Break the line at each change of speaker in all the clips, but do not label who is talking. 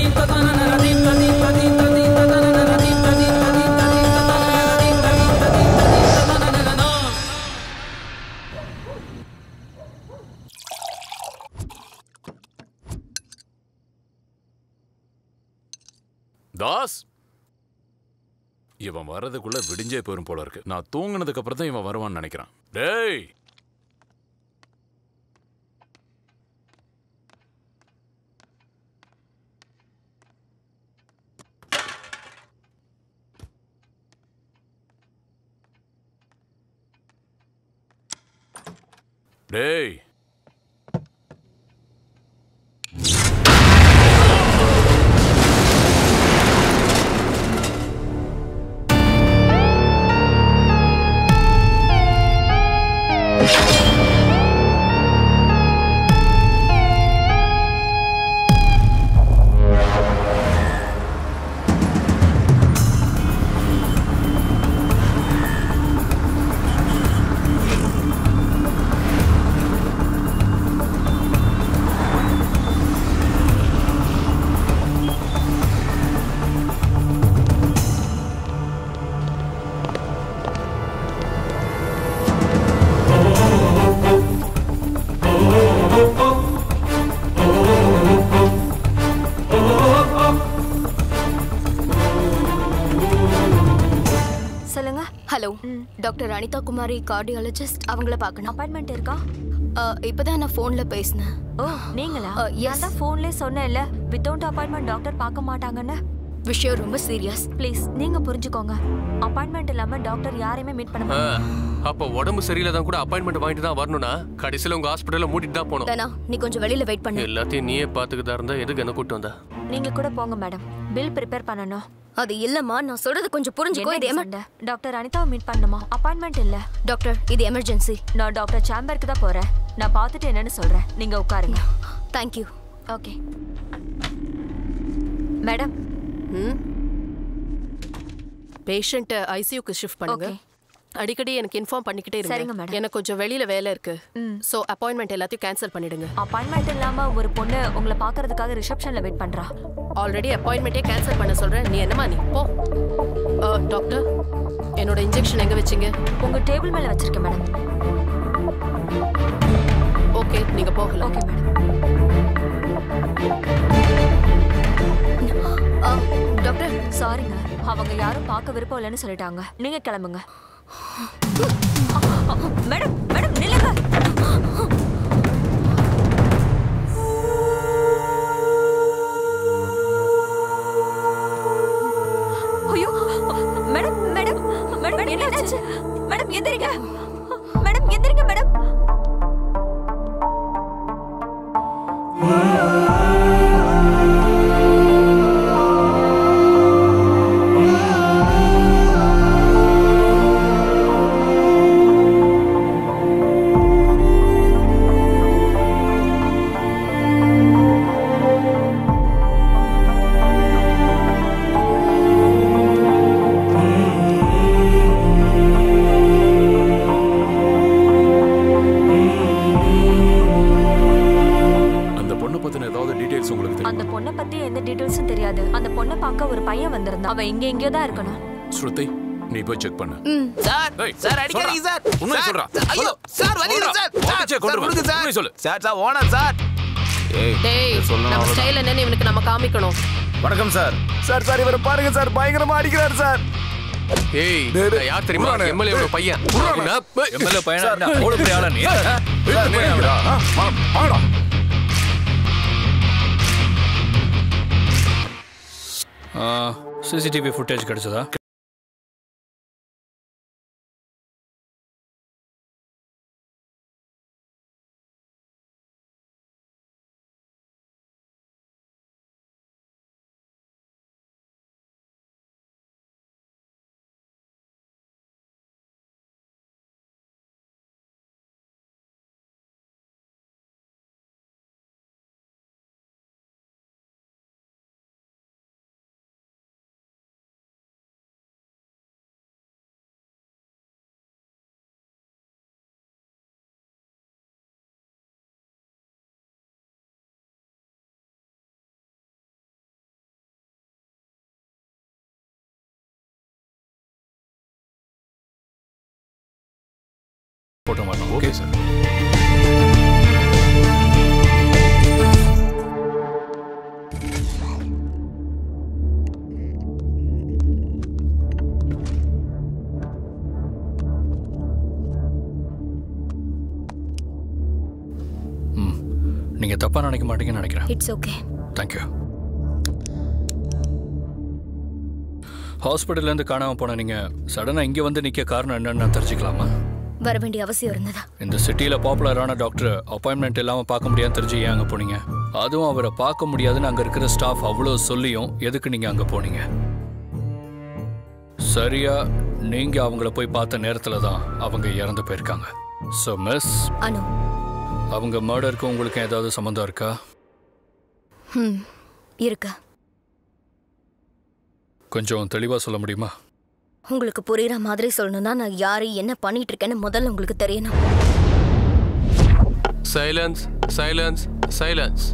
தாஸ் இவன் வர்றதுக்குள்ள விடிஞ்சே போயிரும் போல இருக்கு நான் தூங்குனதுக்கு அப்புறம் தான் இவன் வருவான்னு நினைக்கிறான் டேய் டேய்
சொல்லுங்க
hello doctor Anita Kumari cardiologist அவங்கள பார்க்கணும்
அப்பாயின்மெண்ட் இருக்கா
அஹ், இப்பதான் நான் ஃபோன்ல பேசினேன்
ஓ நீங்களா
Uh, yes.
நான் தான் ஃபோன்லயே சொன்னேன்ல வித்தவுட் அப்பாயின்மெண்ட் டாக்டர் பார்க்க மாட்டாங்கன்னு
விஷயம் ரொம்ப சீரியஸ்
ப்ளீஸ் நீங்க புரிஞ்சுக்கோங்க அப்பாயின்மெண்ட் இல்லாம டாக்டர் யாரையுமே மீட் பண்ண
ஆ,
மாட்டாங்க
அப்ப உடம்பு சரியில்லாதான் கூட அப்பாயின்மெண்ட் வாங்கிட்டு தான் வரணும்னா கடைசியில உங்க ஹாஸ்பிட்டல்ல மூடிட்டு தான் போகணும்
தானா நீ கொஞ்சம் வெளியில வெயிட் பண்ணு
எல்லாத்தையும் நீயே பாத்துக்கிட்டா இருந்தா எதுக்கு என்ன கூட்டு வந்தா
நீங்க கூட போங்க மேடம் பில் ப்ரிப்பேர் பண்ணணும்
அது இல்லம்மா நான் சொல்றது கொஞ்சம் புரிஞ்சுக்கோ
என்ன
இது
இது
எமர்
சண்டை? டாக்டர் அனிதாவை மீட் பண்ணணுமா அப்பாயின்மெண்ட் இல்ல
டாக்டர் இது எமர்ஜென்சி
நான் டாக்டர் சேம்பருக்கு தான் போறேன் நான் பார்த்துட்டு என்னன்னு சொல்றேன் நீங்க உட்காருங்க
தேங்க்யூ
ஓகே மேடம்
பேஷண்ட்டை ஐசியூக்கு ஷிஃப்ட் பண்ணுங்க
Okay.
அடிக்கடி எனக்கு இன்ஃபார்ம் பண்ணிக்கிட்டே
சரிங்க,
இருங்க
madam.
எனக்கு கொஞ்சம் வெளியில வேலை இருக்கு
ம்.
சோ அப்பாயின்மெண்ட் எல்லாத்தையும் கேன்சல் பண்ணிடுங்க
அப்பாயின்மெண்ட் இல்லாம ஒரு பொண்ணு உங்களை பார்க்கறதுக்காக ரிசப்ஷன்ல வெயிட் பண்றா
ஆல்ரெடி அப்பாயின்மெண்ட்டே கேன்சல் பண்ண சொல்றேன் நீ என்னமா நீ போ அ, டாக்டர் என்னோட இன்ஜெக்ஷன் எங்க வச்சீங்க
உங்க டேபிள் மேல வச்சிருக்கேன் மேடம்
ஓகே நீங்க போகலாம்
ஓகே மேடம்
டாக்டர்
சாரிங்க அவங்க யாரும் பார்க்க விருப்பம் இல்லைன்னு சொல்லிட்டாங்க நீங்க கிளம்புங்க மேடம் மேடம் நில்லுங்க ஐயோ மேடம் மேடம் மேடம் என்னாச்சு மேடம் எந்திரிங்க மேடம் எந்திரிங்க மேடம்
அந்த பொண்ணை பத்தின ஏதாவது டீடைல்ஸ் உங்களுக்கு
அந்த
தெரியுமா
பொண்ணை பத்தி எந்த டீடைல்ஸும் தெரியாது அந்த பொண்ணை பார்க்க ஒரு பையன் வந்திருந்தான் அவன் இங்க எங்கேயோ தான் இருக்கணும்
ஸ்ருதி நீ போய் செக் பண்ணு
சார்
ஏய்,
சார் அடிக்காதீங்க
சொல்றா.
சார்
உண்மையை
சார்,
சொல்றா.
சார், ஐயோ சார் வலிக்குது
சொல்றா.
சார்
உன்
சார்
பிச்சையை
சார்
கொண்டு வா.
கொடுங்க சார்
உண்மையை சொல்லு.
சார் சார் ஓனர் சார் ஏய்
டேய்
சொல்லணும்
நம்ம
அவ்வளவுதான்.
ஸ்டைல் என்னன்னு இவனுக்கு நம்ம காமிக்கணும்
வணக்கம் சார் சார் சார் இவரை பாருங்க சார் பயங்கரமா அடிக்கிறாரு சார்
ஏய்
டேய், டேய்.
நான் யார் தெரியுமா
புறானே.
எம்எல்ஏ பையன் என்ன? ஏய்,
எம்எல்ஏ பையனா என்ன? அவ்வளவு பெரிய ஆளா நீ?
வாங்கடா
சிசிடிவி ஃபுட்டேஜ் கிடைச்சதா போட்டு வரணும்
ஓகே
ஓகே
சார்
ம் நீங்கள் தப்பாக நினைக்க மாட்டீங்கன்னு நினைக்கிறேன்
இட்ஸ் ஓகே
தேங்க்யூ ஹாஸ்பிட்டல்லேருந்து காணாமல் போன நீங்கள் சடனாக இங்கே வந்து நிற்க காரணம் என்னன்னு நான் தெரிஞ்சுக்கலாமா
வர வேண்டிய அவசியம் இருந்ததா
இந்த சிட்டியில் பாப்புலரான டாக்டர் அப்பாயின்மெண்ட் இல்லாமல் பார்க்க முடியாதுன்னு தெரிஞ்சு ஏன் அங்கே போனீங்க அதுவும் அவரை பார்க்க முடியாதுன்னு அங்கே இருக்கிற ஸ்டாஃப் அவ்வளோ சொல்லியும் எதுக்கு நீங்கள் அங்கே போனீங்க சரியா நீங்கள் அவங்கள போய் பார்த்த நேரத்தில் தான் அவங்க இறந்து போயிருக்காங்க ஸோ மிஸ்
அனு
அவங்க மர்டருக்கு உங்களுக்கு ஏதாவது சம்மந்தம் இருக்கா
ம் இருக்கு
கொஞ்சம் தெளிவாக சொல்ல முடியுமா
உங்களுக்கு புரியுற மாதிரி சொல்லணும்னா நான் யாரு என்ன பண்ணிட்டு இருக்கேன்னு முதல்ல உங்களுக்கு தெரியணும்
சைலன்ஸ் சைலன்ஸ் சைலன்ஸ்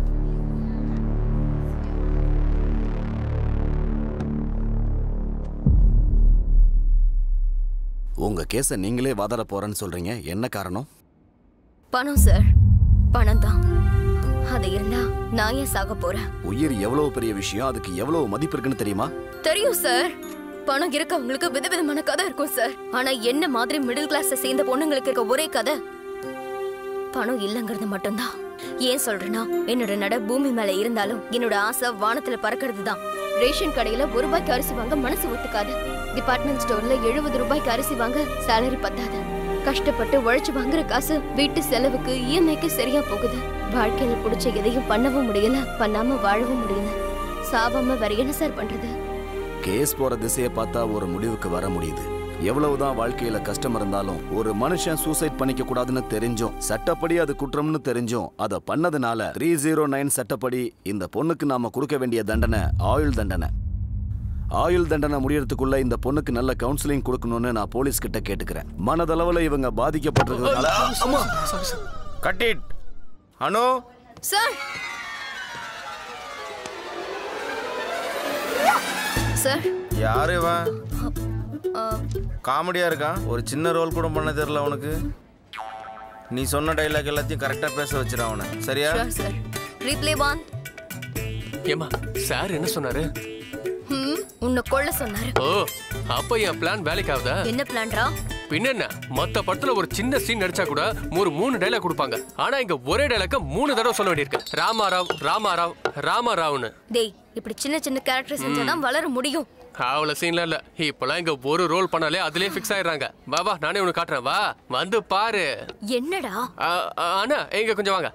உங்க கேஸை நீங்களே வாதாட போறேன்னு சொல்றீங்க என்ன காரணம்
பணம் சார் பணம் தான் அது இருந்தா நான் ஏன் சாக போறேன்
உயிர் எவ்வளவு பெரிய விஷயம் அதுக்கு எவ்வளவு மதிப்பு இருக்குன்னு தெரியுமா
தெரியும் சார் பணம் இருக்கவங்களுக்கு விதவிதமான கதை இருக்கும் சார் ஆனா என்ன மாதிரி மிடில் கிளாஸ சேர்ந்த பொண்ணுங்களுக்கு இருக்க ஒரே கதை பணம் இல்லைங்கிறது மட்டும்தான் ஏன் சொல்றேன்னா என்னோட நட பூமி மேல இருந்தாலும் என்னோட ஆசை வானத்துல பறக்கிறது தான் ரேஷன் கடையில ஒரு ரூபாய்க்கு அரிசி வாங்க மனசு ஒத்துக்காது டிபார்ட்மெண்ட் ஸ்டோர்ல எழுபது ரூபாய்க்கு அரிசி வாங்க சேலரி பத்தாது கஷ்டப்பட்டு உழைச்சு வாங்குற காசு வீட்டு செலவுக்கு இஎம்ஐக்கு சரியா போகுது வாழ்க்கையில பிடிச்ச எதையும் பண்ணவும் முடியல பண்ணாம வாழவும் முடியல சாவாம வேற என்ன சார் பண்றது
கேஸ் போற திசையை பார்த்தா ஒரு முடிவுக்கு வர முடியுது எவ்வளவுதான் வாழ்க்கையில கஷ்டம் இருந்தாலும் ஒரு மனுஷன் சூசைட் பண்ணிக்க கூடாதுன்னு தெரிஞ்சும் சட்டப்படி அது குற்றம்னு தெரிஞ்சும் அதை பண்ணதுனால த்ரீ ஜீரோ நைன் சட்டப்படி இந்த பொண்ணுக்கு நாம கொடுக்க வேண்டிய தண்டனை ஆயுள் தண்டனை ஆயுள் தண்டனை முடியறதுக்குள்ள இந்த பொண்ணுக்கு நல்ல கவுன்சிலிங் கொடுக்கணும்னு நான் போலீஸ் கிட்ட கேட்டுக்கிறேன் மனதளவுல இவங்க பாதிக்கப்பட்டிருக்கிறதுனால அம்மா
cut it Anu
sir sir
யாரு இவன்
ஆ,
காமெடியா இருக்கான் ஒரு சின்ன ரோல் கூட பண்ண தெரியல உனக்கு நீ சொன்ன டைலாக் எல்லாத்தையும் கரெக்டா பேச வச்சிரு அவனை சரியா
sure, சார் ரீப்ளே ஒன்
ஏமா சார் என்ன சொன்னாரு
ம் உன்னை கொல்ல சொன்னாரு
ஓ அப்ப என் பிளான் வேலைக்கு ஆகுதா
என்ன பிளான்ரா
பின்னென்ன மத்த படத்துல ஒரு சின்ன சீன் நடிச்சா கூட ஒரு மூணு டைலாக் கொடுப்பாங்க ஆனா இங்க ஒரே டைலாக்க மூணு தடவை சொல்ல வேண்டியிருக்கு ராமாராவ் ராமாராவ் ராமாராவ்னு
டேய் இப்படி சின்ன சின்ன கேரக்டர் செஞ்சாதான் வளர முடியும்
அவ்வளவு சீன்லாம் இல்ல இப்பெல்லாம் இங்க ஒரு ரோல் பண்ணாலே அதுலயே ஃபிக்ஸ் ஆயிடுறாங்க வா வா நானே உனக்கு காட்டுறேன் வா வந்து பாரு
என்னடா
ஆ, ஆ, அண்ணா இங்க கொஞ்சம் வாங்க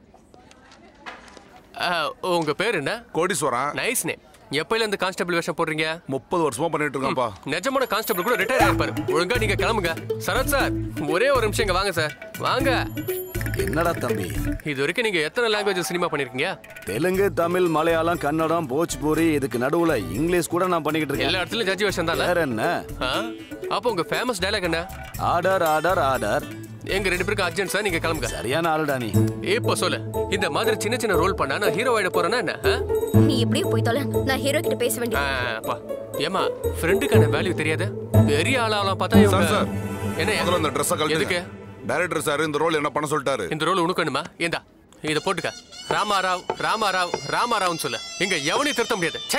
ஆ, உங்க பேர் என்ன
கோடீஸ்வரன்
நைஸ் நேம் எப்பயில இருந்து கான்ஸ்டபிள் வேஷம் போடுறீங்க
முப்பது வருஷமா பண்ணிட்டு இருக்கேன்ப்பா
நிஜமான கான்ஸ்டபிள் கூட ரிட்டையர் ஆயிருப்பாரு ஒழுங்கா நீங்க கிளம்புங்க சரத் சார் ஒரே ஒரு நிமிஷம் இங்க வாங்க சார் வாங்க
என்னடா தம்பி
இது வரைக்கும் நீங்க எத்தனை லாங்குவேஜ் சினிமா பண்ணிருக்கீங்க
தெலுங்கு தமிழ் மலையாளம் கன்னடம் போஜ்பூரி இதுக்கு நடுவுல இங்கிலீஷ் கூட நான் பண்ணிக்கிட்டு
எல்லா
இருக்கேன்
இடத்துலயும் ஜட்ஜி வேஷம் தான்
வேற என்ன
அப்போ உங்க ஃபேமஸ் டைலாக் என்ன
ஆர்டர் ஆர்டர் ஆர்டர்
எங்க ரெண்டு பேருக்கு அர்ஜென்ட் சார் நீங்க கிளம்புங்க
சரியான ஆளுடா நீ
இப்போ சொல்லு இந்த மாதிரி சின்ன சின்ன ரோல் பண்ணா நான் ஹீரோ ஆயிட போறேன்னா என்ன ஆ?
நீ எப்படியும் போய் தொலை நான் ஹீரோ கிட்ட பேச வேண்டிய
ஆ, அப்பா ஏமா ஃப்ரெண்டுக்கான வேல்யூ தெரியாது பெரிய ஆளாலாம் பார்த்தா இவங்க
சார், சார்.
என்ன
முதல்ல அந்த ட்ரெஸ்ஸை
எதுக்கு
கழட்டுங்க டைரக்டர் சார் இந்த ரோல் என்ன பண்ண சொல்லிட்டாரு
இந்த ரோல் உனக்கு வேணுமா ஏந்தா இத போட்டுக்க ராமாராவ் ராமாராவ் ராமாராவ்னு சொல்லு இங்க எவனையும் திருத்த முடியாது சை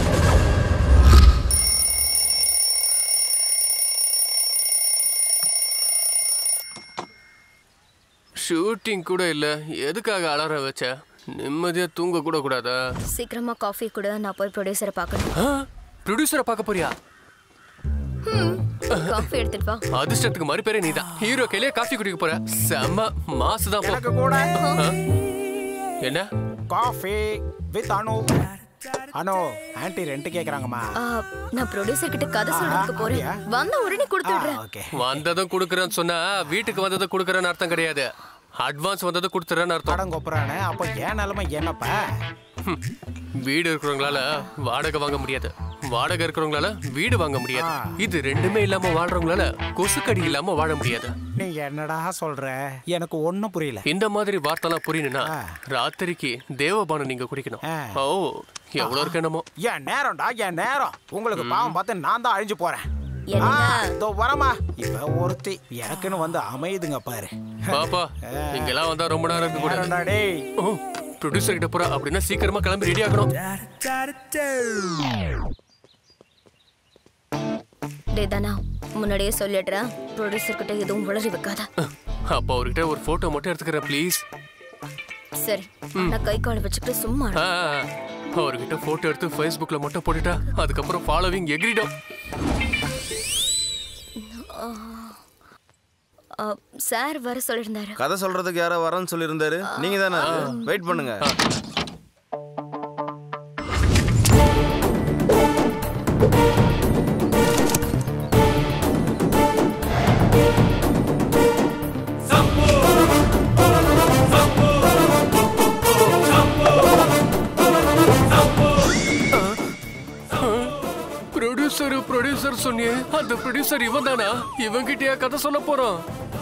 ஷூட்டிங் கூட இல்ல எதுக்காக அலார வச்ச நிம்மதியா தூங்க கூட கூடாதா
சீக்கிரமா காஃபி கூட நான் போய் ப்ரொடியூசரை பார்க்கணும்
ப்ரொடியூசரை பார்க்க போறியா
காஃபி எடுத்துட்டு வா
அதிர்ஷ்டத்துக்கு மறு பேரே நீதான் ஹீரோ கையிலே காஃபி குடிக்க போற செம்ம மாசு தான் போ
எனக்கு கூட
ஆ? என்ன
coffee with Anu Anu aunty rent கேக்குறாங்கம்மா
ஆ, நான் ப்ரொடியூசர் கிட்ட கதை சொல்றதுக்கு போறேன்
அப்படியா?
வந்த உடனே கொடுத்து விடுறேன்
ஓகே
வந்ததும் குடுக்கறேன்னு சொன்னா வீட்டுக்கு வந்ததும் குடுக்கறேன்னு அர்த்தம் கிடையாது அட்வான்ஸ் வந்ததும் கொடுத்துறேன்னு அர்த்தம்
படம் கொப்புறானே அப்போ ஏன் நிலைமை என்னப்பா
ஹம். வீடு இருக்கிறவங்களால வாடகை வாங்க முடியாது வாடகை இருக்கிறவங்களால வீடு வாங்க முடியாது இது ரெண்டுமே இல்லாம வாழ்றவங்களால கொசுக்கடி இல்லாம வாழ முடியாது
நீ என்னடா சொல்ற எனக்கு ஒண்ணும் புரியல
இந்த மாதிரி வார்த்தைலாம் புரியணும்னா
ஆ.
ராத்திரிக்கு தேவபானம் நீங்க குடிக்கணும்
ஆ.
ஓ எவ்வளவு இருக்கு என்னமோ
என் நேரம்டா என் நேரம் உங்களுக்கு பாவம் பார்த்து நான் தான் அழிஞ்சு போறேன்
என்னங்க
இதோ வரமா இப்ப ஒருத்தி எனக்குன்னு வந்து அமையுதுங்க பாரு
பாப்பா இங்கெல்லாம் வந்தா ரொம்ப நேரம் இருக்க கூடாது
ஏன்டா டேய்
ஓ ப்ரொடியூசர் கிட்ட போறா அப்படின்னா சீக்கிரமா கிளம்பி ரெடி ஆகணும்
டே தானா முன்னாடியே சொல்லிடுறேன் ப்ரொடியூசர் கிட்ட எதுவும் உளறி வைக்காத
அப்ப அவர்கிட்ட ஒரு போட்டோ மட்டும் எடுத்துக்கிறேன் ப்ளீஸ்
சரி நான் கை கால் வச்சுக்கிட்டு சும்மா இரு.
அவர்கிட்ட போட்டோ எடுத்து ஃபேஸ்புக்ல மட்டும் போட்டுட்டா அதுக்கப்புறம் ஃபாலோவிங் எகிரிடும்
ஆ, சார் வர சொல்லியிருந்தாரு
கதை சொல்றதுக்கு யாரோ வரேன்னு சொல்லியிருந்தாரு நீங்க தானே வெயிட் பண்ணுங்க
ப்ரொடியூசர் ப்ரொடியூசர் சொன்னியே அந்த ப்ரொடியூசர் இவன் தானா இவன் கிட்டயா கதை சொல்ல போறோம்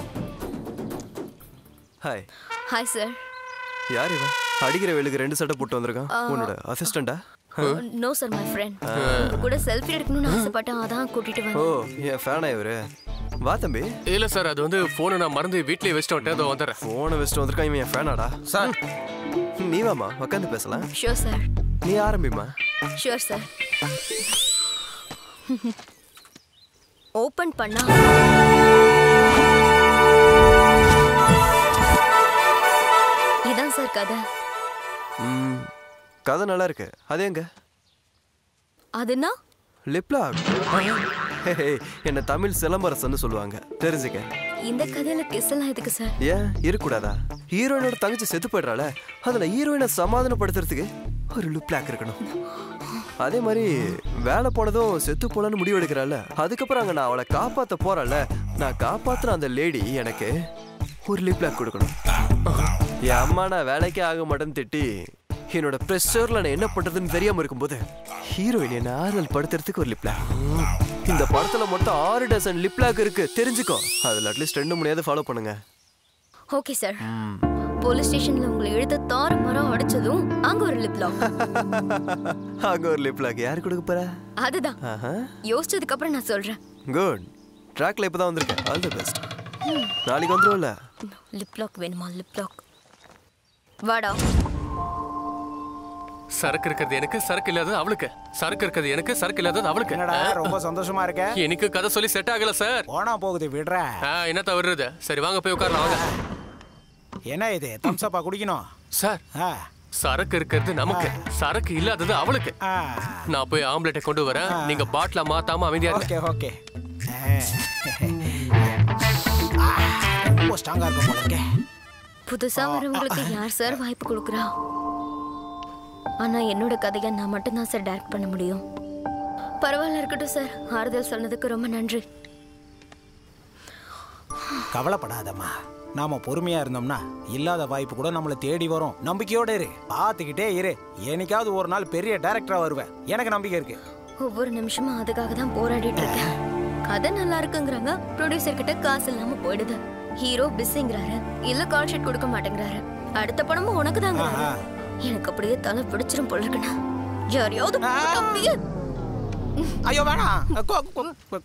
ஹாய்
ஹாய் சார்
யார் இவன் அடிக்கிற வேலுக்கு ரெண்டு சட்டை போட்டு வந்திருக்கான் உன்னோட அசிஸ்டண்டா
நோ சார் மை ஃப்ரெண்ட் உங்க கூட செல்ஃபி எடுக்கணும்னு ஆசைப்பட்டேன் அதான் கூட்டிட்டு
ஓ
வந்தேன்
என் ஃபேனா இவரு வா தம்பி
இல்ல சார் அது வந்து போனை நான் மறந்து வீட்லயே வச்சுட்டு வந்துட்டேன் அதோ வந்துடுறேன்
போனை வச்சுட்டு வந்திருக்கான் இவன் என் ஃபேனாடா
சார்
நீ வாமா உட்காந்து பேசலாம்
ஷோர் சார்
நீ ஆரம்பிமா
ஷோர் சார் ஓபன் பண்ணா இதான் சார் கதை
ம், கதை நல்லா இருக்கு அது எங்க
அதுனா
லிப்லாக் என்ன தமிழ் சிலம்பரசன்னு சொல்லுவாங்க தெரிஞ்சுக்க
இந்த கதையில கிஸ் எல்லாம் எதுக்கு சார்
ஏன் இருக்கக்கூடாதா ஹீரோயினோட தங்கச்சி செத்து போயிடுறாள அதுல ஹீரோயினை சமாதானப்படுத்துறதுக்கு ஒரு லுப்லாக் இருக்கணும் அதே மாதிரி வேலை போனதும் செத்து போலன்னு முடிவு எடுக்கிறாள் அதுக்கப்புறம் அங்க நான் அவளை காப்பாத்த போறேன்ல நான் காப்பாத்துற அந்த லேடி எனக்கு ஒரு லிப்லாக் கொடுக்கணும் என் அம்மா நான் வேலைக்கே ஆக மாட்டேன்னு திட்டி என்னோட ப்ரெஷர்ல நான் என்ன பண்றதுன்னு தெரியாம இருக்கும்போது ஹீரோயின் என்ன ஆறுதல் படுத்துறதுக்கு ஒரு லிப்லாக் இந்த படத்துல மொத்தம் ஆறு டசன் லிப்லாக் இருக்கு தெரிஞ்சுக்கோ அதுல அட்லீஸ்ட் ரெண்டு மணியாவது ஃபாலோ பண்ணுங்க
ஓகே சார் போலீஸ் ஸ்டேஷன்ல உங்களை எழுத தாறு மரம் அடிச்சதும் அங்க ஒரு லிப் லாக்
அங்க ஒரு லிப்லாக் யாரு கொடுக்க போற
அதுதான்
ஆஹா
யோசிச்சதுக்கு அப்புறம் நான் சொல்றேன்
குட் ட்ராக்ல இப்பதான் வந்திருக்கேன் ஆல் தி பெஸ்ட் நாளைக்கு வந்துரும்ல
லிப் லாக் வேணுமா லிப் லாக் வாடா
சரக்கு இருக்கிறது எனக்கு சரக்கு இல்லாதது அவளுக்கு சரக்கு இருக்கிறது எனக்கு சரக்கு இல்லாதது அவளுக்கு
என்னடா ரொம்ப சந்தோஷமா இருக்க
எனக்கு கதை சொல்லி செட் ஆகல சார்
போனா போகுது விடுற
ஆ, என்னத்த வருது சரி வாங்க போய் உட்காரலாம் வாங்க
என்ன இது தம்சப்பா குடிக்கணும்
சார்
ஆ
சரக்கு இருக்கிறது நமக்கு சரக்கு இல்லாதது அவளுக்கு
ஆ
நான் போய் ஆம்லெட்டை கொண்டு வரேன் நீங்க பாட்டில மாத்தாம அமைதியா இருங்க
ஓகே ஓகே ரொம்ப ஸ்ட்ராங்கா இருக்கும் போல இருக்கே
புதுசா வரவங்களுக்கு யார் சார் வாய்ப்பு கொடுக்குறா ஆனா என்னோட கதையை நான் மட்டும்தான் சார் டைரக்ட் பண்ண முடியும் பரவாயில்ல இருக்கட்டும் சார் ஆறுதல் சொன்னதுக்கு ரொம்ப நன்றி
கவலைப்படாதம்மா நாம பொறுமையா இருந்தோம்னா இல்லாத வாய்ப்பு கூட நம்மளை தேடி வரும் நம்பிக்கையோட இரு பார்த்துக்கிட்டே இரு என்னைக்காவது ஒரு நாள் பெரிய டைரக்டரா வருவேன் எனக்கு நம்பிக்கை இருக்கு
ஒவ்வொரு நிமிஷமும் அதுக்காக தான் போராடிட்டு இருக்கேன் கதை நல்லா இருக்குங்கிறாங்க ப்ரொடியூசர் கிட்ட காசு இல்லாம போயிடுது ஹீரோ பிஸிங்கிறாரு இல்ல கால் ஷீட் கொடுக்க மாட்டேங்கிறாரு அடுத்த படமும் உனக்கு தாங்கிறாரு எனக்கு அப்படியே தலை பிடிச்சிரும் போல இருக்குண்ணா யாரையாவது போட்டு அப்படியே
ஐயோ வேணாம் கொ- கொ- கொ-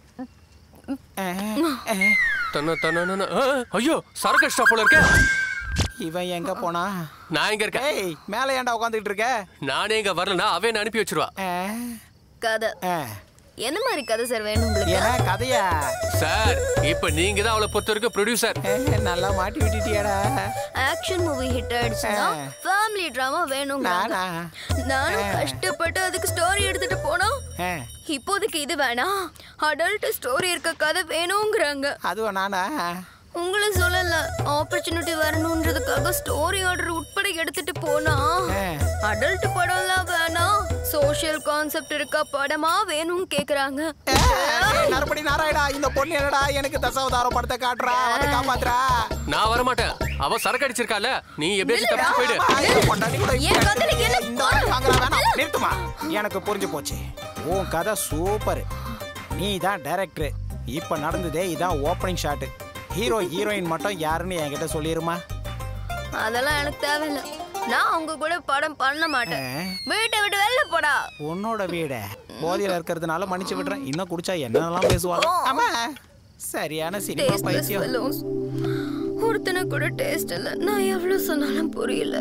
தன்ன தன்ன ஐயோ சரக்கு ஸ்டாப் போல இருக்க
இவன் எங்க போனா
நான் எங்க இருக்கேன்
ஏய் மேல ஏன்டா உட்காந்துட்டு இருக்க
நானே இங்க வரலனா அவன் என்ன அனுப்பி வச்சிருவா
கதை என்ன மாதிரி கதை சார் வேணும் உங்களுக்கு
என்ன கதையா
சார் இப்ப நீங்க தான் அவளை பொறுத்த வரைக்கும் ப்ரொடியூசர்
நல்லா மாட்டி விட்டுட்டியாடா
ஆக்ஷன் மூவி ஹிட் ஆயிடுச்சுன்னா ஃபேமிலி டிராமா வேணுங்கிறாங்க நானும் கஷ்டப்பட்டு அதுக்கு ஸ்டோரி எடுத்துட்டு போனா இப்போதைக்கு இது வேணாம் அடல்ட் ஸ்டோரி இருக்க கதை வேணுங்கிறாங்க
அதுவா நானா
உங்களை சொல்லல ஆப்பர்ச்சுனிட்டி வரணுன்றதுக்காக ஸ்டோரி ஆர்டர் உட்பட எடுத்துட்டு போனா அடல்ட் படம்லாம் வேணாம் சோஷியல் கான்செப்ட் இருக்க படமா வேணும்னு கேக்குறாங்க
நரபடி நாராயணா இந்த பொண்ணு என்னடா எனக்கு தசாவதாரம் படத்தை காட்டுறா வந்து காப்பாத்துறா
நான் வர மாட்டேன் அவ சரக்கு அடிச்சிருக்கால நீ எப்படியாச்சும் தப்பிச்சு போயிடு
பொண்டாட்டி கூட
என் கதையில என்ன
இந்த வாட்டி வாங்குறா வேணாம் நிறுத்துமா எனக்கு புரிஞ்சு போச்சு உன் கதை சூப்பர் நீ தான் டைரக்டர் இப்ப நடந்ததே இதான் ஓப்பனிங் ஷாட் ஹீரோ ஹீரோயின் மட்டும் யாருன்னு என்கிட்ட சொல்லிருமா
அதெல்லாம் எனக்கு தேவையில்ல நான் உங்க கூட படம் பண்ண மாட்டேன் வீட்டை விட்டு வெளில போடா
உன்னோட வீட போதையில இருக்கிறதுனால மன்னிச்சு விடுறேன் இன்னும் குடிச்சா என்னெல்லாம் பேசுவாங்க ஆமா சரியான சினிமா
Tasteless
பைத்தியம்
fellows. ஒருத்தனை கூட டேஸ்ட் இல்ல நான் எவ்வளவு சொன்னாலும் புரியல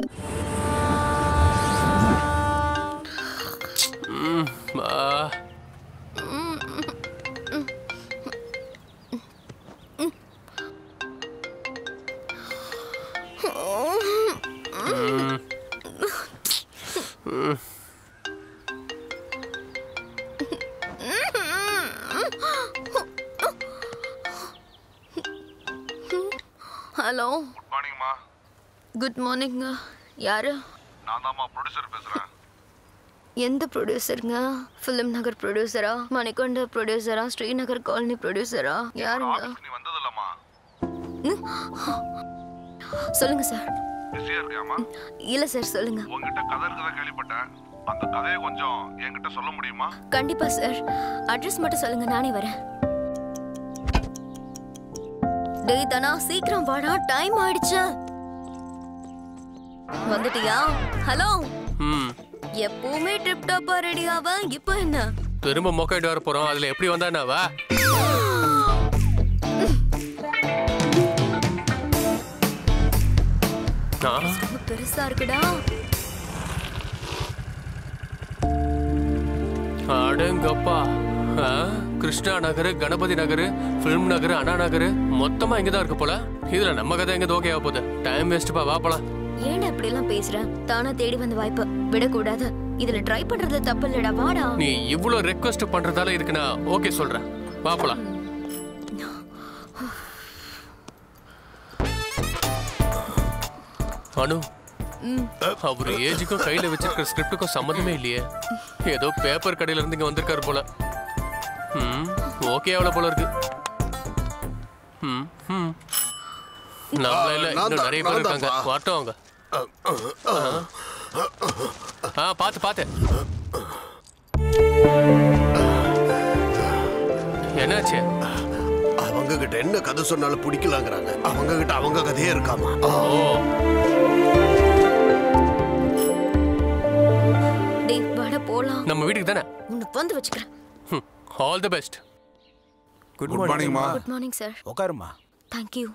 ம், ஆ. ம். ம்.
ஹலோ
மார்னிங்மா
குட் மார்னிங்க யாரு
நான் தான்மா ப்ரொடியூசர் பேசுறேன்
எந்த ப்ரொடியூசருங்க ஃபிலிம் நகர் ப்ரொடியூசரா மணிகொண்ட ப்ரொடியூசரா ஸ்ரீநகர் காலனி ப்ரொடியூசரா யாருங்க
நீ வந்தது இல்லம்மா
சொல்லுங்க சார்
பிஸியா இருக்கியாமா
இல்ல சார் சொல்லுங்க
உங்ககிட்ட கதை இருக்கதா கேள்விப்பட்டேன் அந்த கதையை கொஞ்சம் என்கிட்ட சொல்ல முடியுமா
கண்டிப்பா சார் அட்ரஸ் மட்டும் சொல்லுங்க நானே வரேன் டேய் தனா சீக்கிரம் வாடா டைம் ஆயிடுச்சு வந்துட்டியா ஹலோ
ம்
எப்பவுமே டிப் டாப்பா ரெடி ஆவ இப்போ என்ன
திரும்ப மொக்கைட்டு வர போறோம் அதுல எப்படி வந்தா என்னவா ஆ,
ரொம்ப பெருசா இருக்குடா
அடங்கப்பா ஆ, கிருஷ்ணா நகர் கணபதி நகர் ஃபிலிம் நகர் அண்ணா நகர் மொத்தமா இங்கதான் இருக்கு போல இதுல நம்ம கதை எங்க ஓகே போகுது டைம் வேஸ்ட்பா வா போலாம்
ஏன்டா இப்படி எல்லாம் பேசுற தானா தேடி வந்த வாய்ப்பு விடக்கூடாது இதுல ட்ரை பண்றது தப்பு இல்லடா வாடா
நீ இவ்ளோ ரெக்வஸ்ட் பண்றதால இதுக்கு நான் ஓகே சொல்றேன் வா போலாம் அனு அவர் ஏஜுக்கும் கையில வச்சிருக்கிற ஸ்கிரிப்டுக்கும் சம்மந்தமே இல்லையே ஏதோ பேப்பர் கடையில இருந்து இங்க வந்திருக்காரு போல ம் ஓகே அவ்வளவு போல இருக்கு ம் ம் நம்மள இல்ல
நான்
இன்னும்
தான்,
நிறைய பேர்
நான்
இருக்காங்க
தான்ப்பா.
வரட்டும் அவங்க ஆ பாத்து பாத்து என்னாச்சு
அவங்க கிட்ட என்ன கதை சொன்னாலும் பிடிக்கலாங்கிறாங்க அவங்க கிட்ட அவங்க கதையே இருக்காமா
டேய் வாடா போலாம்
நம்ம வீட்டுக்கு தானே
உன்னை வந்து வச்சுக்கிறேன்
all the best
good
Good morning, மா.
குட் மார்னிங் சார்
உட்காருமா
தேங்க்யூ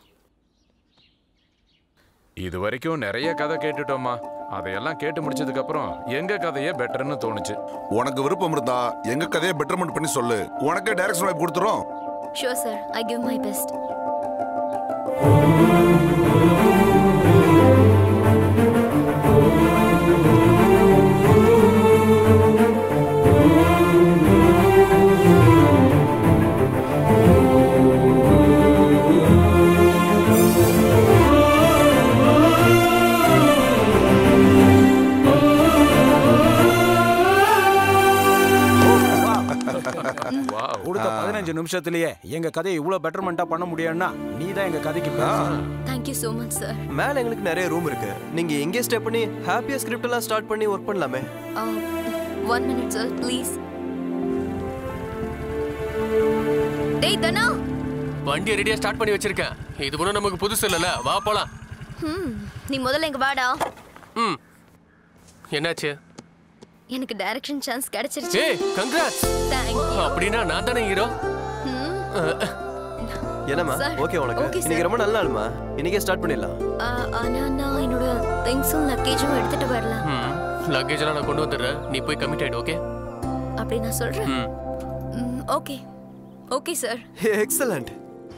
இது வரைக்கும் நிறைய கதை கேட்டுட்டோம்மா அதையெல்லாம் கேட்டு முடிச்சதுக்கு அப்புறம் எங்க கதையே பெட்டர்னு தோணுச்சு
உனக்கு விருப்பம் இருந்தா எங்க கதையை பெட்டர்மெண்ட் பண்ணி சொல்லு உனக்கே டைரக்ஷன் வாய்ப்பு கொடுத்துரும்
sure sir I give my best
கொடுத்த பதினஞ்சு நிமிஷத்துலயே எங்க கதையை இவ்வளவு பெட்டர்மெண்டா பண்ண முடியும்னா நீ தான் எங்க கதைக்கு பேசணும்
தேங்க்யூ ஸோ மச் சார்
மேல எங்களுக்கு நிறைய ரூம் இருக்கு நீங்க எங்கே ஸ்டே பண்ணி ஹாப்பியா ஸ்கிரிப்ட் எல்லாம் ஸ்டார்ட் பண்ணி ஒர்க் பண்ணலாமே
ஒன் மினிட் சார் ப்ளீஸ் டேய் தனா
வண்டியை ரெடியா ஸ்டார்ட் பண்ணி வச்சிருக்கேன் இது ஒன்றும் நமக்கு புதுசு இல்லைல்ல வா போலாம்
ம் நீ முதல்ல இங்க வாடா
ம் என்னாச்சு
எனக்கு டைரக்ஷன் சான்ஸ் கிடைச்சிருச்சு
ஏய் கங்க்ராட்ஸ்
தேங்க்
அப்படின்னா நான் தானே ஹீரோ
என்னம்மா
Sir,
ஓகே உனக்கு
okay, sir.
இன்னைக்கு ரொம்ப நல்ல நாளுமா இன்னைக்கே ஸ்டார்ட் பண்ணிடலாம்
ஆனா நான் என்னோட திங்ஸும் லக்கேஜும் எடுத்துட்டு வரல
ம் லக்கேஜ் எல்லாம் நான் கொண்டு வந்துடுறேன் நீ போய் கமிட் ஆயிடு ஓகே
அப்படி நான் சொல்றேன்
ம்
okay okay sir
excellent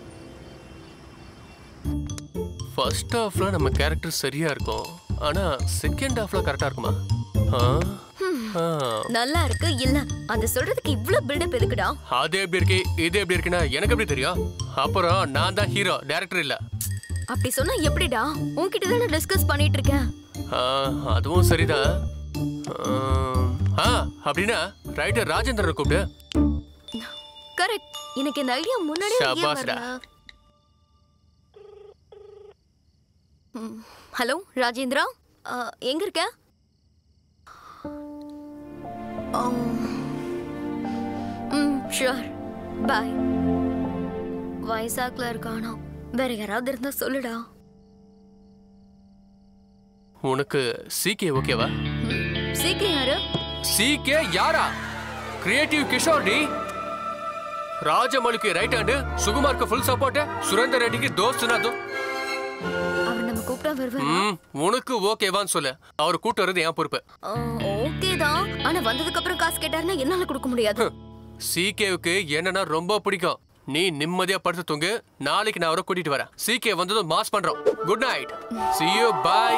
first ஹாஃப்ல நம்ம கேரக்டர் சரியா இருக்கும் ஆனா செகண்ட் ஹாஃப்ல கரெக்டா இருக்குமா ஆ? ஆ.
நல்லா இருக்கு இல்ல அந்த சொல்றதுக்கு இவ்ளோ பில்டப் எதுக்குடா
அது எப்படி இருக்கு இது எப்படி இருக்குன்னா எனக்கு எப்படி தெரியும் அப்புறம் நான் தான் ஹீரோ டைரக்டர் இல்ல
அப்படி சொன்னா எப்படிடா உன்கிட்ட தானே டிஸ்கஸ் பண்ணிட்டு இருக்கேன்
ஆ, அதுவும் சரிதான் ஆ, ஆ அப்படின்னா ரைட்டர் ராஜேந்திரனை கூப்பிடு
கரெக்ட் எனக்கு இந்த ஐடியா முன்னாடியே ஏன்
சபாஷ்டா.
வரல ம், ஹலோ ராஜேந்திரா ஆ, எங்க இருக்க ஆம். ம் ஷூர் பாய் வயசாக்கில் இருக்கானா வேற யாராவது இருந்தா சொல்லுடா
உனக்கு சிகே ஓகேவா
சீக்கிரம் யாரு
சிகே யாரா கிரியேட்டிவ் கிஷோர் டி ராஜமௌலிக்கு ரைட் ஹேண்டு சுகுமாருக்கு ஃபுல் சப்போர்ட் சுரேந்தர் ரெட்டிக்கு தோஸ்துனா தோ
அவர் நம்ம கூப்பிட்டா வருவார்
ம் உனக்கு ஓகேவான்னு சொல்லு அவர் கூட்டு வர்றது என் பொறுப்பு
ஓகே தான் ஆனா வந்ததுக்கு அப்புறம் காசு கேட்டாருன்னா என்னால கொடுக்க முடியாது
சிகேவுக்கு என்னன்னா ரொம்ப பிடிக்கும் நீ நிம்மதியா படுத்து தூங்கு நாளைக்கு நான் அவரை கூட்டிட்டு வரேன் சிகே வந்ததும் மாஸ் பண்றோம் good night see you bye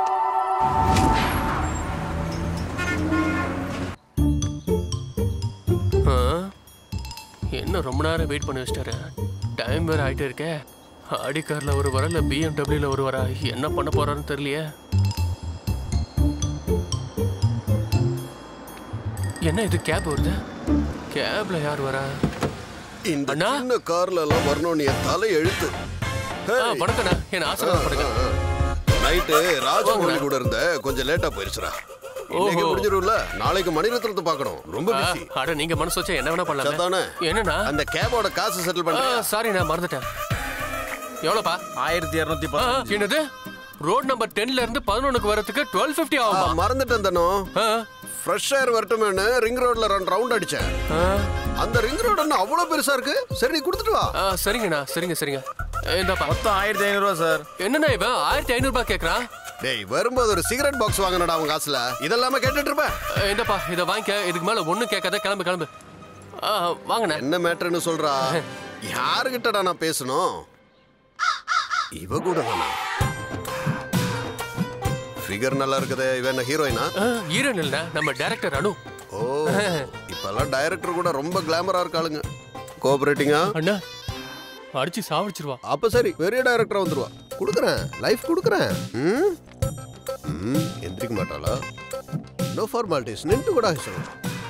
ஆ, என்ன ரொம்ப நேரம் வெயிட் பண்ணி வச்சிட்டாரு டைம் வேற ஆயிட்டே இருக்கே ஆடி கார்ல ஒரு வர இல்ல பிஎம்டபிள்யூல ஒரு வரா என்ன பண்ண போறாருன்னு தெரியலையே என்ன இது கேப் வருது கேப்ல யார் வரா
இந்த சின்ன கார்ல எல்லாம் வரணும்னு என் தலை எழுத்து
ஆ, வணக்கண்ணா என்ன ஆசீர்வாதப்படுங்க
நைட்டு ராஜமௌலி கூட இருந்த கொஞ்சம் லேட்டா போயிருச்சுடா இன்னைக்கு
ஓஹோ.
முடிஞ்சிரும்ல நாளைக்கு மணிரத்னத்தை பார்க்கணும் ரொம்ப
ஆ,
பிஸி
அட நீங்க மனசு வச்சா என்ன வேணா பண்ணலாம்
சத்தானே
என்னண்ணா
அந்த கேபோட காசு செட்டில் பண்றியா
சாரி நான் மறந்துட்டேன் எவ்வளோப்பா
ஆயிரத்தி இரநூத்தி
ஆ, என்னது ரோட் நம்பர் டென்ல இருந்து பதினொன்னுக்கு வரதுக்கு டுவெல் ஃபிஃப்டி
ஆ,
ஆகும்
மறந்துட்டேன் தானோ ஃப்ரெஷ் ஏர் வரட்டுமேனு ரிங் ரோட்ல ரெண்டு ரவுண்ட் அடிச்சேன் அந்த ரிங் ரோடு என்ன அவ்வளவு பெருசா இருக்கு சரி நீ கொடுத்துட்டு வா
சரிங்கண்ணா சரிங்க சரிங்க இந்தாப்பா
மொத்தம் ஆயிரத்தி ஐநூறுவா சார்
என்னண்ணா இவன் ஆயிரத்தி ஐநூறு ரூபாய் கேக்குறான்
டேய் வரும்போது ஒரு சிகரெட் பாக்ஸ் வாங்கினடா அவங்க காசுல இதெல்லாம கேட்டுட்டு இருப்பேன்
அஹ், இந்தாப்பா இதை வாங்கிக்க இதுக்கு மேல ஒண்ணும் கேட்காத கிளம்பு கிளம்பு ஆ, வாங்கண்ணே
என்ன மேட்டர்னு சொல்றா யாருகிட்டடா நான் பேசணும் இவ கூட தானா ஃபிகர் நல்லா இருக்குதே இவ என்ன ஹீரோயினா
ஹீரோயின் இல்ல நம்ம டைரக்டர் அனு
ஓ இப்பெல்லாம் டைரக்டர் கூட ரொம்ப கிளாமரா இருக்காளுங்க கோஆபரேட்டிங்கா
அண்ணா அடிச்சு சாவடிச்சிருவா
அப்ப சரி பெரிய டைரக்டரா வந்துருவா குடுக்குறேன் லைஃப் குடுக்குறேன் ம் ம் எந்திரிக்க மாட்டாளா நோ ஃபார்மாலிட்டிஸ் நின்று கூட சொல்லணும்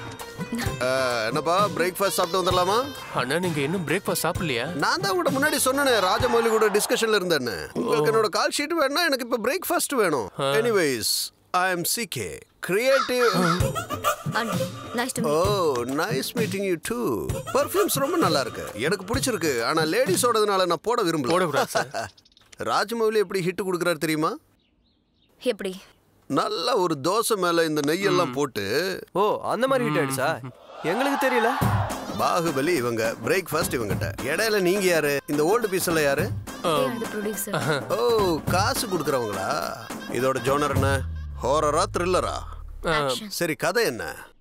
என்னப்பா பிரேக்ஃபாஸ்ட் சாப்பிட்டு வந்துடலாமா
அண்ணா நீங்க இன்னும் பிரேக்ஃபாஸ்ட் சாப்பிடலையா
நான் தான் உங்கள்கிட்ட முன்னாடி சொன்னேனே ராஜமௌலி கூட டிஸ்கஷன்ல இருந்தேன்னு உங்களுக்கு என்னோட கால் ஷீட் வேணும்னா எனக்கு இப்போ பிரேக்ஃபாஸ்ட் வேணும் anyways I am CK creative
nice to
oh nice meeting you too perfumes ரொம்ப நல்லா இருக்கு எனக்கு பிடிச்சிருக்கு ஆனா லேடிஸோடதுனால நான் போட விரும்பல
போடக்கூடாது
ராஜமௌலி எப்படி ஹிட் கொடுக்குறாரு தெரியுமா
எப்படி
நல்ல ஒரு தோசை மேல இந்த நெய்யெல்லாம் போட்டு
ஓ அந்த மாதிரி ஹிட் ஆயிடுச்சா எங்களுக்கு தெரியல
பாகுபலி இவங்க பிரேக்ஃபாஸ்ட் இவங்கிட்ட இடையில நீங்க யாரு இந்த ஓல்டு பீஸ் எல்லாம் யாரு
ப்ரொடியூசர்
ஓ காசு கொடுக்குறவங்களா இதோட ஜோனர் என்ன ஹாரரா த்ரில்லரா சரி கதை என்ன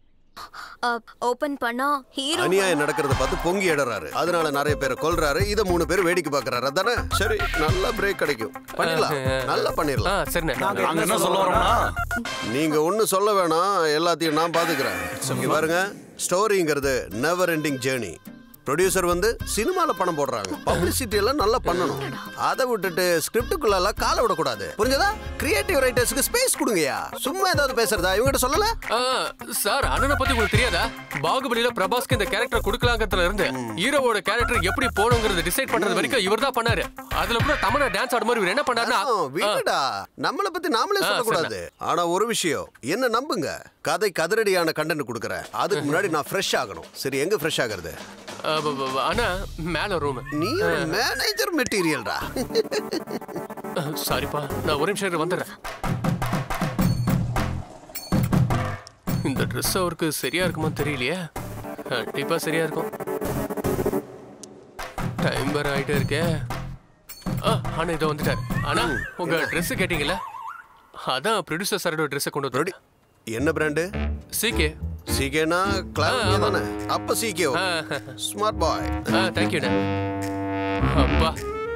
ஓபன் பண்ணா ஹீரோ
அநியாயம் நடக்கிறத பார்த்து பொங்கி இடறாரு அதனால நிறைய பேரை கொல்றாரு இத மூணு பேர் வேடிக்கை பாக்குறாரு அதானே சரி நல்ல பிரேக் கிடைக்கும் பண்ணிடலாம் நல்லா பண்ணிடலாம்
சரிண்ணே
நாங்க என்ன சொல்ல வரோம்னா
நீங்க ஒண்ணு சொல்ல வேணாம் எல்லாத்தையும் நான் பாத்துக்கிறேன் இங்க பாருங்க ஸ்டோரிங்கிறது நெவர் எண்டிங் ஜேர்னி ப்ரொடியூசர் வந்து சினிமால பணம் போடுறாங்க பப்ளிசிட்டி எல்லாம் நல்லா பண்ணணும் அதை விட்டுட்டு ஸ்கிரிப்டுக்குள்ள எல்லாம் கால விடக்கூடாது புரிஞ்சதா கிரியேட்டிவ் ரைட்டர்ஸ்க்கு ஸ்பேஸ் கொடுங்கயா சும்மா ஏதாவது பேசுறதா இவங்கிட்ட சொல்லல
ஆ, சார் அண்ணனை பத்தி உங்களுக்கு தெரியாதா பாகுபலியில பிரபாஸ்க்கு இந்த கேரக்டர் கொடுக்கலாங்கிறதுல இருந்து ஹீரோவோட கேரக்டர் எப்படி போகணுங்கிறத டிசைட் பண்றது வரைக்கும் இவர் தான் பண்ணாரு அதுல கூட தமனா டான்ஸ் ஆடும் போது இவர் என்ன பண்ணாருன்னா
விடுடா நம்மள பத்தி நாமளே
ஆ,
சொல்லக்கூடாது ஆனா ஒரு விஷயம் என்ன நம்புங்க கதை கதிரடியான கண்டென்ட் கொடுக்குறேன் அதுக்கு முன்னாடி நான் ஃப்ரெஷ் ஆகணும் சரி எங்க ஃப்ரெஷ் ஆகுறது
ஆ, ப- ப- அண்ணா மேல ரூம்
நீ ஒரு மேனேஜர் மெட்டீரியல்டா
சாரிப்பா நான் ஒரு நிமிஷம் இரு, வந்துடுறேன் இந்த Dress அவருக்கு சரியா இருக்குமா தெரியலையே கண்டிப்பா சரியா இருக்கும் டைம் வேற ஆயிட்டே இருக்கே ஆ அண்ணா இதோ வந்துட்டார் அண்ணா உங்க Dress கேட்டீங்கல்ல அதான் ப்ரொடியூசர் சாரோட ட்ரெஸ்ஸை கொண்டு வந்து
என்ன பிராண்டு
சிகே
சிகேனா கிளாஸ் தானே அப்ப சிகே ஸ்மார்ட் பாய்
ஆ தேங்க்யூண்ணே அப்பா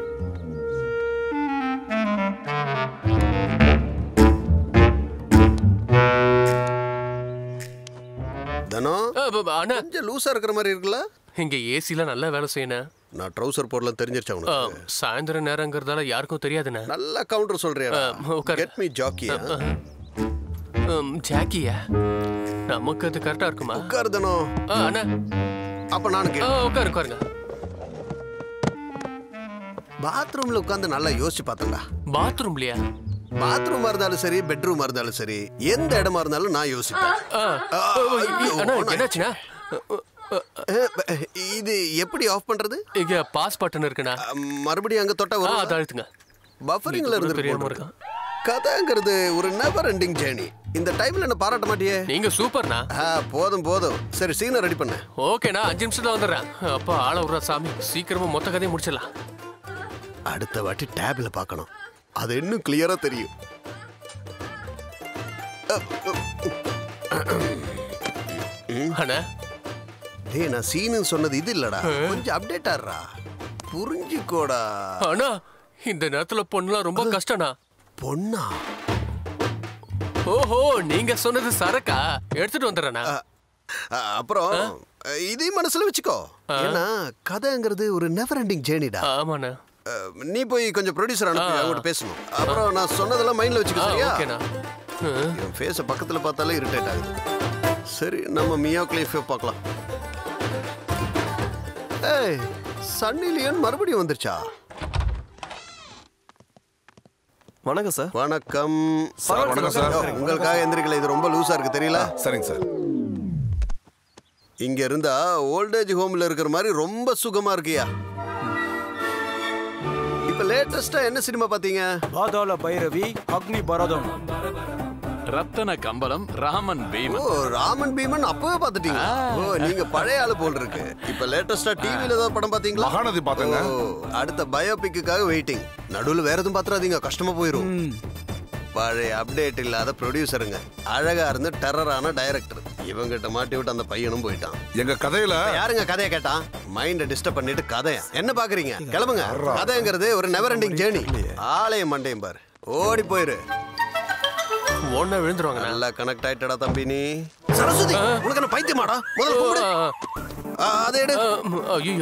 தனோ
ஆ, ப- ப- அண்ணா
கொஞ்சம் லூசா இருக்கிற மாதிரி இருக்குல்ல
இங்க ஏசில நல்லா வேலை செய்யணும்
நான் ட்ரவுசர் போடலாம் தெரிஞ்சிருச்சா
ஆ,
உனக்கு
சாயந்தரம் நேரங்கிறதால யாருக்கும் தெரியாதுண்ணே
நல்ல கவுண்டர் சொல்றியா
ஆ, உட்காரு.
கெட் மீ ஜாக்கி
ம், ஜாக்கியா நமக்கு அது கரெக்டா இருக்குமா
உட்காரு தனோ
ஆ, அண்ணா
அப்ப நானும்
ஆ,
கேட்டேன்
உட்காரு உட்காருங்க
பாத்ரூம்ல உட்காந்து நல்லா யோசிச்சு பார்த்தேன்டா
பாத்ரூம்லயா
பாத்ரூமா இருந்தாலும் சரி பெட்ரூமா இருந்தாலும் சரி எந்த இடமா இருந்தாலும் நான் யோசிப்பேன்
ஆ,
ஆ, ஐயோ,
அண்ணா
நான்
என்னாச்சுண்ணா
இது எப்படி ஆஃப் பண்றது
இங்க பாஸ் பட்டன் இருக்குண்ணா
மறுபடியும் அங்க தொட்டா
ஆ,
வரும்
அதை அழுத்துங்க
பஃபரிங்ல
இது கூட
இருந்து
தெரியாம
போட்டு
இருக்கான்.
கதைங்கிறது ஒரு நெவர் எண்டிங் ஜேர்னி இந்த டைம்ல என்ன பாராட்ட மாட்டியே
நீங்க சூப்பர்ண்ணா
ஆ, போதும் போதும் சரி சீனை ரெடி பண்ணு
ஓகேண்ணா அஞ்சு நிமிஷத்துல வந்துடுறேன் அப்பா ஆள விடுறா சாமி சீக்கிரமா மொத்த கதையை முடிச்சிடலாம்
அடுத்த வாட்டி டேப்ல பார்க்கணும் அது இன்னும் கிளியரா தெரியும்
அண்ணா
டேய் நான் சீனு சொன்னது இது இல்லடா கொஞ்சம் அப்டேட் ஆடுறா புரிஞ்சுக்கோடா
அண்ணா இந்த நேரத்துல பொண்ணுலாம் ரொம்ப கஷ்டம்ண்ணா
பொண்ணா
ஓஹோ நீங்க சொன்னது சரக்கா எடுத்துட்டு வந்துடுறேண்ணா
அ, அப்புறம் இதையும் மனசுல வச்சுக்கோ ஏன்னா கதைங்கிறது ஒரு நெவர் எண்டிங் ஜேர்னிடா
ஆமாண்ணா
நீ போய் கொஞ்சம் ப்ரொடியூசர் அனுப்பி அவங்ககிட்ட பேசணும் அப்புறம் நான் சொன்னதெல்லாம் மைண்ட்ல வச்சுக்க
ஆ,
சரியா
ஓகேண்ணா.
என் ஃபேஸை பக்கத்துல பார்த்தாலே இரிட்டேட் ஆகுது சரி நம்ம மியோ கிளிஃப் பார்க்கலாம் ஏய் சன்னி லியோன் மறுபடியும் வந்துருச்சா
வணக்கம் சார்
வணக்கம்
சார், வணக்கம் சார்.
யோ, உங்களுக்காக எந்திரிக்கல இது ரொம்ப லூசா இருக்கு தெரியல
சரிங்க சார்
இங்க இருந்தா ஓல்டேஜ் ஹோம்ல இருக்கிற மாதிரி ரொம்ப சுகமா இருக்கியா இப்ப லேட்டஸ்டா என்ன சினிமா பாத்தீங்க
பாதாள பைரவி அக்னி பரதம்
ரத்தன கம்பளம் ராமன்
ஓ
பீமன்
ராமன் பீமன் அப்பவே பாத்துட்டீங்க ஓ நீங்க பழைய ஆளு போல் இருக்கு இப்ப லேட்டஸ்டா டிவில ஏதாவது படம் பாத்தீங்களா
மகாநதி பார்த்தேங்க.
ஓ, அடுத்த பயோபிக்குக்காக வெயிட்டிங் நடுவுல வேற எதுவும் பாத்துறாதீங்க கஷ்டமா போயிரும் பழைய அப்டேட் இல்லாத ப்ரொடியூசருங்க அழகா இருந்து டெரரான டைரக்டர் இவங்கிட்ட மாட்டி விட்டு அந்த பையனும் போயிட்டான்
எங்க கதையில
யாருங்க கதையை கேட்டான் மைண்ட டிஸ்டர்ப் பண்ணிட்டு கதையா என்ன பாக்குறீங்க கிளம்புங்க கதைங்கிறது ஒரு நெவர் எண்டிங் ஜேர்னி ஆலயம் மண்டையும் பாரு ஓடி போயிரு
ஒன்னா விழுந்துருவாங்க
நல்லா கனெக்ட் ஆயிட்டடா தம்பி நீ சரஸ்வதி உனக்கு என்ன பைத்தியமாடா முதல்ல கூப்பிடு ஆ, அதை எடு
ஐயோ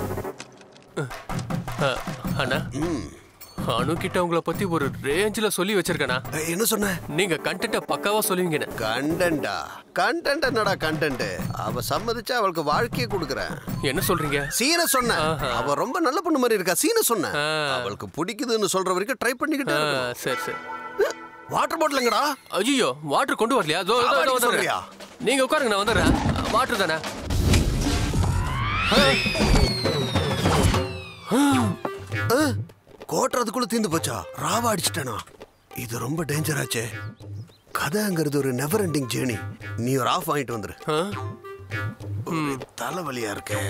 அண்ணா அனு கிட்ட உங்களை பத்தி ஒரு ரேஞ்சில சொல்லி வச்சிருக்கேனா
என்ன சொன்ன
நீங்க கண்டென்ட்ட பக்காவா சொல்லுவீங்க
கண்டென்டா கண்டென்ட் என்னடா கண்டென்ட் அவ சம்மதிச்சா அவளுக்கு வாழ்க்கையை கொடுக்குறேன்
என்ன சொல்றீங்க
சீன சொன்ன அவ ரொம்ப நல்ல பொண்ணு மாதிரி இருக்கா சீன சொன்ன அவளுக்கு பிடிக்குதுன்னு சொல்ற வரைக்கும் ட்ரை பண்ணிக்கிட்டே
ஆ,
இருக்கணும்.
சரி சரி
வாட்டர் பாட்டிலுங்கடா
ஐயோ வாட்டர் கொண்டு வரலையா இதோ, இதோ, இதோ
அடிக்க
வந்துடுறேன்.
சொல்றியா?
நீங்க உட்காருங்க நான் வந்துடுறேன் வாட்டர் தானே
கோட்டர் அதுக்குள்ள தீந்து போச்சா ராவா அடிச்சிட்டேனா இது ரொம்ப டேஞ்சர் ஆச்சே கதைங்கிறது ஒரு நெவர் எண்டிங் ஜேர்னி நீ ஒரு ஆஃப் வாங்கிட்டு வந்துரு ஒரு தலைவலியா இருக்கே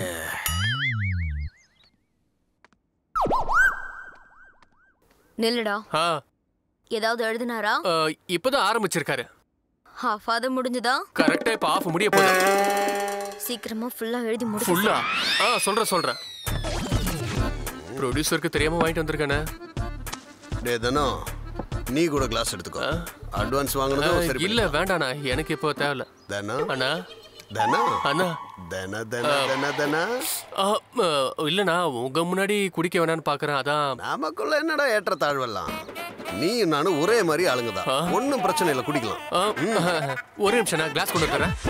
நில்லுடா
ஆ
ஏதாவது எழுதினாரா
ஆ, இப்பதான் ஆரம்பிச்சிருக்காரு
ஹாஃப் அது முடிஞ்சுதா
கரெக்டா இப்ப ஆஃப் முடிய போகுது
சீக்கிரமா ஃபுல்லா எழுதி முடிச்சு
ஃபுல்லா ஆ சொல்றேன் சொல்றேன் ப்ரொடியூசருக்கு தெரியாம வாங்கிட்டு வந்திருக்கானே
டே தனம் நீ கூட கிளாஸ் எடுத்துக்கோ அட்வான்ஸ் வாங்கினதும் சரி
இல்ல வேண்டாண்ணா எனக்கு இப்போ தேவையில்ல
தனம்
அண்ணா
தனா
அண்ணா
தன தன தன தன
ஆ, ஆ, இல்லண்ணா உங்க முன்னாடி குடிக்க வேணாம்னு பாக்குறேன் அதான்
நமக்குள்ள என்னடா ஏற்ற தாழ்வெல்லாம் நீ நானும் ஒரே மாதிரி ஆளுங்க தான் ஒன்றும் பிரச்சனை இல்லை குடிக்கலாம்
ஆ, ஒரு நிமிஷம் நான் கிளாஸ் கொண்டு வந்துடுறேன்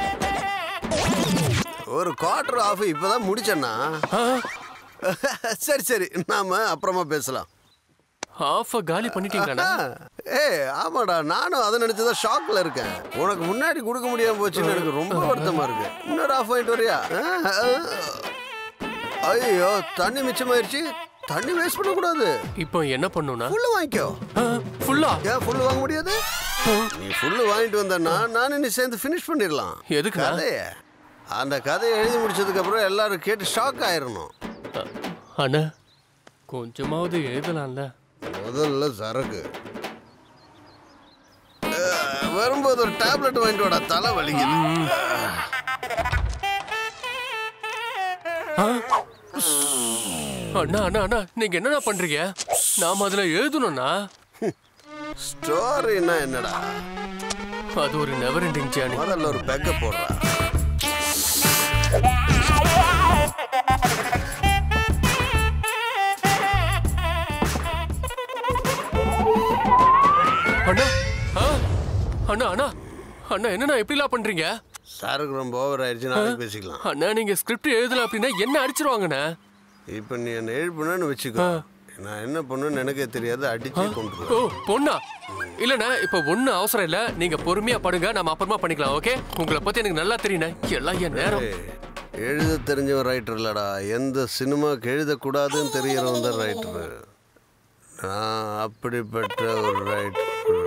ஒரு குவார்டர் ஆஃப் இப்பதான் முடிச்சேன்னா சரி சரி நாம அப்புறமா பேசலாம்
ஆஃப் காலி பண்ணிட்டீங்களாண்ணா
ஏய் ஆமாடா நானும் அதை நினைச்சுதான் ஷாக்ல இருக்கேன் உனக்கு முன்னாடி கொடுக்க முடியாம போச்சுன்னு எனக்கு ரொம்ப வருத்தமா இருக்கு இன்னொரு ஆஃப் ஆயிட்டு வரியா ஐயோ தண்ணி மிச்சமாயிருச்சு தண்ணி வேஸ்ட் பண்ணக்கூடாது
இப்போ என்ன பண்ணுனா
ஃபுல்லு வாங்கிக்கோ
ஃபுல்லா
ஏன் ஃபுல்லு வாங்க முடியாது நீ ஃபுல்லு வாங்கிட்டு வந்தனா நானும் நீ சேர்ந்து ஃபினிஷ் பண்ணிடலாம்
எதுக்குண்ணா?
கதைய அந்த கதையை எழுதி முடிச்சதுக்கு அப்புறம் எல்லாரும் கேட்டு ஷாக் ஆயிரணும்
அண்ணா கொஞ்சமாவது எழுதலாம்ல
முதல்ல சரக்கு அஹ், வரும்போது ஒரு டேப்லெட் வாங்கிட்டு வாடா தலை வலிக்குது
அண்ணா அண்ணா அண்ணா நீங்க என்னண்ணா பண்றீங்க நாம அதுல எழுதணும்னா
ஸ்டோரின்னா என்னடா
அது ஒரு நெவர் எண்டிங் ஜேர்னி
முதல்ல ஒரு பெக்க போடுறா
அண்ணா ஆ? அண்ணா அண்ணா அண்ணா என்னண்ணா எப்படிலாம் பண்றீங்க
சரக்கு ரொம்ப ஓவர் ஆயிடுச்சு நாளைக்கு பேசிக்கலாம்
அண்ணா நீங்க ஸ்கிரிப்ட் எழுதல அப்படின்னா என்ன அடிச்சிருவாங்கண்ணா
இப்போ நீ என்ன எழுப்புனு வச்சுக்கோ நான் என்ன பண்ணுன்னு எனக்கே தெரியாது அடிச்சு கொண்டு
ஓ பொண்ணா இல்லண்ணா இப்ப ஒண்ணு அவசரம் இல்ல நீங்க பொறுமையா படுங்க நம்ம அப்புறமா பண்ணிக்கலாம் ஓகே உங்களை பத்தி எனக்கு நல்லா தெரியுண்ணே எல்லாம் என் நேரம்
எழுத தெரிஞ்சவன் ரைட்டர் இல்லடா எந்த சினிமாக்கு எழுதக்கூடாதுன்னு தெரியறவன் தான் ரைட்டர் நான் அப்படிப்பட்ட ஒரு ரைட்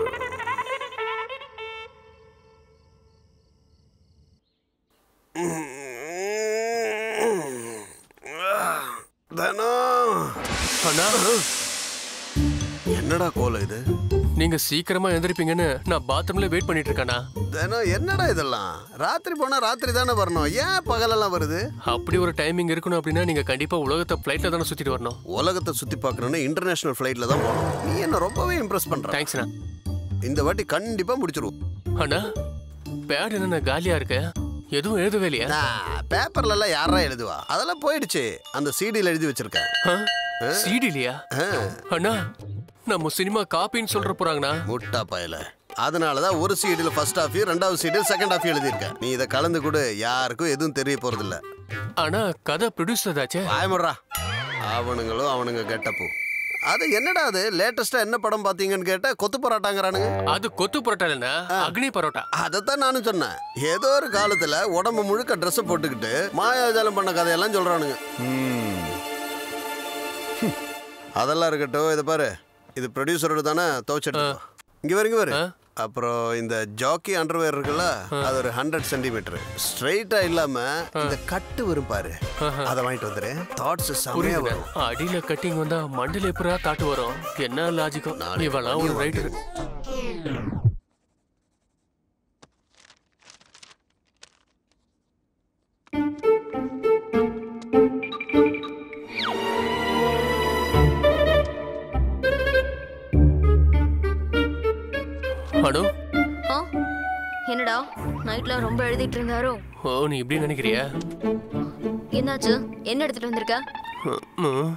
தனம்
அண்ணா
என்னடா கோலம் இது
நீங்க சீக்கிரமா எந்திரிப்பீங்கன்னு நான் பாத்ரூம்ல வெயிட் பண்ணிட்டு இருக்கேனா
தினம் என்னடா இதெல்லாம் ராத்திரி போனா ராத்திரி தானே வரணும் ஏன் பகலெல்லாம் வருது
அப்படி ஒரு டைமிங் இருக்கணும் அப்படின்னா நீங்க கண்டிப்பா உலகத்தை ஃபிளைட்ல தானே சுத்திட்டு வரணும்
உலகத்தை சுத்தி பார்க்கணும்னு இன்டர்நேஷனல் ஃப்ளைட்ல தான் போகணும் நீ என்ன ரொம்பவே இம்ப்ரெஸ் பண்ற
தேங்க்ஸ்ண்ணா
இந்த வாட்டி கண்டிப்பா முடிச்சிருவோம்
அண்ணா பேட் என்ன காலியா இருக்கு எதுவும் எழுதவே இல்லையா
பேப்பர்ல எல்லாம் யாரா எழுதுவா அதெல்லாம் போயிடுச்சு அந்த சிடியில் எழுதி வச்சிருக்கேன்
சிடிலியா அண்ணா நம்ம சினிமா காப்பின்னு சொல்ற போறாங்கண்ணா
முட்டா பயல அதனால தான் ஒரு சீடில் ஃபர்ஸ்ட் ஹாஃப் ரெண்டாவது சீடில் செகண்ட் ஹாஃப் எழுதியிருக்கேன் நீ இதை கலந்து கொடு யாருக்கும் எதுவும் தெரிய போறதில்ல
ஆனா கதை ப்ரொடியூசர் தாச்சே
ஆயமுட்றா அவனுங்களும் அவனுங்க கெட்டப்பு அது என்னடா அது லேட்டஸ்டா என்ன படம் பாத்தீங்கன்னு கேட்டா கொத்து பரோட்டாங்கிறானுங்க
அது கொத்து பரோட்டா இல்லைன்னா அக்னி பரோட்டா
அதைத்தான் நானும் சொன்னேன் ஏதோ ஒரு காலத்துல உடம்பு முழுக்க ட்ரெஸ் போட்டுக்கிட்டு மாயாஜாலம் பண்ண கதையெல்லாம் சொல்றானுங்க அதெல்லாம் இருக்கட்டும் இதை பாரு இது ப்ரொடியூசரோட தானே துவச்சிட்டு இங்க வர இங்க வரு அப்புறம் இந்த ஜாக்கி அண்டர்வேர் இருக்குல்ல அது ஒரு ஹண்ட்ரட் சென்டிமீட்டர் ஸ்ட்ரைட்டா இல்லாம இந்த கட்டு வரும் பாரு அதை வாங்கிட்டு வந்துரு தாட்ஸ் செமையா
புரியுது
வரும்
அடியில கட்டிங் வந்தா மண்டல எப்படா தாட்டு வரும் என்ன லாஜிக்கோ இவெல்லாம் ஒரு ரைட்டர் அனு
ஆ என்னடா நைட்ல ரொம்ப எழுதிட்டு இருந்தாரோ
ஓ நீ இப்படி நினைக்கிறியா
என்னாச்சு என்ன எடுத்துட்டு வந்திருக்க
ம்.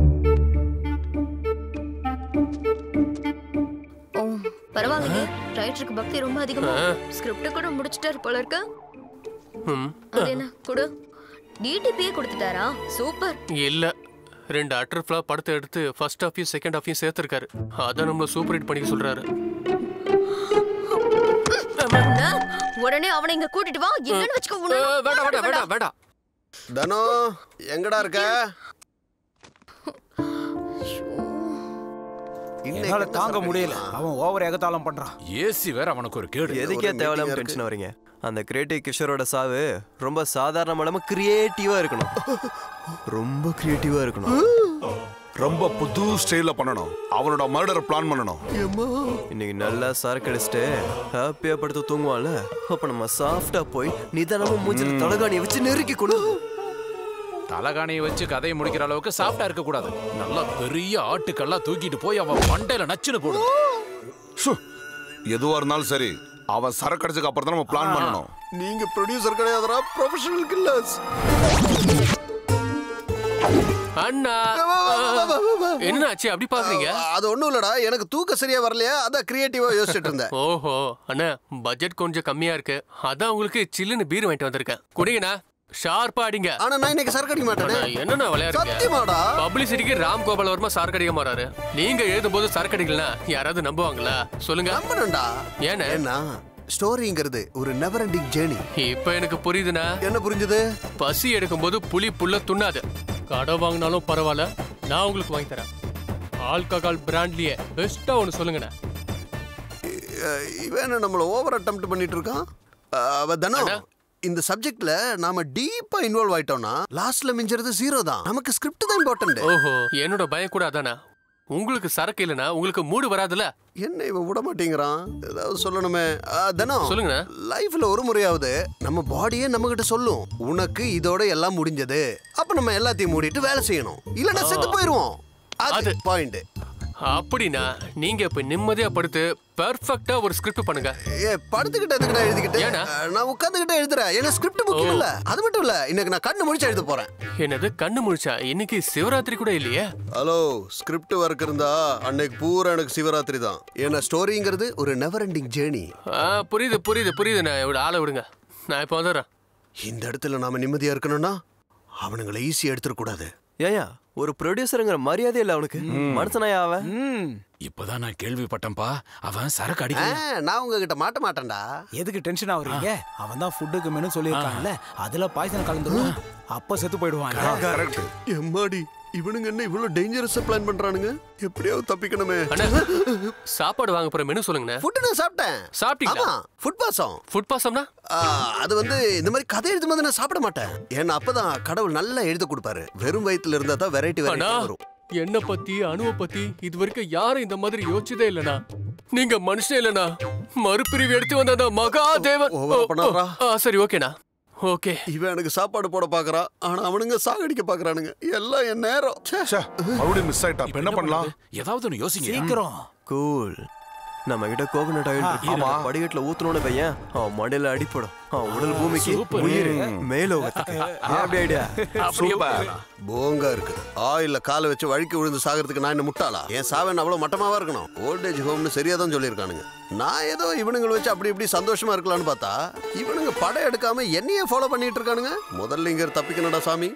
ஓ பரவாயில்லையே ரைட்டருக்கு பக்தி ரொம்ப அதிகமா
ஆ.
ஸ்கிரிப்ட் கூட முடிச்சிட்டாரு போல இருக்கு
ம்.
அது என்ன கொடு டிடிபியே கொடுத்துட்டாரா சூப்பர்
இல்ல ரெண்டு அட்டர் ஃபிளா படத்தை எடுத்து ஃபர்ஸ்ட் ஹாஃபையும் செகண்ட் ஹாஃபையும் சேர்த்திருக்காரு அதான் நம்மள சூப்பர் ஹிட் பண்ணிக்க சொல்றாரு
என்ன? உடனே அவனை இங்க கூட்டிட்டு வா இல்லன்னு வச்சுக்கோ உன்னை நான்
வேண்டாம் வேண்டாம்
வேண்டாம்.
வேண்டாம் வேண்டாம்
தனோ எங்கடா இருக்க
என்னால தாங்க முடியல அவன் ஓவர் எகத்தாளம் பண்றான்
ஏசி வேற அவனுக்கு ஒரு கேடு
எதுக்கே தேவையில்லாம டென்ஷன் வரீங்க அந்த கிரியேட்டிவ் கிஷோரோட சாவு ரொம்ப சாதாரண இல்லாம கிரியேட்டிவா இருக்கணும் ரொம்ப கிரியேட்டிவா இருக்கணும்
ரொம்ப புது ஸ்டைல்ல பண்ணணும் அவனோட மர்டர் பிளான் பண்ணணும்
இன்னைக்கு நல்லா சரக்கு அடிச்சுட்டு ஹாப்பியா படுத்து தூங்குவான்ல அப்ப நம்ம சாஃப்டா போய் நிதானமா மூஞ்சில தலகாணியை வச்சு நெருக்கி கொடு
தலகாணியை வச்சு கதையை முடிக்கிற அளவுக்கு சாஃப்டா இருக்க கூடாது நல்லா பெரிய ஆட்டுக்கெல்லாம் தூக்கிட்டு போய் அவன் மண்டையில நச்சுன்னு போடு
ஷு, எதுவா இருந்தாலும் சரி அவன் சரக்கு அடிச்சதுக்கு அப்புறம் தான் நம்ம பிளான் பண்ணணும்
நீங்க ப்ரொடியூசர் கிடையாதுடா ப்ரொஃபஷனல் கில்லர்ஸ்
அண்ணா என்ன ஆச்சு அப்படி பாக்குறீங்க
அது ஒண்ணும் இல்லடா எனக்கு தூக்கம் சரியா வரலையா அதான் கிரியேட்டிவா யோசிச்சுட்டு இருந்தேன்
ஓஹோ அண்ணா பட்ஜெட் கொஞ்சம் கம்மியா இருக்கு அதான் உங்களுக்கு சில்லுன்னு பீர் வாங்கிட்டு வந்திருக்கேன் குடிங்கண்ணா ஷார்ப்பா அடிங்க
ஆனா நான் இன்னைக்கு சரக்கு அடிக்க மாட்டேனே.
அண்ணா, என்னண்ணா விளையாடுறீங்க
சத்தியமாடா?
பப்ளிசிட்டிக்கு ராம் கோபால் வர்மா சரக்கு அடிக்க மாறாரு நீங்க எழுதும் போது சரக்கு அடிக்கலாம் யாராவது நம்புவாங்களா சொல்லுங்க
நம்பணும்டா
ஏன்னா
ஏன்னா ஸ்டோரிங்கிறது ஒரு நெவர் எண்டிங் ஜேர்னி
இப்ப எனக்கு புரியுதுண்ணா
என்ன புரிஞ்சுது
பசி எடுக்கும்போது புளி புல்ல துண்ணாது கடை வாங்கினாலும் பரவாயில்ல நான் உங்களுக்கு வாங்கி தரேன் ஆல்கஹால் பிராண்ட்லயே பெஸ்டா ஒன்னு சொல்லுங்கண்ணா
அஹ் இவன் என்ன நம்மள ஓவர் அட்டெம்ப்ட் பண்ணிட்டு இருக்கான் அஹ் அவ தனம் இந்த சப்ஜெக்ட்ல நாம டீப்பா இன்வால்வ் ஆயிட்டோம்னா லாஸ்ட்ல மிஞ்சறது ஜீரோ தான் நமக்கு ஸ்கிரிப்ட் தான் இம்பார்ட்டன்ட்
ஓஹோ என்னோட பயம் கூட அதானா உங்களுக்கு சரக்கு இல்லைன்னா உங்களுக்கு மூடு வராதுல்ல
என்ன இவன் விட மாட்டேங்கிறான் ஏதாவது சொல்லணுமே அஹ் தனம்
சொல்லுங்கண்ணா.
லைஃப்ல ஒரு முறையாவது நம்ம பாடியே நம்ம கிட்ட சொல்லும் உனக்கு இதோட எல்லாம் முடிஞ்சது அப்ப நம்ம எல்லாத்தையும் மூடிட்டு வேலை செய்யணும் இல்லன்னா செத்து போயிருவோம் அது பாயிண்ட்
அப்படின்னா நீங்க இப்ப நிம்மதியா படுத்து பெர்ஃபெக்ட்டா ஒரு ஸ்கிரிப்ட் பண்ணுங்க
ஏ படுத்துக்கிட்டு எதுக்குடா எழுதிக்கிட்டு அஹ் நான் உட்காந்துக்கிட்டு எழுதுறேன் ஏன்னா ஸ்கிரிப்ட் முக்கியம் இல்ல அது மட்டும் இல்ல இன்னைக்கு நான் கண்ணு முடிச்சு எழுத போறேன்
என்னது கண்ணு முழிச்சா இன்னைக்கு சிவராத்திரி கூட இல்லையே
ஹலோ ஸ்கிரிப்ட் ஒர்க் இருந்தா அன்னைக்கு பூரா எனக்கு சிவராத்திரி தான் ஏன்னா ஸ்டோரிங்கிறது ஒரு நெவர் எண்டிங் ஜேர்னி
ஆ, புரியுது புரியுது புரியுது நான் இவ்வளவு ஆளை விடுங்க நான் இப்போ வந்துடுறேன்
இந்த இடத்துல நாம நிம்மதியா இருக்கணும்னா அவனுங்களை ஈஸியா எடுத்துடக்கூடாது
ஏயா ஒரு ப்ரொடியூசருங்கிற மரியாதை இல்ல அவனுக்கு மனுஷனாயா அவன்
இப்பதான் நான் கேள்விப்பட்டேன்பா அவன் சரக்கு
ஆ,
அடிக்க
நான் உங்ககிட்ட மாட்ட மாட்டேன்டா
எதுக்கு டென்ஷன் ஆகுறீங்க அவன் தான் ஃபுட்டுக்கு மெனு சொல்லியிருக்கான்ல அதுல பாய்சன் கலந்துரும் அப்ப செத்து போயிடுவான்
கரெக்ட்
எம்மாடி இவனுங்க என்ன இவ்வளவு டேஞ்சரஸா பிளான் பண்றானுங்க எப்படியாவது தப்பிக்கணுமே
அண்ணா சாப்பாடு வாங்க போற மெனு சொல்லுங்கண்ணே
ஃபுட் நான் சாப்பிட்டேன்
சாப்பிட்டீங்களா
ஆமா ஃபுட் பாசம்
ஃபுட் பாசம்னா
அது வந்து இந்த மாதிரி கதை எழுதும் போது நான் சாப்பிட மாட்டேன் ஏன்னா அப்பதான் கடவுள் நல்லா எழுத கொடுப்பாரு வெறும் வயித்துல இருந்தா தான் வெரைட்டி
அண்ணா
வெரைட்டி வரும்
என்ன பத்தி அணுவ பத்தி இது வரைக்கும் யாரும் இந்த மாதிரி யோசிச்சதே இல்லனா நீங்க மனுஷன் இல்லனா மறுபிரிவு எடுத்து வந்த அந்த மகாதேவன்
over பண்ணாதடா.
ஆ, சரி ஓகேண்ணா ஓகே
இவன் எனக்கு சாப்பாடு போட பாக்குறான் ஆனா அவனுங்க சாகடிக்க பாக்குறானுங்க எல்லாம் என் நேரம் ச்சே.
மறுபடியும் மிஸ் ஆயிட்டா இப்ப என்ன பண்ணலாம்
ஏதாவது ஒன்று யோசிங்க
சீக்கிரம்
கூல் நம்ம கிட்ட கோகனட் ஆயில் இருக்கு
ஆமா.
படிக்கட்டுல ஊத்துனோட பையன் அவன் மண்டையில அடிப்படும் அவன் உடல் பூமிக்கு
சூப்பர்.
உயிர் மேலோகத்துக்கு ஏன் அப்படி ஐடியா
சூப்பர்
போங்கா இருக்கு ஆயில்ல காலை வச்சு வழுக்கி விழுந்து சாகிறதுக்கு நான் என்ன முட்டாளா என் சாவன் அவ்வளவு மட்டமாவா இருக்கணும் ஓல்டேஜ் ஹோம்னு சரியா தான் சொல்லியிருக்கானுங்க நான் ஏதோ இவனுங்களை வச்சு அப்படி இப்படி சந்தோஷமா இருக்கலாம்னு பார்த்தா இவனுங்க படம் எடுக்காம என்னையே ஃபாலோ பண்ணிட்டு இருக்கானுங்க முதல்ல இங்க இருந்து தப்பிக்கணும்டா சாமி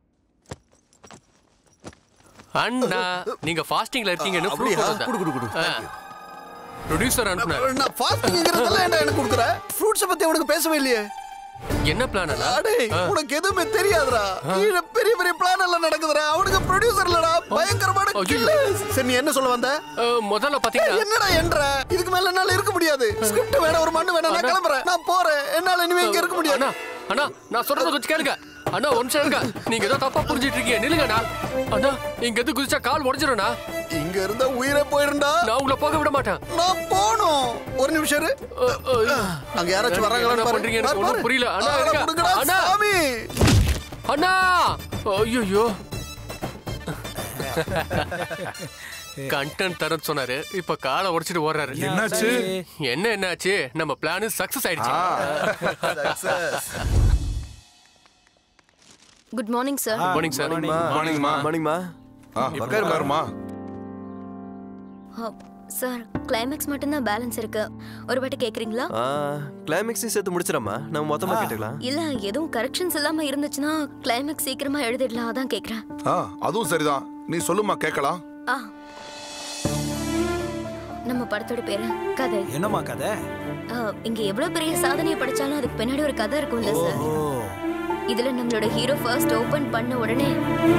அண்ணா நீங்க ஃபாஸ்டிங்ல இருக்கீங்கன்னு
அப்படியா?
ப்ரூஃப்
குடு, குடு, குடு.
ப்ரொடியூசர் அனுப்புனார்
நான் ஃபாஸ்டிங்கிறதெல்லாம் என்ன எனக்கு கொடுக்குற ஃப்ரூட்ஸை பத்தி அவனுக்கு பேசவே இல்லையே
என்ன பிளான் அண்ணா
அடே உனக்கு எதுவுமே தெரியாதுடா கீழே பெரிய பெரிய பிளான் எல்லாம் நடக்குதுடா அவனுக்கு ப்ரொடியூசர் இல்லடா பயங்கரமான killers. சரி நீ என்ன சொல்ல வந்த
முதல்ல பாத்தீங்கன்னா
என்னடா என்ற இதுக்கு மேல என்னால இருக்க முடியாது ஸ்கிரிப்ட் வேணா ஒரு மண்ணு வேணா நான்
அண்ணா.
கிளம்புறேன் நான் போறேன் என்னால இனிமே இங்க இருக்க முடியாது
அண்ணா அண்ணா நான் சொல்றத கொஞ்சம் கேளுங்க அண்ணா ஒரு நிமிஷம் இருங்க நீங்க ஏதோ தப்பா புரிஞ்சிட்டு இருக்கீங்க நில்லுங்கண்ணா அண்ணா இங்க இருந்து குதிச்சா கால் உடைஞ்சிரும்ண்ணா
இங்க இருந்தா உயிரே போயிருண்டா
நான் உங்களை போக விட மாட்டேன்
நான் போணும் ஒரு நிமிஷம் இரு அங்க யாராச்சும் வராங்களான்னு
என்ன
பாரு.
பண்றீங்க எனக்கு
பாரு,
ஒண்ணும்
பாரு.
புரியல அண்ணா
ஆளை
இருங்க
கொடுங்கடா,
அண்ணா
சாமி.
அண்ணா ஐயோ கண்டென்ட் தரேன்னு சொன்னாரு இப்ப காலை உடைச்சிட்டு ஓடுறாரு
என்னாச்சு?
என்ன என்னாச்சு நம்ம பிளான் சக்சஸ் ஆயிடுச்சு
good morning sir
Good morning, sir.
மார்னிங்மா
மார்னிங்மா
உட்காருமா
சார் கிளைமேக்ஸ் மட்டும்தான் பேலன்ஸ் இருக்கு ஒரு வாட்டி கேக்குறீங்களா
கிளைமேக்ஸையும் சேர்த்து முடிச்சிடமா நம்ம மொத்தமா கேட்டுக்கலாம்
இல்ல எதுவும் கரெக்ஷன்ஸ் இல்லாம இருந்துச்சுன்னா கிளைமேக்ஸ் சீக்கிரமா எழுதிடலாம் அதான் கேக்குறேன்
ஆ அதுவும் சரிதான் நீ சொல்லுமா கேட்கலாம்
ஆ நம்ம படத்தோட பேரு கதை
என்னம்மா கதை
ஆ, இங்க எவ்வளவு பெரிய சாதனையை படிச்சாலும் அதுக்கு பின்னாடி ஒரு கதை இருக்கும்ல சார் இதுல நம்மளோட ஹீரோ ஃபர்ஸ்ட் ஓபன் பண்ண உடனே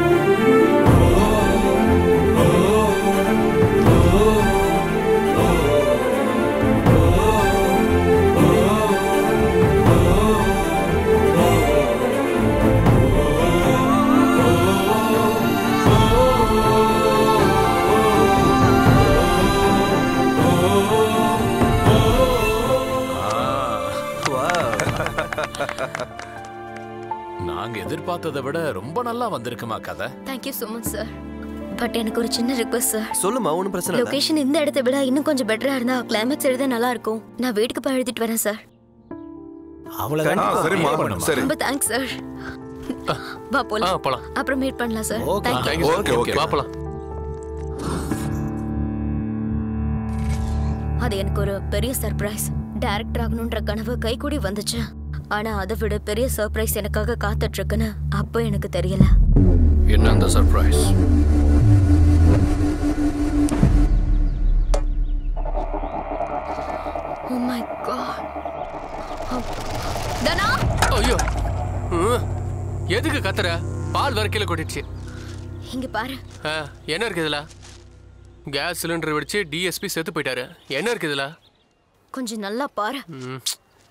நாங்க எதிர்பார்த்ததை விட ரொம்ப நல்லா வந்திருக்குமா கதை
thank you so much sir but எனக்கு ஒரு சின்ன ரிக்வஸ்ட் சார்
சொல்லுமா ஒன்றும் பிரச்சனை இல்லை
லொகேஷன் இந்த இடத்தை விட இன்னும் கொஞ்சம் பெட்டரா இருந்தா கிளைமேக்ஸ் எழுத நல்லா இருக்கும் நான் வீட்டுக்கு போய் எழுதிட்டு வரேன் சார்
அவ்வளவுதான்
ஆ, சரிம்மா சரி
ரொம்ப தேங்க்ஸ் சார் வா
ஆ
போலாம்
போலாம்
அப்புறம் மீட் பண்ணலாம் sir
Okay.
Thank you
thank you
Okay, okay.
வா போலாம்
அது எனக்கு ஒரு பெரிய சர்ப்ரைஸ் டைரக்டர் ஆகணுன்ற கனவு கைகூடி வந்துச்சு ஆனா அதை விட பெரிய சர்ப்ரைஸ் எனக்காக காத்துட்டு இருக்குன்னு அப்போ எனக்கு தெரியல
என்ன அந்த surprise
oh my god Dhana
ஐயோ ம். எதுக்கு கத்துற பால் வர கீழே கொட்டிடுச்சு
இங்க பாரு
ஆ, என்ன இருக்கு இதுல கேஸ் சிலிண்டர் வெடிச்சு டிஎஸ்பி செத்து போயிட்டாரு என்ன இருக்கு இதுல
கொஞ்சம் நல்லா பாரு
ம்.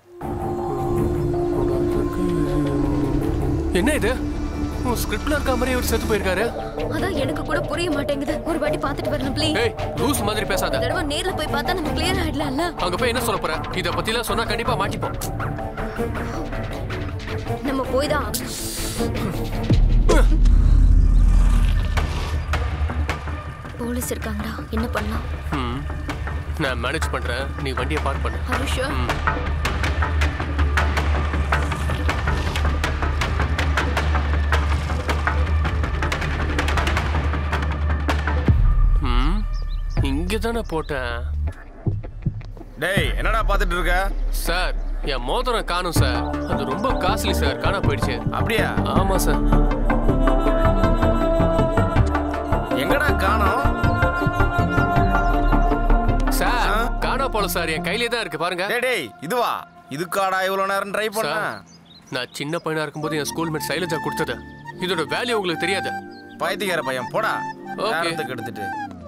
என்ன இது உன் ஸ்கிரிப்ட்ல இருக்க மாதிரி இவர் செத்து போயிருக்காரு
அதான் எனக்கு கூட புரிய மாட்டேங்குது ஒரு வாட்டி பார்த்துட்டு வரலாம் ப்ளீஸ்
ஏய் லூஸ் மாதிரி பேசாத
தடவை நேர்ல போய் பார்த்தா நம்ம கிளியர் ஆயிடலாம்ல
அங்க போய் என்ன சொல்ல போற இத பத்திலாம் சொன்னா கண்டிப்பா மாட்டிப்போம்
நம்ம போய் தான் போலீஸ் இருக்காங்கடா என்ன பண்ணலாம்
ம். நான் மேனேஜ் பண்றேன் நீ வண்டியை பார்க் பண்ணு
Are you sure?
ம். ம் இங்க தானே போட்டேன்
டேய் என்னடா பார்த்துட்டு இருக்க
சார் என் மோதிரம் காணும் சார் அது ரொம்ப காஸ்ட்லி சார் காண போயிடுச்சு
அப்படியா
ஆமா சார்
எங்கடா காணோம்
சார் காணா போல சார் என் கையிலே தான் இருக்கு பாருங்க
டேய் டேய் இதுவா இதுக்காடா இவ்வளவு நேரம் ட்ரை பண்ண
சார், நான் சின்ன பையனா இருக்கும்போது என் ஸ்கூல்மேட் சைலஜா கொடுத்தது இதோட வேல்யூ உங்களுக்கு தெரியாது
பைத்தியக்கார பையன் போடா
Okay.
நேரத்துக்கு எடுத்துட்டு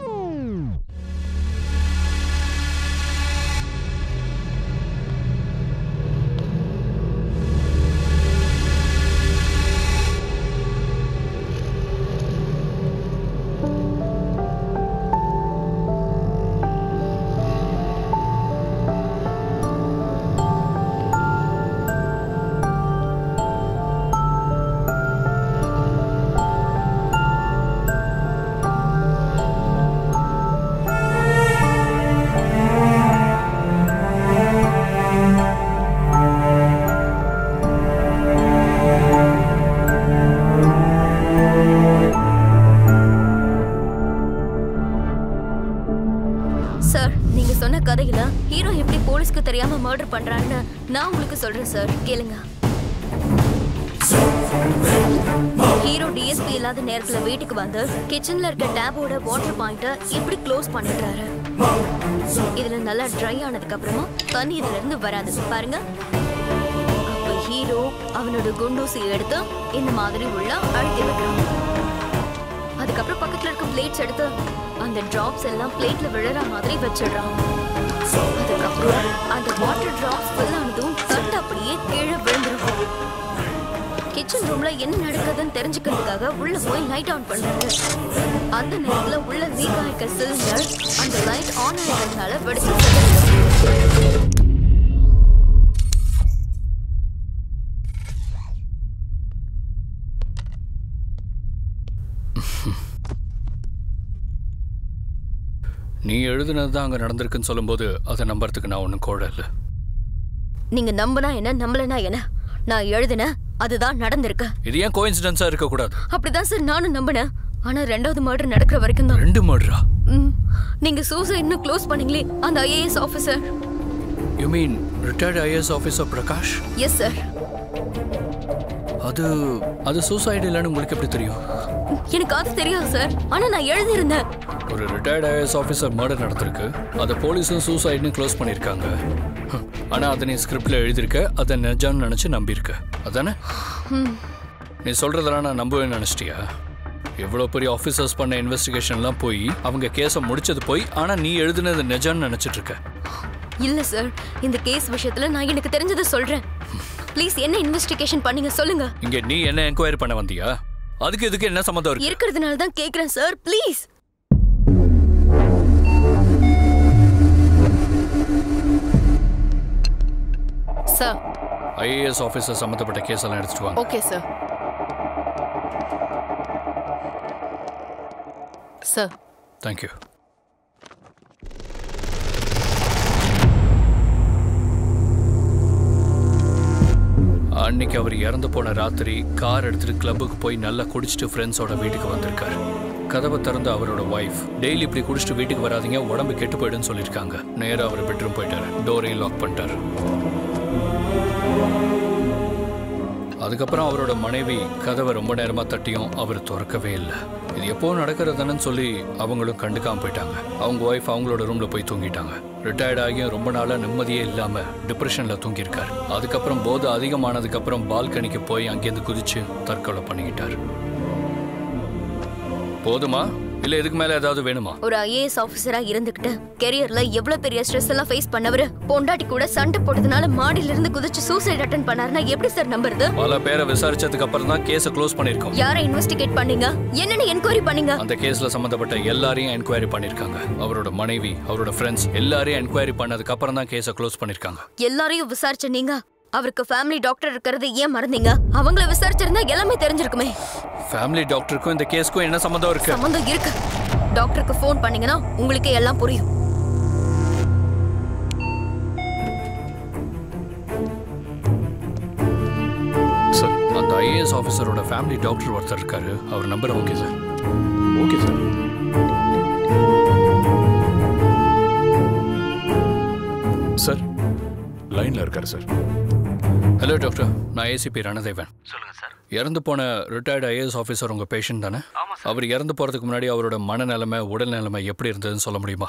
சார் நீங்க சொன்ன கதையில ஹீரோ எப்படி போலீஸ்க்கு தெரியாம மர்டர் பண்றான்னு நான் உங்களுக்கு சொல்றேன் சார் கேளுங்க ஹீரோ டிஎஸ்பி இல்லாத நேரத்துல வீட்டுக்கு வந்து கிச்சன்ல இருக்க டேபோட வாட்டர் பாயிண்ட இப்படி க்ளோஸ் பண்ணிடுறாரு இதுல நல்லா ட்ரை ஆனதுக்கு அப்புறமா தண்ணி இதுல இருந்து வராது பாருங்க அப்ப ஹீரோ அவனோட குண்டூசி எடுத்து இந்த மாதிரி உள்ள அழுத்தி வைக்கிறான் அதுக்கப்புறம் பக்கத்துல இருக்க பிளேட்ஸ் எடுத்து அந்த டிராப்ஸ் எல்லாம் பிளேட்ல விழற மாதிரி வச்சிடுறான் அதுக்கப்புறம் அந்த வாட்டர் டிராப்ஸ் ஃபில் ஆனதும் தட்டு அப்படியே கீழே விழுந்துரும் கிச்சன் ரூம்ல என்ன நடக்குதுன்னு தெரிஞ்சுக்கிறதுக்காக உள்ள போய் லைட் ஆன் பண்றாரு அந்த நேரத்துல உள்ள லீக் ஆயிருக்க சிலிண்டர் அந்த லைட் ஆன் ஆயிருந்ததுனால வெடிச்சு சிதறிடும்.
நீ எழுதுனது தான் அங்கே நடந்திருக்குன்னு சொல்லும்போது அதை நம்புறதுக்கு நான் ஒன்றும் கோட இல்லை
நீங்க நம்பினா என்ன நம்பலனா என்ன நான் எழுதின அதுதான் நடந்திருக்கு
இது ஏன் கோயின்சிடன்ஸாக இருக்கக்கூடாது
அப்படிதான் சார் நானும் நம்பினேன் ஆனா ரெண்டாவது மர்டர் நடக்கிற வரைக்கும் தான்
ரெண்டு மர்டரா
ம். நீங்க சூசைட்னு க்ளோஸ் பண்ணீங்களே அந்த IAS officer
you mean retired IAS officer Prakash
yes sir
அது அது சூசைடு இல்லைன்னு உங்களுக்கு எப்படி தெரியும்
எனக்கு அது தெரியாது சார் ஆனா நான் எழுதியிருந்தேன்
ஒரு ரிட்டையர்ட் ஐஏஎஸ் ஆஃபீஸர் மர்டர் நடந்திருக்கு அதை போலீஸும் சூசைட்னு க்ளோஸ் பண்ணியிருக்காங்க ஹம். ஆனா அதை நீ ஸ்கிரிப்டில் எழுதியிருக்க அதை நிஜம்னு நினச்சி நம்பியிருக்க அதானே
ம்.
நீ சொல்கிறதெல்லாம் நான் நம்புவேன்னு நினச்சிட்டியா எவ்வளோ பெரிய ஆஃபீஸர்ஸ் பண்ண இன்வெஸ்டிகேஷன்லாம் போய் அவங்க கேஸை முடிச்சது போய் ஆனால் நீ எழுதுனது நிஜம்னு நினச்சிட்டு இருக்க
இல்ல சார் இந்த கேஸ் விஷயத்துல நான் எனக்கு தெரிஞ்சதை சொல்றேன் ப்ளீஸ் என்ன இன்வெஸ்டிகேஷன் பண்ணீங்க சொல்லுங்க
இங்கே நீ என்ன என்கொயரி பண்ண வந்தியா அதுக்கு இதுக்கு என்ன சம்மந்தம் இருக்கு
இருக்கிறதுனால தான் கேக்குறேன் sir please
sir
IAS officer சம்மந்தப்பட்ட கேஸ் எல்லாம் எடுத்துட்டு வாங்க
ஓகே சார் சார்
தேங்க்யூ அன்னைக்கு அவர் இறந்து போன ராத்திரி கார் எடுத்துட்டு கிளப்புக்கு போய் நல்லா குடிச்சிட்டு ஃப்ரெண்ட்ஸோட வீட்டுக்கு வந்திருக்காரு கதவை திறந்து அவரோட ஒய்ஃப் டெய்லி இப்படி குடிச்சிட்டு வீட்டுக்கு வராதீங்க உடம்பு கெட்டு போயிடுன்னு சொல்லியிருக்காங்க நேரா அவர் பெட்ரூம் போயிட்டாரு டோரையும் லாக் பண்ணிட்டாரு அதுக்கப்புறம் அவரோட மனைவி கதவை ரொம்ப நேரமா தட்டியும் அவர் திறக்கவே இல்லை இது எப்போ நடக்கிறதுன்னு சொல்லி அவங்களும் கண்டுக்காம போயிட்டாங்க அவங்க ஒய்ஃப் அவங்களோட ரூம்ல போய் தூங்கிட்டாங்க ரிட்டையர்ட் ஆகியும் ரொம்ப நாளா நிம்மதியே இல்லாம டிப்ரெஷன்ல தூங்கியிருக்காரு அதுக்கப்புறம் போதை அதிகமானதுக்கு அப்புறம் பால்கனிக்கு போய் அங்கேருந்து குதிச்சு தற்கொலை பண்ணிக்கிட்டாரு போதுமா இல்ல இதுக்கு மேல ஏதாவது வேணுமா
ஒரு ஐஏஎஸ் ஆபீசரா இருந்துகிட்டு கெரியர்ல எவ்வளவு பெரிய ஸ்ட்ரெஸ் எல்லாம் ஃபேஸ் பண்ணவரு பொண்டாட்டி கூட சண்டை போட்டதுனால மாடியில இருந்து குதிச்சு சூசைட் அட்டன் பண்ணாருன்னா எப்படி சார் நம்புறது
பல பேரை விசாரிச்சதுக்கு அப்புறம் தான் கேஸை க்ளோஸ் பண்ணியிருக்கோம்
யாரை இன்வெஸ்டிகேட் பண்ணீங்க என்னன்னு என்கொயரி பண்ணீங்க
அந்த கேஸ்ல சம்பந்தப்பட்ட எல்லாரையும் என்கொயரி பண்ணிருக்காங்க அவரோட மனைவி அவரோட ஃப்ரெண்ட்ஸ் எல்லாரையும் என்கொயரி பண்ணதுக்கு அப்புறம் தான் கேஸை க்ளோஸ் பண்ணிருக்காங்க
எல்லாரையும் விசாரிச்ச நீங்க அவருக்கு ஃபேமிலி டாக்டர் இருக்கிறது ஏன் மறந்தீங்க அவங்கள விசாரிச்சிருந்தா எல்லாமே தெரிஞ்சிருக்குமே
ஃபேமிலி டாக்டருக்கும் இந்த கேஸ்க்கும் என்ன சம்மந்தம் இருக்கு
சம்மந்தம் இருக்கு டாக்டருக்கு ஃபோன் பண்ணீங்கன்னா உங்களுக்கே எல்லாம் புரியும்
சார் அந்த ஐஏஎஸ் ஆஃபீஸரோட ஃபேமிலி டாக்டர் ஒருத்தர் இருக்காரு அவர் number okay sir
okay sir sir லைன்ல இருக்காரு சார்
ஹலோ டாக்டர் நான் ஏசிபி ரணதேவன் சொல்லுங்க சார் இறந்து போன ரிட்டையர்டு ஐஏஎஸ் ஆஃபீஸர் உங்க பேஷண்ட் தானே அவர் இறந்து போறதுக்கு முன்னாடி அவரோட மனநிலைமை உடல் நிலைமை எப்படி இருந்ததுன்னு சொல்ல முடியுமா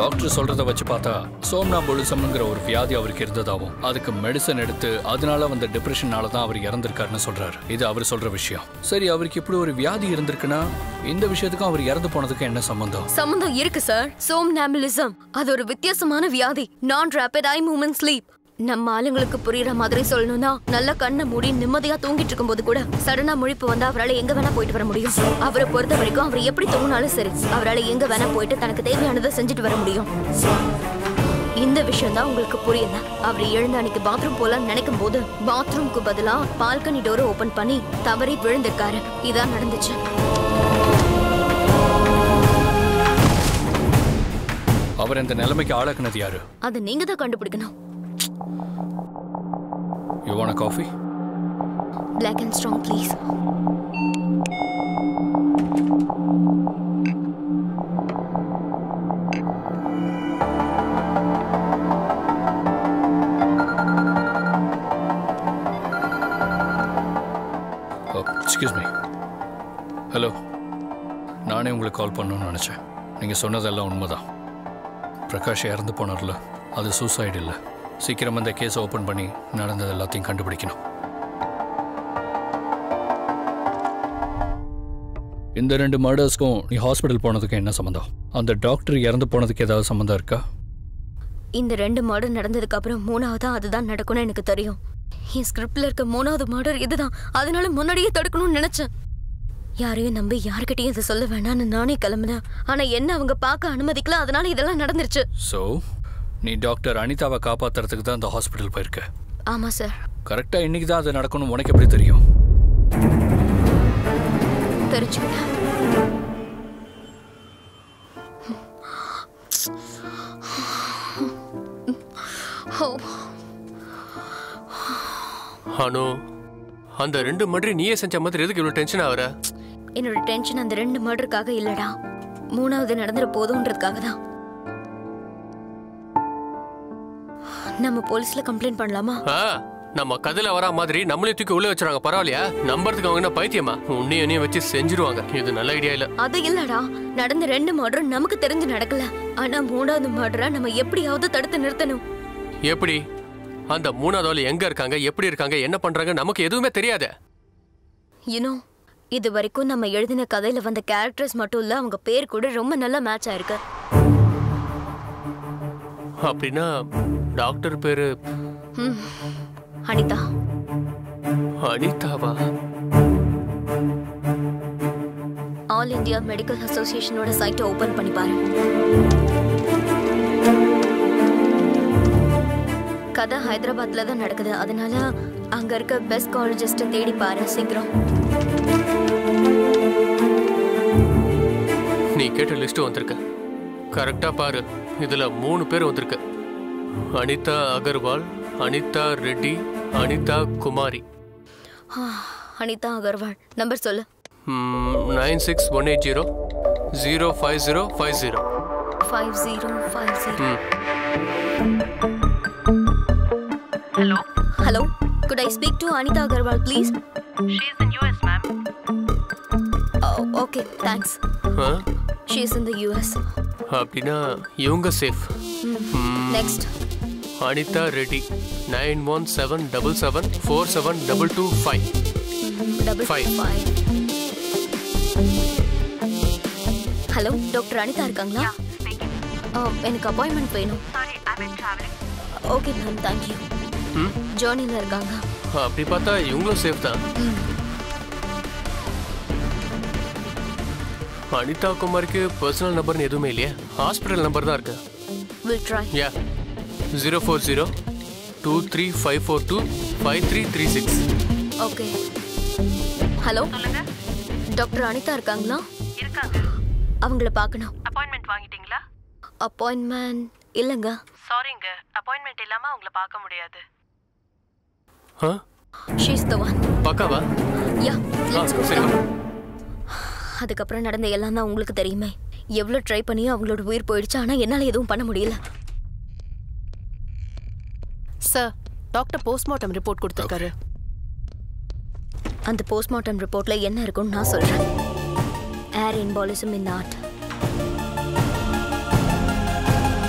டாக்டர் சொல்றத வச்சு பார்த்தா சோம்னாம்பொலிசம்ங்கிற ஒரு வியாதி அவருக்கு இருந்ததாகவும் அதுக்கு மெடிசன் எடுத்து அதனால வந்த டிப்ரெஷனால தான் அவர் இறந்திருக்காருன்னு சொல்றாரு இது அவர் சொல்ற விஷயம் சரி அவருக்கு இப்படி ஒரு வியாதி இருந்திருக்குன்னா இந்த விஷயத்துக்கும் அவர் இறந்து போனதுக்கு என்ன சம்பந்தம்
சம்மந்தம் இருக்கு சார் சோம்னாம்புலிசம் அது ஒரு வித்தியாசமான வியாதி நான் ரேபிட் ஐ மூமெண்ட் ஸ்லீப் நம்ம ஆளுங்களுக்கு புரியுற மாதிரி சொல்லணும்னா நல்ல கண்ணை மூடி நிம்மதியா தூங்கிட்டு இருக்கும்போது கூட சடனா முழிப்பு வந்தா அவரால எங்க வேணா போயிட்டு வர முடியும் அவரை பொறுத்த வரைக்கும் அவர் எப்படி தூங்கினாலும் சரி அவரால எங்க வேணா போயிட்டு தனக்கு தேவையானதை செஞ்சுட்டு வர முடியும் இந்த விஷயம் தான் உங்களுக்கு புரியல அவர் எழுந்த அன்னைக்கு பாத்ரூம் போலாம் நினைக்கும் போது பாத்ரூம்க்கு பதிலா பால்கனி டோரை ஓபன் பண்ணி தவறி விழுந்திருக்காரு இதான் நடந்துச்சு
அவர் இந்த நிலைமைக்கு ஆளாக்குனது யாரு
அதை நீங்க தான் கண்டுபிடிக்கணும்
you want coffee
black and strong please
excuse me hello நானே உங்களுக்கு கால் பண்ணணும்னு நினச்சேன் நீங்கள் சொன்னதெல்லாம் உண்மைதான் பிரகாஷ் இறந்து போனார்ல அது சூசைடு இல்லை சீக்கிரம் இந்த கேஸை ஓப்பன் பண்ணி நடந்தது எல்லாத்தையும் கண்டுபிடிக்கணும் இந்த ரெண்டு மர்டர்ஸ்க்கும் நீ ஹாஸ்பிட்டல் போனதுக்கு என்ன சம்மந்தம் அந்த டாக்டர் இறந்து போனதுக்கு ஏதாவது சம்மந்தம் இருக்கா
இந்த ரெண்டு மர்டர் நடந்ததுக்கு அப்புறம் மூணாவதா அதுதான் நடக்கும்னு எனக்கு தெரியும் என் ஸ்கிரிப்ட்ல இருக்க மூணாவது மர்டர் இதுதான் அதனால முன்னாடியே தடுக்கணும்னு நினைச்சேன் யாரையும் நம்பி யார்கிட்டயும் இதை சொல்ல வேணாம்னு நானே கிளம்புனேன் ஆனா என்ன அவங்க பார்க்க அனுமதிக்கல அதனால இதெல்லாம் நடந்துருச்சு
ஸோ நீ டாக்டர் அனிதாவை காப்பாத்துறதுக்கு தான் இந்த ஹாஸ்பிட்டல் போயிருக்க
ஆமா சார்
கரெக்டாக இன்னைக்கு தான் அது நடக்கணும் உனக்கு எப்படி தெரியும்
தெரிஞ்சுக்கிட்டேன் ஓ
அனு அந்த ரெண்டு மட்ரி நீயே செஞ்ச மாதிரி எதுக்கு இவ்வளவு டென்ஷன் ஆகுற
என்னோட டென்ஷன் அந்த ரெண்டு மர்டருக்காக இல்லடா மூணாவது நடந்துற போதுன்றதுக்காக தான் நம்ம போலீஸ்ல கம்ப்ளைண்ட் பண்ணலாமா
ஆ, நம்ம கதையில வரா மாதிரி நம்மளையும் தூக்கி உள்ள வச்சுறாங்க பரவாயில்லையா நம்புறதுக்கு அவங்க என்ன பைத்தியமா உன்னையும் என்னையும் வச்சு செஞ்சிருவாங்க இது நல்ல ஐடியா இல்ல
அது இல்லடா நடந்த ரெண்டு மர்டரும் நமக்கு தெரிஞ்சு நடக்கல ஆனா மூணாவது மர்டரை நம்ம எப்படியாவது தடுத்து நிறுத்தணும்
எப்படி அந்த மூணாவது ஆள் எங்க இருக்காங்க எப்படி இருக்காங்க என்ன பண்றாங்க நமக்கு எதுவுமே தெரியாதே
யூனோ இது வரைக்கும் நம்ம எழுதின கதையில வந்த கேரக்டர்ஸ் மட்டும் இல்ல அவங்க பேர் கூட ரொம்ப நல்ல மேட்ச் ஆயிருக்கு
அப்படின்னா டாக்டர் பேரு
ம். அனிதா
அனிதாவா
ஆல் இந்தியா மெடிக்கல் அசோசியேஷனோட சைட்டை ஓபன் பண்ணி பாரு கதை ஹைதராபாத்ல தான் நடக்குது அதனால அங்க இருக்க பெஸ்ட் காலேஜிஸ்ட தேடி பாரு சீக்கிரம்
நீ கேட்ட லிஸ்ட் வந்திருக்க கரெக்டா பாரு இதுல மூணு பேர் வந்திருக்கு அனிதா அகர்வால் அனிதா ரெட்டி அனிதா குமாரி
ஆ, அனிதா அகர்வால் நம்பர் சொல்லு
nine six one eight zero zero five zero five zero
five zero five zero
Hello?
Hello good I speak to Anita Agarwal please
She's in US, ma'am.
Okay thanks
ah
she is in the US
அப்படின்னா இவங்க safe
next
Anita Reddy nine one seven double seven four seven double two five
double
Five.
Five hello doctor Anita இருக்காங்களா ஆ, எனக்கு appointment வேணும்
Sorry, I've been traveling.
Okay ma'am thank you
ம்
ஜேர்னியில் இருக்காங்க
அப்படி பார்த்தா இவங்களும் சேஃப் தான் அனிதா குமாருக்கு பர்சனல் நம்பர்னு எதுவுமே இல்லையே ஹாஸ்பிட்டல் நம்பர் தான் இருக்கு
will try
yeah zero four zero two three five four two five three three six
okay hello doctor Anita இருக்காங்களா
இருக்காங்க
அவங்கள பார்க்கணும்
அப்பாயின்மெண்ட் வாங்கிட்டீங்களா
அப்பாயின்மெண்ட் இல்லைங்க
சாரிங்க அப்பாயின்மெண்ட் இல்லாம அவங்கள பார்க்க முடியாது
ஆ
ஷீஸ் த ஒன்
பக்காவா
யா
ஆ
லெட்ஸ் கோ
சரி வா.
அதுக்கப்புறம் நடந்த எல்லாம் தான் உங்களுக்கு தெரியுமே எவ்வளோ ட்ரை பண்ணியும் அவங்களோட உயிர் போயிடுச்சு ஆனால் என்னால் எதுவும் பண்ண முடியல
சார் டாக்டர் போஸ்ட்மார்ட்டம் ரிப்போர்ட் கொடுத்துருக்காரு
அந்த போஸ்ட்மார்ட்டம் ரிப்போர்ட்ல என்ன இருக்குன்னு நான் சொல்றேன் air embolism in not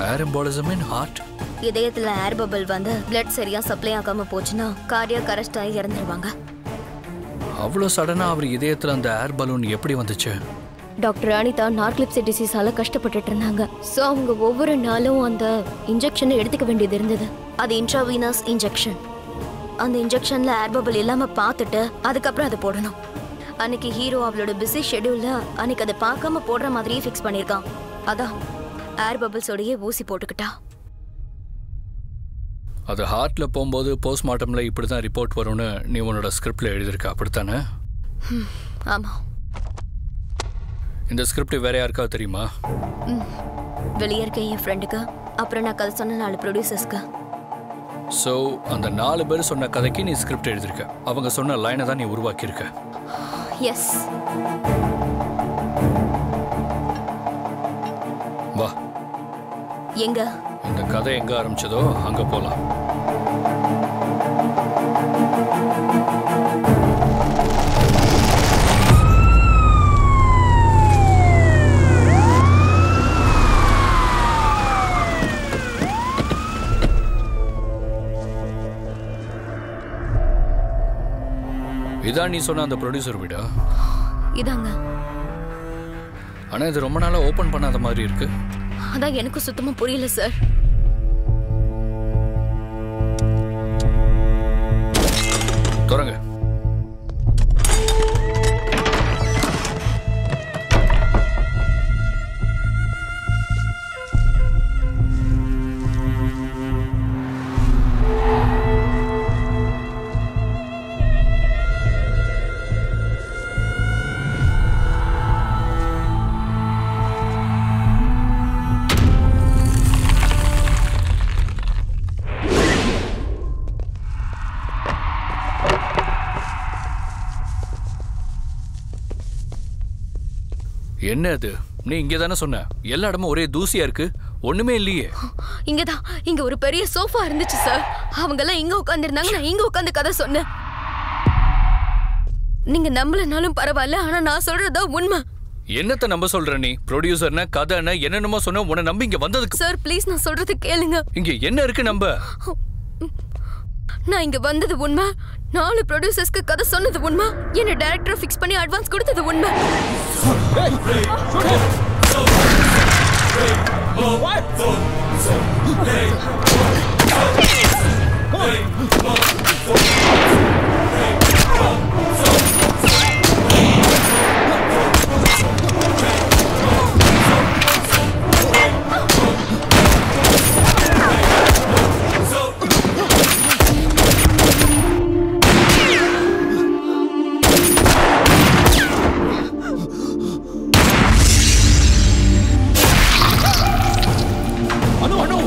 air embolism in heart
இதயத்துல ஏர் பபிள் வந்து பிளட் சரியா சப்ளை ஆகாம போச்சுன்னா கார்டியாக் அரெஸ்ட் ஆகி இறந்துருவாங்க
அவ்வளோ சடனாக அவர் இதயத்தில் அந்த ஏர் பலூன் எப்படி வந்துச்சு
டாக்டர் அனிதா நார்க்லிப்சி டிசீஸால கஷ்டப்பட்டுட்டு இருந்தாங்க ஸோ அவங்க ஒவ்வொரு நாளும் அந்த இன்ஜெக்ஷனை எடுத்துக்க வேண்டியது இருந்தது அது இன்ட்ராவீனஸ் இன்ஜெக்ஷன் அந்த இன்ஜெக்ஷன்ல ஏர் பபிள் இல்லாம பார்த்துட்டு அதுக்கப்புறம் அதை போடணும் அன்னைக்கு ஹீரோ அவளோட பிஸி ஷெட்யூல்ல அன்னைக்கு அதை பார்க்காம போடுற மாதிரியே ஃபிக்ஸ் பண்ணியிருக்கான் அதான் ஏர் பபிள்ஸோடயே ஊசி போட்டுக்கிட்டா
அது ஹார்ட்டில் போகும்போது போஸ்ட்மார்ட்டமில் இப்படி தான் ரிப்போர்ட் வரும்னு நீ உன்னோட ஸ்கிரிப்டில் எழுதியிருக்க அப்படித்தானே
ஹம், ஆமா
இந்த ஸ்கிரிப்ட் வேற யாருக்காவது தெரியுமா
ம். வெளியே இருக்க என் ஃப்ரெண்டுக்கு அப்புறம் நான் கதை சொன்ன நாலு ப்ரொடியூசர்ஸ்க்கு
ஸோ அந்த நாலு பேர் சொன்ன கதைக்கு நீ ஸ்கிரிப்ட் எழுதியிருக்க அவங்க சொன்ன லைனை தான் நீ உருவாக்கியிருக்க
எஸ்
வா
எங்க
இந்த கதை எங்கே ஆரம்பிச்சதோ அங்கே போகலாம் இதான் நீ சொன்ன அந்த ப்ரொடியூசர் வீடா
இதாங்க
ஆனால் இது ரொம்ப நாளாக ஓப்பன் பண்ணாத மாதிரி இருக்கு
அதான் எனக்கும் சுத்தமா புரியல சார்
தொடங்க என்ன அது நீ இங்கே தானே சொன்ன எல்லா இடமும் ஒரே தூசியா இருக்கு ஒண்ணுமே இல்லையே
இங்கதான் இங்க ஒரு பெரிய சோஃபா இருந்துச்சு சார் அவங்க எல்லாம் இங்க உட்காந்துருந்தாங்க நான் இங்க உட்காந்து கதை சொன்னேன் நீங்க நம்பலனாலும் பரவாயில்ல ஆனா நான் சொல்றதா உண்மை
என்னத்த நம்ப சொல்ற நீ ப்ரொடியூசர்னா கதைன்னு என்னென்னமோ சொன்ன உன்னை நம்பி இங்க வந்ததுக்கு
சார் ப்ளீஸ் நான் சொல்றது கேளுங்க
இங்க என்ன இருக்கு நம்ப
நான் இங்க வந்தது உண்மை நாலு ப்ரொடியூசர்ஸ்க்கு கதை சொன்னது உண்மை என்ன டைரக்டர் ஃபிக்ஸ் பண்ணி அட்வான்ஸ் கொடுத்தது உண்மை
Anu Anu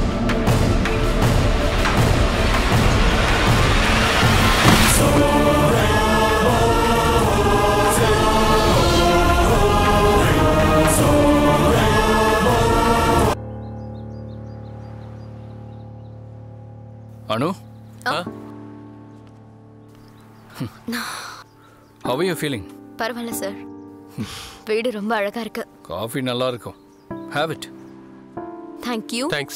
Anu how you feeling
பரவாயில்ல சார் வீடு ரொம்ப அழகா இருக்கு
காஃபி நல்லா இருக்கும் ஹேவ் இட்
தேங்க்யூ
தேங்க்ஸ்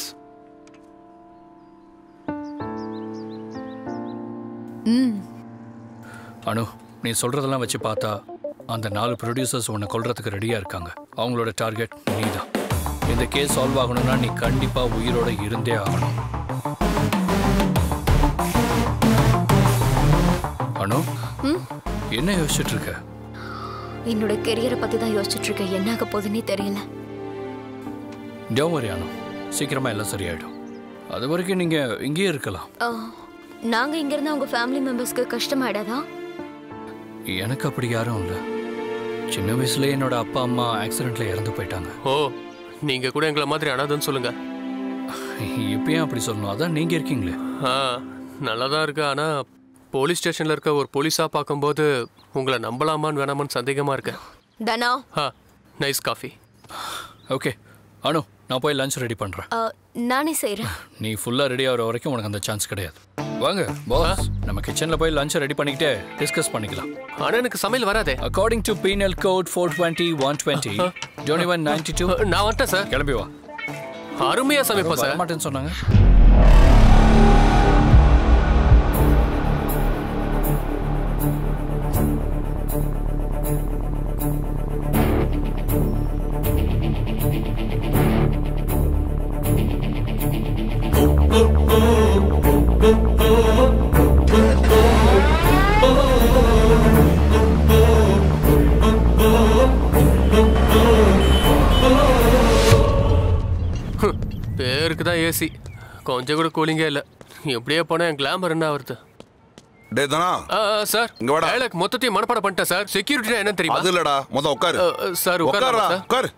ம்
அனு நீ சொல்றதெல்லாம் வச்சு பார்த்தா அந்த நாலு ப்ரொடியூசர்ஸ் உன்னை கொல்றதுக்கு ரெடியா இருக்காங்க அவங்களோட டார்கெட் நீதான் இந்த கேஸ் சால்வ் ஆகணும்னா நீ கண்டிப்பா உயிரோட இருந்தே ஆகணும் அனு
ம்
என்ன யோசிச்சுட்டு இருக்க
என்னோட கெரியரை பத்தி தான் யோசிச்சுட்டு இருக்கேன் என்ன ஆக போகுதுன்னே தெரியல
டோன் வரி அனு சீக்கிரமா எல்லாம் சரியாயிடும் அது வரைக்கும் நீங்க இங்கேயே இருக்கலாம்
ஆ, நாங்க இங்க இருந்தா உங்க ஃபேமிலி மெம்பர்ஸ்க்கு கஷ்டமாயிடாதா
எனக்கு அப்படி யாரும் இல்லை சின்ன வயசுல என்னோட அப்பா அம்மா ஆக்சிடென்ட்ல இறந்து போயிட்டாங்க
ஓ நீங்க கூட எங்களை மாதிரி அனாதன்னு சொல்லுங்க
இப்போ ஏன் அப்படி சொல்லணும் அதான் நீங்க இருக்கீங்களே
ஆ நல்லா தான் இருக்கு ஆனா போலீஸ் ஸ்டேஷன்ல இருக்க ஒரு போலீஸா பார்க்கும்போது உங்களை நம்பலாமான்னு வேணாமான்னு சந்தேகமா இருக்கு
Dhana
ah nice coffee
okay Anu நான் போய் லஞ்ச் ரெடி பண்றேன்
ஆ, நானே செய்றேன்
நீ ஃபுல்லா ரெடி ஆகிற வரைக்கும் உனக்கு அந்த சான்ஸ் கிடையாது வாங்க பாஸ் நம்ம கிச்சன்ல போய் லஞ்ச் ரெடி பண்ணிக்கிட்டே டிஸ்கஸ் பண்ணிக்கலாம்
ஆனா எனக்கு சமையல் வராதே
according to penal code four twenty one twenty twenty one ninety two
நான் வந்துட்டேன் சார்
கிளம்பி வா
அருமையா சமைப்போம் சார்
மாட்டேன்னு சொன்னாங்க
பேருக்கு தான் ஏசி கொஞ்சம் கூட கூலிங்கே இல்லை எப்படியே போனால் என் கிளாமர் என்ன ஆகுறது
டே தானா
ஆ, ஆ, சார்
இங்க வாடா.
வேலைக்கு மொத்தத்தையும் மனப்பாடம் பண்ணிட்டேன் சார் செக்யூரிட்டினா என்ன தெரியுமா
அது இல்லடா மொதல் உட்காரு
அ, அ, சார் உட்காரலாமா
உட்காருடா,
சார்?
உட்காரு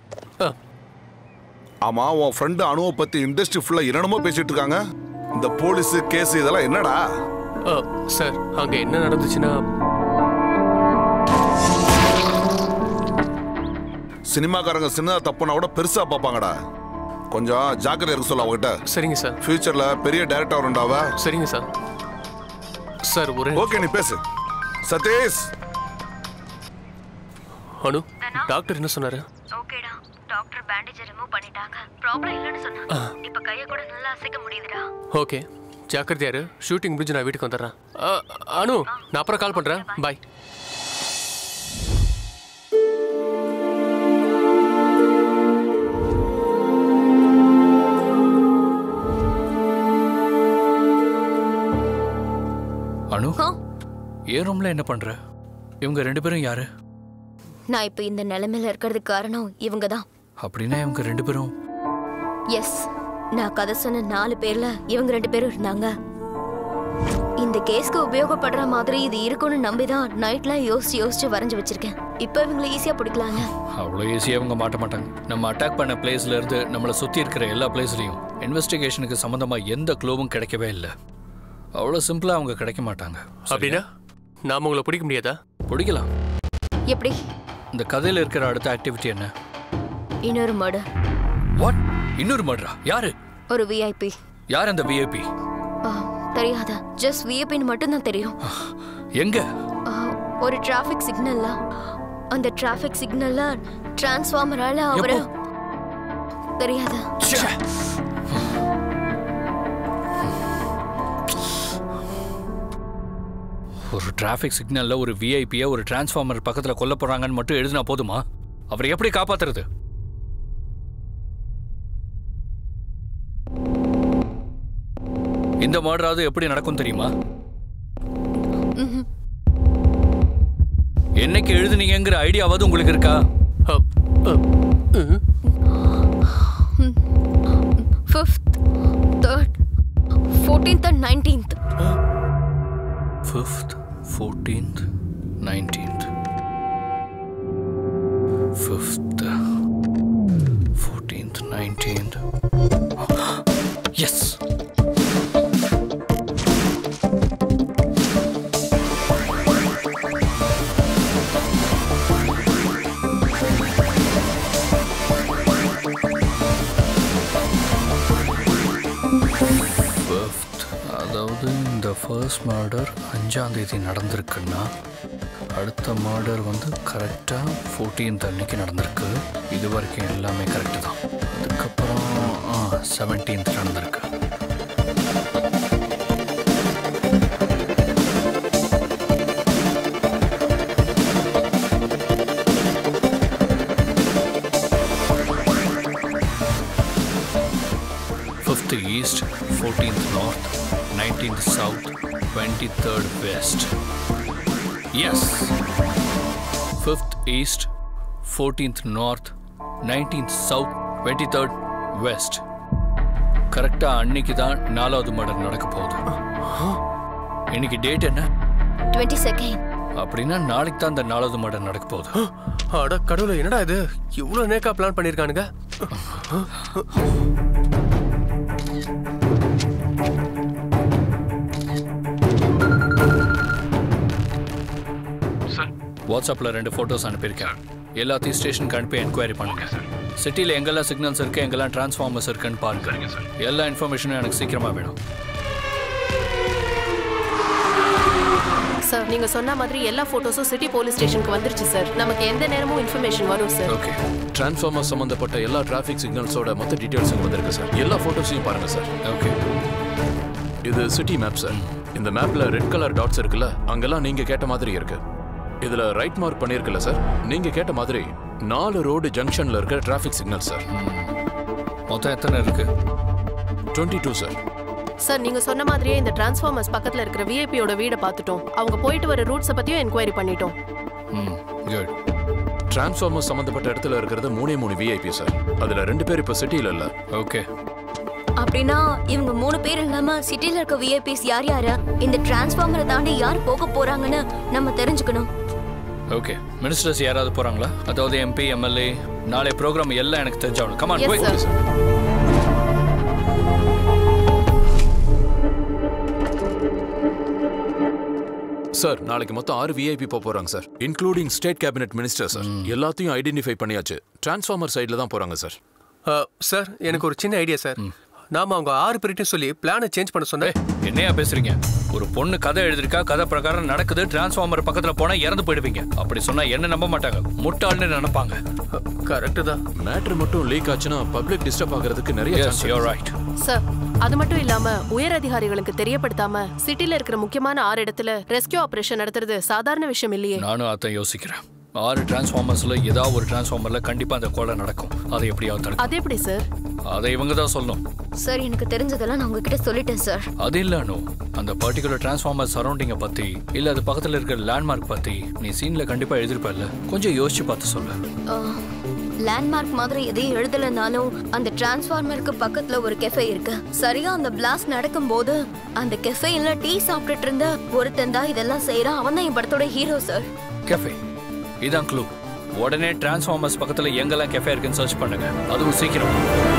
ஆமா உன் ஃப்ரெண்டு அனுவை பத்தி இண்டஸ்ட்ரி ஃபுல்லா என்னென்னமோ பேசிட்டு இருக்காங்க இந்த போலீஸ் கேஸ் இதெல்லாம் என்னடா
ஆ, சார் அங்க என்ன நடந்துச்சுன்னா
சினிமாக்காரங்க சின்னதா தப்புனா கூட பெருசா பார்ப்பாங்கடா கொஞ்சம் ஜாக்கிரதை இருக்க சொல்ல அவகிட்ட
சரிங்க சார்
ஃபியூச்சர்ல பெரிய டைரக்டர் வரண்டாவ
சரிங்க சார் சார் ஒரு
ஓகே நீ பேசு சதீஷ்
அனு டாக்டர் என்ன சொன்னாரு
ஓகேடா டாக்டர் பேண்டேஜ் ரிமூவ் பண்ணிட்டாங்க ப்ராப்ளம் இல்லைன்னு சொன்னாங்க இப்ப கைய கூட நல்லா அசைக்க முடியுதுடா
ஓகே ஜாக்கிரதையாரு ஷூட்டிங் முடிஞ்சு நான் வீட்டுக்கு வந்துடுறேன் ஆ, அனு நான் அப்புறம் கால் பண்றேன் பாய்
அனு ஏன் ரூம்ல என்ன பண்ற இவங்க ரெண்டு பேரும் யாரு
நான் இப்ப இந்த நிலைமையில இருக்கிறதுக்கு காரணம் இவங்க தான்
அப்படின்னா இவங்க ரெண்டு பேரும்
எஸ் நான் கதை சொன்ன நாலு பேர்ல இவங்க ரெண்டு பேரும் இருந்தாங்க இந்த கேஸ்க்கு உபயோகப்படுற மாதிரி இது இருக்கும்னு நம்பி தான் நைட்லாம் யோசிச்சு யோசிச்சு வரைஞ்சு வச்சிருக்கேன் இப்போ இவங்களை ஈஸியா பிடிக்கலாம்ல
அவ்வளோ ஈஸியாக இவங்க மாட்ட மாட்டாங்க நம்ம அட்டாக் பண்ண பிளேஸ்ல இருந்து நம்மளை சுற்றி இருக்கிற எல்லா பிளேஸ்லையும் இன்வெஸ்டிகேஷனுக்கு சம்மந்தமாக எந்த க்ளூவும் கிடைக்கவே இல்லை அவ்வளோ சிம்பிளாக அவங்க கிடைக்க மாட்டாங்க
அப்படின்னா நாம உங்களை பிடிக்க முடியாதா
பிடிக்கலாம்
எப்படி
இந்த கதையில் இருக்கிற அடுத்த ஆக்டிவிட்டி என்ன
இன்னொரு மர்டர்
வாட் இன்னொரு மர்டரா யாரு
ஒரு விஐபி
யார் அந்த விஐபி
தெரியாதா ஜஸ்ட் விஐபின்னு மட்டும் தான் தெரியும்
எங்க
ஆ, ஒரு டிராஃபிக் சிக்னல்ல அந்த டிராஃபிக் சிக்னல்ல டிரான்ஸ்ஃபார்மரால அவரு தெரியாதா
ஒரு டிராஃபிக் சிக்னல்ல ஒரு விஐபியை ஒரு டிரான்ஸ்ஃபார்மர் பக்கத்தில் கொல்ல போறாங்கன்னு மட்டும் எழுதினா போதுமா அவரை எப்படி காப்பாத்துறது இந்த மர்டராவது எப்படி நடக்கும் தெரியுமா
ம்ஹும்.
என்னைக்கு எழுதுனீங்கிற ஐடியாவது உங்களுக்கு இருக்கா
fifth third fourteenth and nineteenth
fifth fourteenth nineteenth fifth fourteenth nineteenth yes fifth அதாவது இந்த ஃபர்ஸ்ட் மர்டர் அஞ்சாம் தேதி நடந்திருக்குன்னா அடுத்த மர்டர் வந்து கரெக்டாக ஃபோர்டீன்த் அன்னைக்கு நடந்திருக்கு இது வரைக்கும் எல்லாமே கரெக்டு தான் அதுக்கப்புறம் செவன்டீன்த் நடந்திருக்கு fifth east fourteenth north nineteenth south twenty third west yes fifth east fourteenth north nineteenth south twenty third west கரெக்டாக அன்னைக்கு தான் நாலாவது மர்டர் நடக்க போகுது இன்னைக்கு டேட் என்ன
டுவெண்ட்டி செகண்ட்
அப்படின்னா நாளைக்கு தான் இந்த நாலாவது மர்டர் நடக்க போகுது
அட கடவுளே என்னடா இது இவ்வளவு நேக்கா பிளான் பண்ணிருக்கானுங்க
வாட்ஸ்அப்பில் ரெண்டு ஃபோட்டோஸ் அனுப்பியிருக்கேன் எல்லாத்தையும் ஸ்டேஷனுக்கு அனுப்பி என்கொயரி பண்ணுங்க சிட்டியில் எங்கெல்லாம் சிக்னல்ஸ் இருக்கு எங்கெல்லாம் டிரான்ஸ்ஃபார்மர்ஸ் இருக்குன்னு பாருங்க எல்லா இன்ஃபர்மேஷனும் எனக்கு சீக்கிரமாக வேணும்
சார் நீங்க சொன்ன மாதிரி எல்லா போட்டோஸும் சிட்டி போலீஸ் ஸ்டேஷனுக்கு வந்துருச்சு சார் நமக்கு எந்த நேரமும் இன்ஃபர்மேஷன் வரும் சார்
ஓகே டிரான்ஸ்ஃபார்மர் சம்பந்தப்பட்ட எல்லா டிராஃபிக் சிக்னல்ஸோட மொத்த டீடைல்ஸ் இங்க வந்திருக்கு சார் எல்லா போட்டோஸையும் பாருங்க சார்
ஓகே
இது சிட்டி மேப் சார் இந்த மேப்ல ரெட் கலர் டாட்ஸ் இருக்குல்ல அங்கெல்லாம் நீங்க கேட்ட மாதிரி இருக்கு இதுல ரைட் மார்க் பண்ணிருக்குல்ல சார் நீங்க கேட்ட மாதிரி நாலு ரோடு ஜங்ஷன்ல இருக்க டிராஃபிக் சிக்னல் சார்
மொத்தம் எத்தனை இருக்கு
டுவெண்ட்டி டூ சார்
சார் நீங்க சொன்ன மாதிரியே இந்த டிரான்ஸ்ஃபார்மர்ஸ் பக்கத்துல இருக்கிற விஐபியோட வீடை பார்த்துட்டோம் அவங்க போயிட்டு வர ரூட்ஸை பத்தியும் என்கொயரி பண்ணிட்டோம்
ம் குட்
டிரான்ஸ்ஃபார்மர் சம்பந்தப்பட்ட இடத்துல இருக்கிறது மூணே மூணு விஐபி சார் அதுல ரெண்டு பேர் இப்ப சிட்டில இல்ல
ஓகே
அப்படின்னா இவங்க மூணு பேர் இல்லாம சிட்டில இருக்க விஐபிஸ் யார் யாரு இந்த டிரான்ஸ்ஃபார்மரை தாண்டி யார் போக போறாங்கன்னு நம்ம தெரிஞ்சுக்கணும்
ஓகே மினிஸ்டர்ஸ் யாராவது போறாங்களா அதாவது எம்பி எம்எல்ஏ நாளை ப்ரோக்ராம் எல்லாம் எனக்கு தெரிஞ்சாகணும் கமான்
Yes,
போய்
sir.
சார் நாளைக்கு மொத்தம் ஆறு விஐபி போக போறாங்க sir including state cabinet minister sir எல்லாத்தையும் ஐடென்டிஃபை பண்ணியாச்சு டிரான்ஸ்ஃபார்மர் சைடுல தான் போறாங்க சார்
சார் எனக்கு ஒரு சின்ன ஐடியா சார் நாம அவங்க ஆறு பேர்ட்டையும் சொல்லி பிளானை சேஞ்ச் பண்ண சொன்னேன்
என்னையா பேசுறீங்க ஒரு பொண்ணு கதை எழுதிருக்கா கதை பிரகாரம் நடக்குது டிரான்ஸ்ஃபார்மர் பக்கத்துல போனா இறந்து போயிடுவீங்க அப்படி சொன்னா என்ன நம்ப மாட்டாங்க முட்டாள்னு நினைப்பாங்க
கரெக்ட் தான்
மேட்ரு மட்டும் லீக் ஆச்சுன்னா பப்ளிக் டிஸ்டர்ப் ஆகிறதுக்கு நிறைய
Yes,
chance
you're
இருக்கு.
right.
சார் அது மட்டும் இல்லாம உயர் அதிகாரிகளுக்கு தெரியப்படுத்தாம சிட்டில இருக்கிற முக்கியமான ஆறு இடத்துல ரெஸ்கியூ ஆபரேஷன் நடத்துறது சாதாரண விஷயம் இல்லையே
நானும் அதான் யோசிக்கிறேன் ஆறு டிரான்ஸ்ஃபார்மர்ஸ்ல ஏதாவது ஒரு டிரான்ஸ்ஃபார்மர்ல கண்டிப்பா அந்த கொலை நடக்கும் அதை எப்படியாவது தடுக்கும்
அது எப்படி சார்
அதை இவங்க தான் சொல்லணும்
சார் எனக்கு தெரிஞ்சதெல்லாம் நான் உங்ககிட்ட சொல்லிட்டேன் சார்
அது இல்ல அனு அந்த பர்டிகுலர் டிரான்ஸ்ஃபார்மர் சரௌண்டிங்கை பத்தி இல்ல அது பக்கத்துல இருக்கிற லேண்ட்மார்க் பத்தி நீ சீன்ல கண்டிப்பா எழுதிருப்பல்ல கொஞ்சம் யோசிச்சு பார்த்து சொல்லு
லேண்ட்மார்க் மாதிரி எதையும் எழுதலைனாலும் அந்த டிரான்ஸ்ஃபார்மருக்கு பக்கத்துல ஒரு கெஃபே இருக்கு சரியா அந்த பிளாஸ்ட் நடக்கும்போது அந்த கெஃபேல டீ சாப்பிட்டுட்டு இருந்த ஒருத்தன் தான் இதெல்லாம் செய்யறான் அவன் தான் என் படத்தோட ஹீரோ சார்
கெஃபே இதான் க்ளூ உடனே டிரான்ஸ்ஃபார்மர்ஸ் பக்கத்துல எங்கெல்லாம் கெஃபே இருக்குன்னு சர்ச் பண்ணுங்க அதுவும் சீக்கிரம்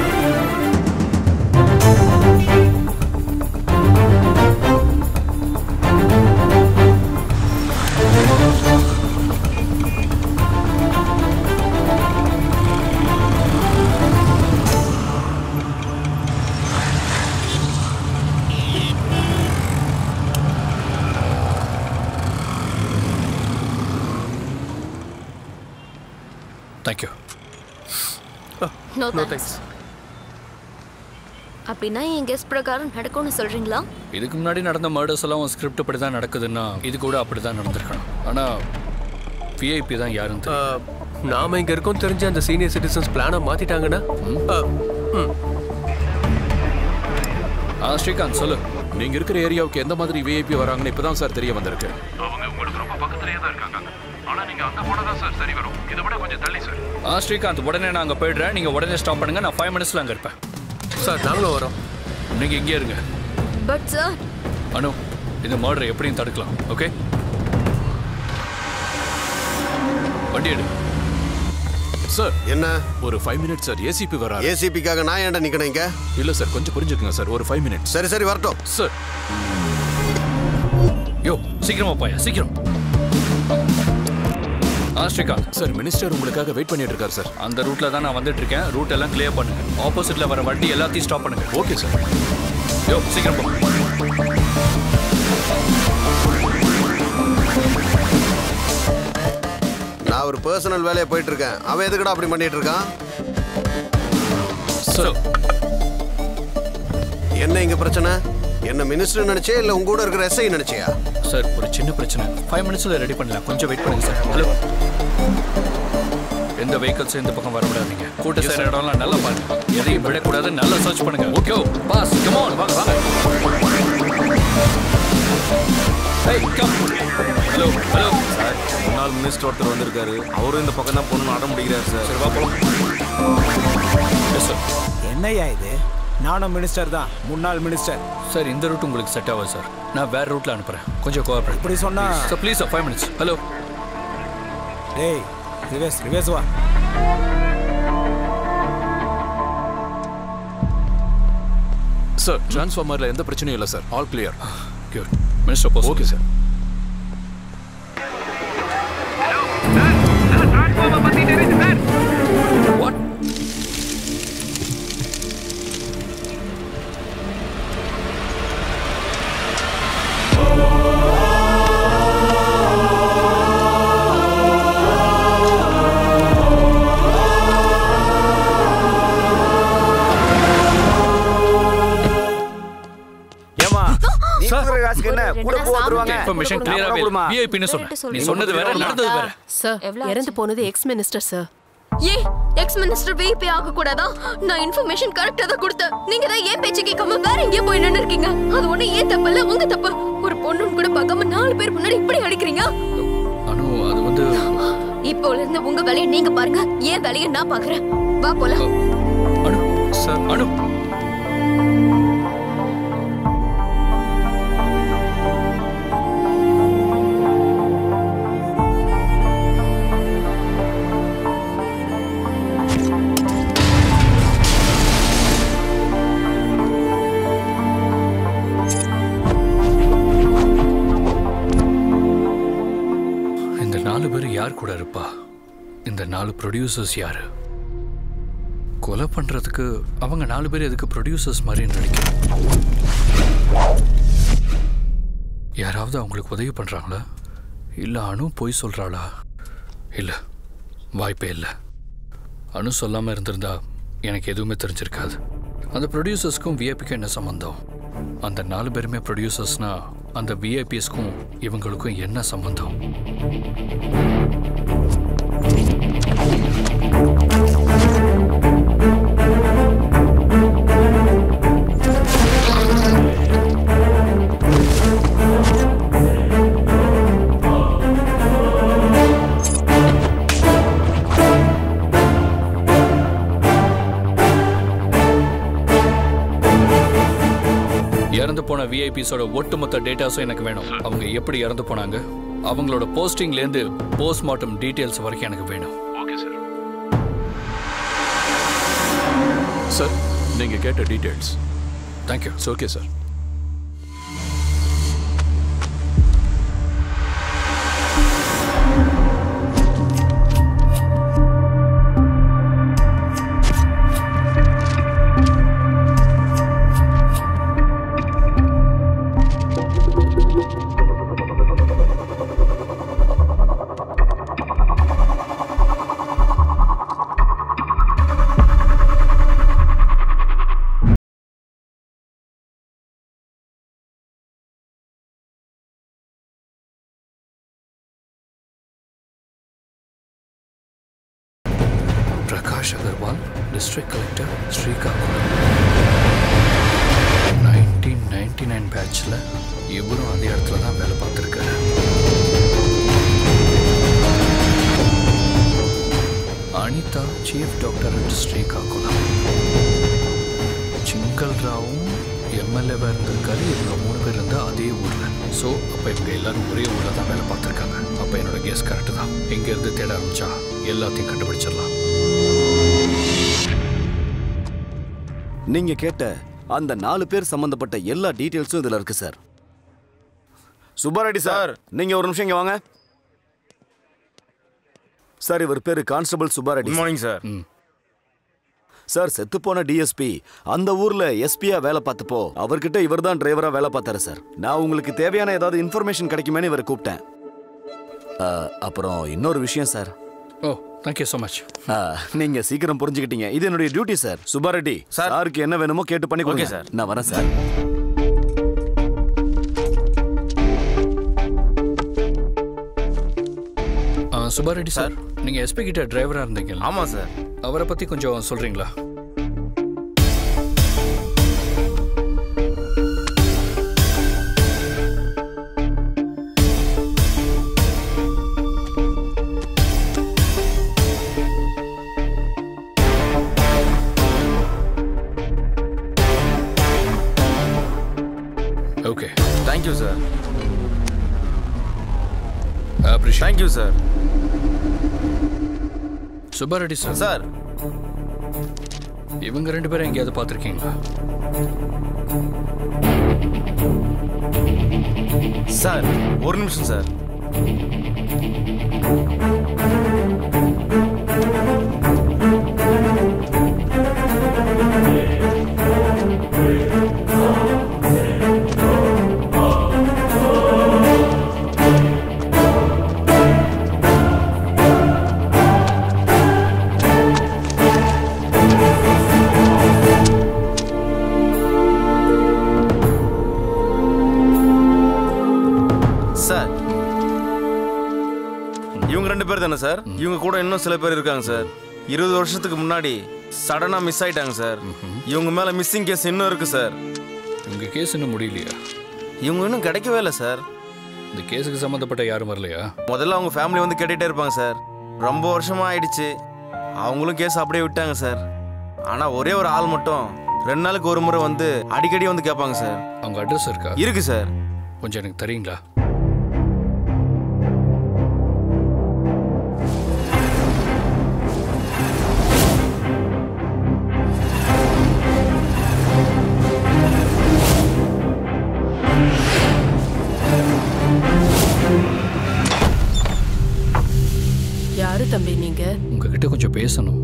thank you
no
no
thanks
thanks
அப்படின்னா என் கெஸ்ட் பிரகாரம் நடக்கும்னு சொல்றீங்களா
இதுக்கு முன்னாடி நடந்த மர்டர்ஸ் எல்லாம் ஸ்கிரிப்ட் அப்படி தான் நடக்குதுன்னா இது கூட அப்படி தான் நடந்திருக்கணும் ஆனா விஐபி தான் யாருன்னு தெரியும்
நாம இங்க இருக்கோம் தெரிஞ்ச அந்த சீனியர் சிட்டிசன்ஸ் பிளானை மாத்திட்டாங்கன்னா அஹ், ம்.
ஆ ஸ்ரீகாந்த் சொல்லு
நீங்க இருக்கிற ஏரியாவுக்கு எந்த மாதிரி விஐபி வராங்கன்னு இப்பதான் சார் தெரிய வந்திருக்கு
அவங்க உங்களுக்கு ரொம்ப பக்கத்துலயே தான் இருக்காங்க ஆனா நீங்க அங்க போனா தான் சார் சரி வரும் இதை விட கொஞ்சம் தள்ளி சார்
ஆ ஸ்ரீகாந்த் உடனே நான் அங்கே போயிடுறேன் நீங்கள் உடனே ஸ்டாப் பண்ணுங்க நான் ஃபைவ் மினிட்ஸில் அங்கே இருப்பேன்
சார் நாங்களும் வரோம்
நீங்கள் இங்கே இருங்க
பட் சார்
அனு இந்த மர்டரை எப்படியும் தடுக்கலாம் ஓகே வண்டி எடு
சார்
என்ன
ஒரு ஃபைவ் மினிட்ஸ் சார் ஏசிபி வராரு
ஏசிபிக்காக நான் ஏன்டா நிக்கணும் இங்க
இல்ல சார் கொஞ்சம் புரிஞ்சுக்குங்க சார் ஒரு ஃபைவ் மினிட்ஸ்
சரி சரி வரட்டும்
சார்
யோ சீக்கிரமா போயா சீக்கிரம் ஆ ஸ்ரீகாந்த்
சார் மினிஸ்டர் உங்களுக்காக வெயிட் பண்ணிட்டு இருக்காரு சார்
அந்த ரூட்ல தான் நான் வந்துட்டு இருக்கேன் ரூட் எல்லாம் கிளியர் பண்ணுங்க ஆப்போசிட்ல வர வண்டி எல்லாத்தையும் ஸ்டாப் பண்ணுங்க
ஓகே சார்
யோ சீக்கிரம் போ
நான் ஒரு பர்சனல் வேலையை போயிட்டு இருக்கேன் அவன் எதுக்குடா அப்படி பண்ணிட்டு இருக்கான்
சார்
என்ன இங்க பிரச்சனை என்ன மினிஸ்டர் நினைச்சே இல்ல உங்க கூட இருக்கிற எஸ்ஐ நினைச்சியா
சார் ஒரு சின்ன பிரச்சனை ஃபைவ் மினிட்ஸில் ரெடி பண்ணலாம் கொஞ்சம் வெயிட் பண்ணுங்க சார் ஹலோ எந்த வெஹிக்கல்ஸும் இந்த பக்கம் வர விடாதீங்க கூட்ட சேர இடம்லாம் நல்லா பாருங்க எதையும் விடக்கூடாது நல்லா சர்ச் பண்ணுங்க ஓகே பாஸ் கம் ஆன் வாங்க வாங்க hey come hello hello
sir முன்னாள் மினிஸ்டர் ஒருத்தர் வந்திருக்காரு அவரும் இந்த பக்கம் தான் பொண்ணு அடம் முடிக்கிறார் சார்
சரி வா போலாம் எஸ் சார்
என்னய்யா இது நானும் மினிஸ்டர் தான் முன்னாள் மினிஸ்டர்
சார் இந்த ரூட் உங்களுக்கு செட் ஆகும் சார் நான் வேற ரூட்ல அனுப்புறேன் கொஞ்சம் கோஆப்ரேட்
இப்படி சொன்னா
sir please sir five minutes hello
டேய் ரிவேஸ் ரிவேஸ் வா
சார் டிரான்ஸ்ஃபார்மர்ல எந்த பிரச்சனையும் இல்லை sir all clear
good minister boss
okay sir
what
ரெண்டு நாள் சாப்பிட்டு
இன்ஃபர்மேஷன் கிளியராவே இல்ல விஐபின்னு சொன்னேன் நீ சொன்னது வேற நடந்தது வேற
சார் இறந்து போனது ex minister sir
a ex minister VP ஆக கூடாதா நான் இன்ஃபர்மேஷன் கரெக்டா தான் கொடுத்தேன் நீங்க தான் ஏன் பேச்சு கேட்காம வேற எங்கேயோ போய் நின்னு இருக்கீங்க அது ஒண்ணு ஏன் தப்பு இல்ல உங்க தப்பு ஒரு பொண்ணுன்னு கூட பார்க்காம நாலு பேர் முன்னாடி இப்படி அடிக்கிறீங்க
அனு அது வந்து
இப்போல இருந்து உங்க வேலையை நீங்க பாருங்க ஏன் வேலையை நான் பாக்குறேன் வா போலாம்
சார் அனு இந்த நாலு பேர் யார் கூட இருப்பா இந்த நாலு ப்ரொடியூசர்ஸ் யாரு கொலை பண்றதுக்கு அவங்க நாலு பேர் எதுக்கு ப்ரொடியூசர்ஸ் மாதிரி நடிக்கணும் யாராவது அவங்களுக்கு உதவி பண்றாங்களா இல்ல அனு பொய் சொல்றாளா இல்ல வாய்ப்பே இல்லை அனு சொல்லாம இருந்திருந்தா எனக்கு எதுவுமே தெரிஞ்சிருக்காது அந்த ப்ரொடியூசர்ஸ்க்கும் விஐபிக்கும் என்ன சம்பந்தம் அந்த நாலு பேருமே ப்ரொடியூசர்ஸ்னா அந்த விஐபிஎஸ்க்கும் இவங்களுக்கும் என்ன சம்பந்தம் இறந்து போன விஐபிஸோட ஒட்டுமொத்த டேட்டாஸும் எனக்கு வேணும் அவங்க எப்படி இறந்து போனாங்க அவங்களோட போஸ்டிங்லேருந்து போஸ்ட்மார்ட்டம் டீட்டெயில்ஸ் வரைக்கும் எனக்கு வேணும்
ஓகே சார்
சார் நீங்க கேட்ட details
thank you
okay sir
Prakash Agarwal district collector Srikakulam nineteen ninety nine பேட்சில் இவரும் அதே இடத்துல தான் வேலை பார்த்துருக்காரு Anita chief doctor at Srikakulam சிங்கல் ராவும் எம்எல்ஏவாக இருந்திருக்காரு இவங்க மூணு பேர் இருந்தா அதே ஊரில் ஸோ அப்போ இவங்க எல்லாரும் ஒரே ஊரில் தான் வேலை பார்த்துருக்காங்க அப்போ என்னோட கேஸ் கரெக்டு தான் இங்கேருந்து தேட ஆரம்பிச்சா எல்லாத்தையும் கண்டுபிடிச்சிடலாம்
நீங்க கேட்ட அந்த நாலு பேர் சம்பந்தப்பட்ட எல்லா டீடைல்ஸும் இதுல இருக்கு சார் சுப்பாரெட்டி சார் நீங்க ஒரு நிமிஷம் இங்க வாங்க சார் இவர் பேரு constable Subbareddy morning sir sir செத்துப்போன டிஎஸ்பி அந்த ஊர்ல எஸ்பியா வேலை பார்த்தப்போ அவர்கிட்ட இவர் தான் டிரைவரா வேலை பார்த்தாரு சார் நான் உங்களுக்கு தேவையான ஏதாவது இன்ஃபர்மேஷன் கிடைக்குமேனு இவரை கூப்பிட்டேன் ஆ, அப்புறம் இன்னொரு விஷயம் sir
oh thank you so much
நீங்க சீக்கிரம் புரிஞ்சுக்கிட்டீங்க இது என்னுடைய டியூட்டி சார் சுப்பாரெட்டி சாருக்கு என்ன வேணுமோ கேட்டு பண்ணி கொடுங்க சார் நான் வரேன் சார்
சுபாரெட்டி சார் நீங்க எஸ்பி கிட்ட டிரைவரா இருந்தீங்க ஆமா சார் அவரை பத்தி கொஞ்சம் சொல்றீங்களா okay
thank you sir
appreciate
thank you sir
Subbareddy sir
sir
இவங்க ரெண்டு பேரும் எங்கேயாவது பார்த்துருக்கீங்களா
சார் ஒரு நிமிஷம் சார் தானே சார் இவங்க கூட இன்னும் சில பேர் இருக்காங்க சார் இருபது வருஷத்துக்கு முன்னாடி சடனா மிஸ் ஆயிட்டாங்க சார் இவங்க மேல மிஸ்ஸிங் கேஸ் இன்னும் இருக்கு சார்
உங்க கேஸ் இன்னும் முடியலையா
இவங்க இன்னும் கிடைக்கவே இல்லை சார்
இந்த கேஸுக்கு சம்மந்தப்பட்ட யாரும் வரலையா
முதல்ல அவங்க ஃபேமிலி வந்து கேட்டுட்டே இருப்பாங்க சார் ரொம்ப வருஷமா ஆயிடுச்சு அவங்களும் கேஸ் அப்படியே விட்டாங்க சார் ஆனா ஒரே ஒரு ஆள் மட்டும் ரெண்டு நாளுக்கு ஒரு முறை வந்து அடிக்கடி வந்து கேட்பாங்க சார்
அவங்க அட்ரஸ் இருக்கா
இருக்கு சார்
கொஞ்சம் எனக்கு தெரியுங்களா
யாரு தம்பி நீங்க
உங்ககிட்ட கொஞ்சம் பேசணும்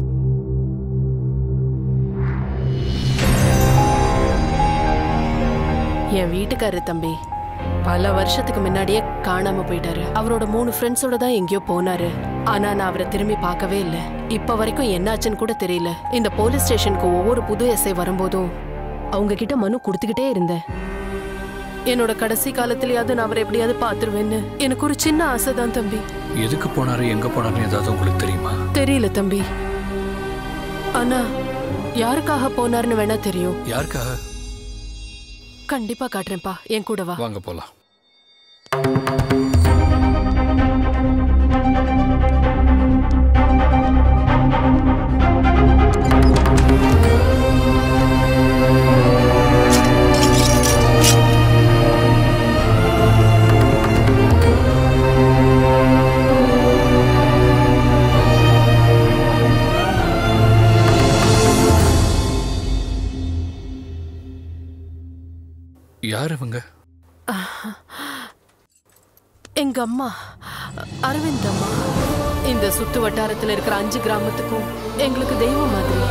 என் வீட்டுக்காரரு தம்பி பல வருஷத்துக்கு முன்னாடியே காணாம போயிட்டாரு அவரோட மூணு ஃப்ரெண்ட்ஸோட தான் எங்கேயோ போனாரு ஆனா நான் அவரை திரும்பி பார்க்கவே இல்லை இப்ப வரைக்கும் என்னாச்சுன்னு கூட தெரியல இந்த போலீஸ் ஸ்டேஷனுக்கு ஒவ்வொரு புது எஸ்ஐ வரும்போதும் அவங்க கிட்ட மனு கொடுத்துக்கிட்டே இருந்தேன் என்னோட கடைசி காலத்திலயாவது நான் அவரை எப்படியாவது பாத்துருவேன்னு எனக்கு ஒரு சின்ன ஆசை தான் தம்பி
எதுக்கு போனாரு எங்க போனாருன்னு ஏதாவது உங்களுக்கு தெரியுமா
தெரியல தம்பி ஆனா யாருக்காக போனாருன்னு வேணா தெரியும்
யாருக்காக
கண்டிப்பா காட்டுறேன்ப்பா என் கூட வா
வாங்க போலாம் யார் அவங்க
எங்க அம்மா அரவிந்த் அம்மா இந்த சுத்து வட்டாரத்துல இருக்கிற அஞ்சு கிராமத்துக்கும் எங்களுக்கு தெய்வம் மாதிரி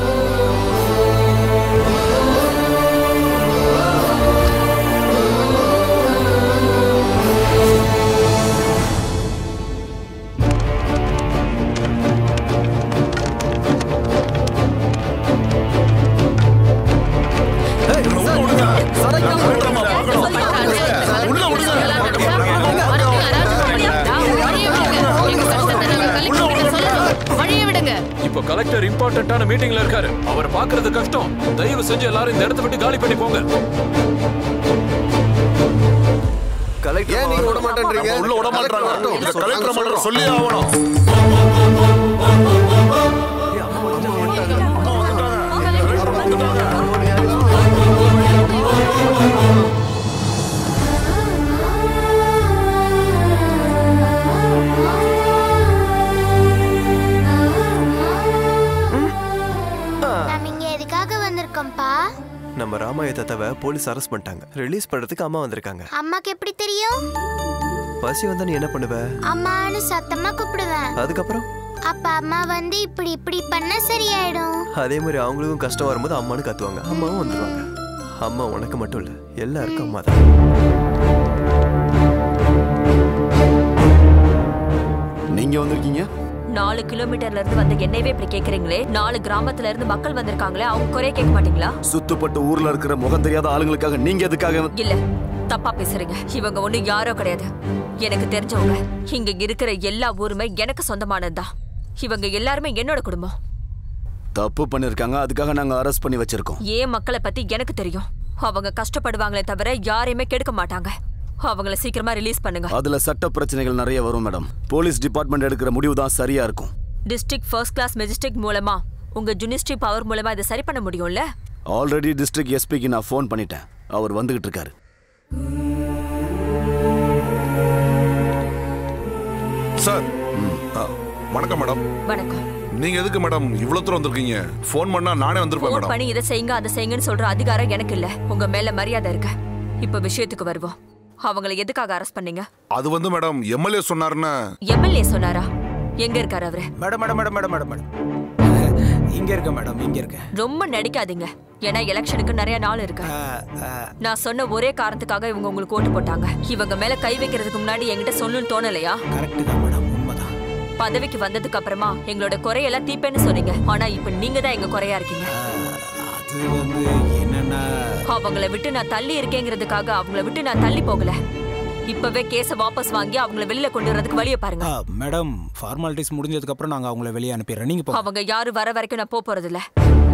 வழிய விடுங்க
இப்போ கலெக்டர் இம்பார்ட்டன்ட்டான மீட்டிங்ல இருக்காரு அவர் பார்க்கிறது கஷ்டம் தயவு செஞ்சு எல்லாரும் இந்த இடத்த விட்டு காலி பண்ணி போங்க
ஏன் நீங்க விட மாட்டேன்றீங்க
உள்ள விட மாட்டாங்க இந்த கலெக்டர் மட்டும் சொல்லி ஆகணும்
நாம இங்க எதுக்காக வந்திருக்கோம்ப்பா
நம்ம ராமாய தாத்தாவை போலீஸ் அரெஸ்ட் பண்ணிட்டாங்க ரிலீஸ் பண்றதுக்கு அம்மா வந்திருக்காங்க
அம்மாக்கு எப்படி தெரியும்
பசி வந்தா நீ என்ன பண்ணுவ
அம்மான்னு சத்தமா கூப்பிடுவேன்
அதுக்கப்புறம்
அப்ப அம்மா வந்து இப்படி இப்படி பண்ண சரியாயிடும்
அதே மாதிரி அவங்களுக்கும் கஷ்டம் வரும்போது அம்மானு கத்துவாங்க அம்மாவும் வந்துருவாங்க அம்மா உனக்கு மட்டும் இல்ல எல்லாருக்கும் அம்மா தான்
நீங்க வந்திருக்கீங்க
நாலு கிலோமீட்டர்ல இருந்து வந்த என்னையவே இப்படி கேக்குறீங்களே நாலு கிராமத்துல இருந்து மக்கள் வந்திருக்காங்களே அவங்க குறைய கேட்க மாட்டீங்களா
சுத்துப்பட்டு ஊர்ல இருக்கிற முகம் தெரியாத ஆளுங்களுக்காக நீங்க எதுக்காக
இல்ல தப்பா பேசுறீங்க இவங்க ஒண்ணு யாரோ கிடையாது எனக்கு தெரிஞ்சவங்க இங்க இருக்கிற எல்லா ஊருமே எனக்கு சொந்தமானதுதான் இவங்க எல்லாருமே என்னோட குடும்பம்
தப்பு பண்ணிருக்காங்க அதுக்காக நாங்க அரெஸ்ட் பண்ணி வச்சிருக்கோம்
ஏன் மக்களை பத்தி எனக்கு தெரியும் அவங்க கஷ்டப்படுவாங்களே தவிர யாரையுமே கெடுக்க மாட்டாங்க அவங்கள சீக்கிரமா ரிலீஸ் பண்ணுங்க
அதுல சட்ட பிரச்சனைகள் நிறைய வரும் மேடம் போலீஸ் டிபார்ட்மெண்ட் எடுக்கிற முடிவு தான் சரியா இருக்கும்
டிஸ்ட்ரிக்ட் ஃபர்ஸ்ட் கிளாஸ் மெஜிஸ்ட்ரிக் மூலமா உங்க ஜுனிஸ்ட்ரி பவர் மூலமா இதை சரி பண்ண முடியும்ல
ஆல்ரெடி டிஸ்ட்ரிக்ட் எஸ்பிக்கு நான் ஃபோன் பண்ணிட்டேன் அவர் வந்துகிட்டு இருக்காரு
சார் ஆ, வணக்கம் மேடம்
வணக்கம்
நீங்க எதுக்கு மேடம் இவ்வளவு தூரம் வந்திருக்கீங்க ஃபோன் பண்ணா நானே வந்திருப்பேன்
ஃபோன்
மேடம்
பண்ணி இதை செய்யுங்க அதை செய்யுங்கன்னு சொல்ற அதிகாரம் எனக்கு இல்ல உங்க மேல மரியாதை இருக்கு இப்ப விஷயத்துக்கு வருவோம் அவங்கள எதுக்காக அரெஸ்ட் பண்ணீங்க
அது வந்து மேடம் எம்எல்ஏ சொன்னாருன்னா
எம்எல்ஏ சொன்னாரா எங்க இருக்காரு அவரு
madam madam madam madam madam madam இங்க இருக்க மேடம் இங்க இருக்க
ரொம்ப நடிக்காதீங்க ஏன்னா எலெக்ஷனுக்கு நிறைய நாள் இருக்கு நான் சொன்ன ஒரே காரணத்துக்காக இவங்க உங்களுக்கு ஓட்டு போட்டாங்க இவங்க மேல கை வைக்கிறதுக்கு முன்னாடி என்கிட்ட சொல்லணும்னு தோணலையா பதவிக்கு வந்ததுக்கு அப்புறமா எங்களோட குறையெல்லாம் தீப்பேன்னு சொன்னீங்க ஆனா இப்ப நீங்க தான் எங்க குறையா இருக்கீங்க
அது வந்து என்னன்னா
அவங்கள விட்டு நான் தள்ளி இருக்கேங்கிறதுக்காக அவங்கள விட்டு நான் தள்ளி போகல இப்பவே கேஸ வாபஸ் வாங்கி அவங்கள வெளியில கொண்டு வரதுக்கு வழிய பாருங்க
ஆ, மேடம் ஃபார்மாலிட்டிஸ் முடிஞ்சதுக்கு அப்புறம் நாங்க அவங்கள வெளியே அனுப்பிடுறோம் நீங்க போங்க
அவங்க யாரும் வர வரைக்கும் நான் போக போறது இல்ல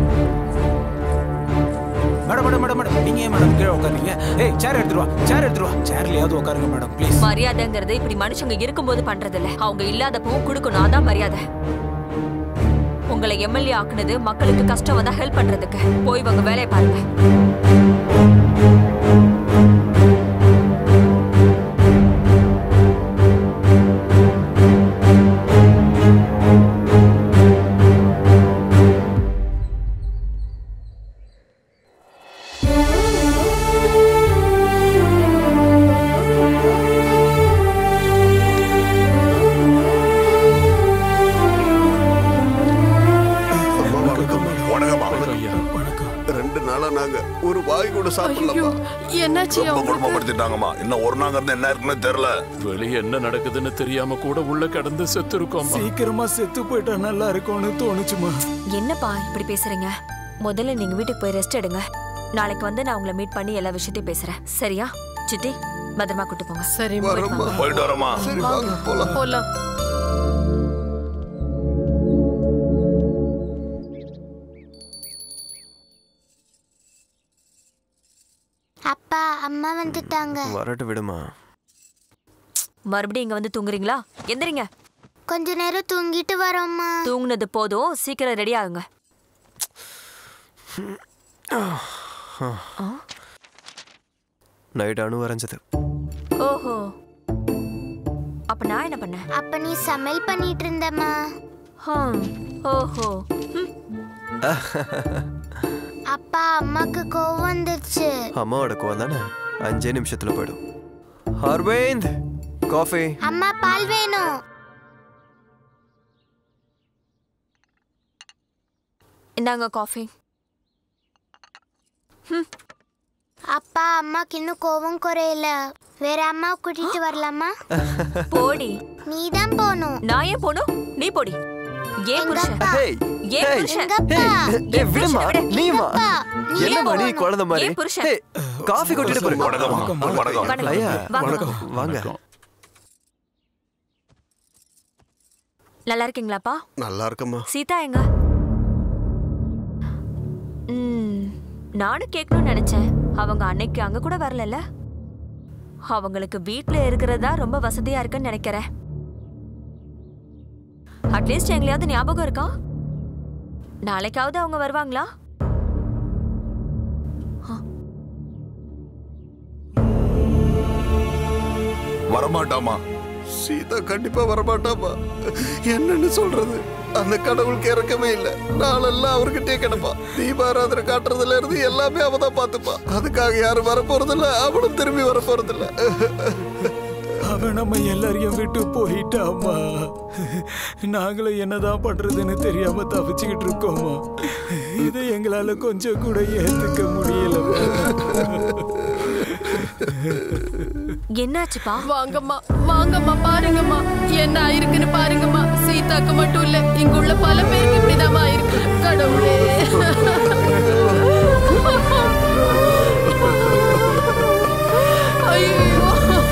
மேடம் மேடம் மேடம் மேடம் நீங்க ஏன் மேடம் கீழே உட்காருங்க ஏய் சேர் எடுத்துட்டு வா சேர் எடுத்துட்டு வா சேர்லயாவது உட்காருங்க மேடம் ப்ளீஸ்
மரியாதைங்கிறது இப்படி மனுஷங்க இருக்கும்போது பண்றது இல்ல அவங்க இல்லாதப்பவும் கொடுக்கணும் அதான் மரியாதை உங்களை எம்எல்ஏ ஆக்குனது மக்களுக்கு கஷ்டம் வந்தா ஹெல்ப் பண்றதுக்கு போய் உங்க வேலையை பாருங்க
ரெண்டு நாளா நாங்க ஒரு வாய் கூட சாப்பிடலப்பா
என்னாச்சு
ரொம்ப குடும்பப்படுத்திட்டாங்கம்மா இன்னும் ஒரு நாங்க இருந்து என்ன இருக்குன்னு தெரியல
வெளியே என்ன நடக்குதுன்னு தெரியாம கூட உள்ள கடந்து செத்து இருக்கோம்
சீக்கிரமா செத்து போயிட்டா நல்லா இருக்கும்னு தோணுச்சுமா
என்னப்பா இப்படி பேசுறீங்க முதல்ல நீங்க வீட்டுக்கு போய் ரெஸ்ட் எடுங்க நாளைக்கு வந்து நான் உங்களை மீட் பண்ணி எல்லா விஷயத்தையும் பேசுறேன் சரியா சித்தி பத்திரமா கூட்டு போங்க
சரி
போயிட்டு வரமா
போலாம்
அப்பா அம்மா வந்துட்டாங்க
வரட்டு விடுமா
மறுபடியும் இங்க வந்து தூங்குறீங்களா எந்திரிங்க
கொஞ்ச நேரம் தூங்கிட்டு வரோம்மா
தூங்குனது போதும் சீக்கிரம் ரெடி ஆகுங்க
நைட் அணு வரைஞ்சது
ஓஹோ அப்ப நான் என்ன பண்ணேன்
அப்ப நீ சமையல் பண்ணிட்டு இருந்தம்மா
ஹம், ஓஹோ ம்,
அப்பா அம்மாக்கு கோவம் வந்துருச்சு
அம்மாவோட கோவம் தானே அஞ்சே நிமிஷத்துல போயிடும் அரவிந்த் காஃபி
அம்மா பால் வேணும்
இந்தாங்க காஃபி
அப்பா அம்மாக்கு இன்னும் கோவம் குறையல வேற அம்மா கூட்டிட்டு வரலாமா
போடி
நீ தான் போகணும்
நான் ஏன் போணும் நீ போடி ஏன் புருஷன்
ஹேய்
ஏன்
ஹேய்
புருஷன்
ஏய் விடுமா நீமா என்ன மணி குழந்தை மாதிரி
ஏன் புருஷன்?
ஏய் காஃபி கொட்டிட்டு போறேன்
வணக்கம்.
ஐயா
வாங்க.
வணக்கம் வாங்க
நல்லா இருக்கீங்களாப்பா
நல்லா இருக்கம்மா
சீதா எங்க ம், நானும் கேட்கணும்னு நினைச்சேன் அவங்க அன்னைக்கு அங்க கூட வரலல்ல அவங்களுக்கு வீட்ல இருக்கிறதா ரொம்ப வசதியா இருக்குன்னு நினைக்கிறேன் அட்லீஸ்ட் எங்களையாவது ஞாபகம் இருக்கா நாளைக்காவது அவங்க வருவாங்களா
வரமாட்டாமா
சீதா கண்டிப்பா வரமாட்டாமா என்னன்னு சொல்றது அந்த கடவுளுக்கு இறக்கமே இல்ல நாளெல்லாம் அவர்கிட்டே கிடப்பா தீபாராதனை காட்டுறதுல இருந்து எல்லாமே அவ தான் பாத்துப்பா அதுக்காக யாரும் வர போறதில்ல அவளும் திரும்பி வர போறதில்ல
அவன் நம்ம எல்லாரையும் விட்டு போயிட்டாமா நாங்களும் என்னதான் பண்றதுன்னு தெரியாம தவிச்சுக்கிட்டு இருக்கோமா இதை எங்களால கொஞ்சம் கூட ஏத்துக்க முடியல
என்னாச்சுப்பா
வாங்கம்மா வாங்கம்மா பாருங்கம்மா என்ன ஆயிருக்குன்னு பாருங்கம்மா சீதாக்கு மட்டும் இல்ல இங்க உள்ள பல பேருக்கு இப்படிதாம்மா ஆயிருக்கு கடவுளே ஐயோ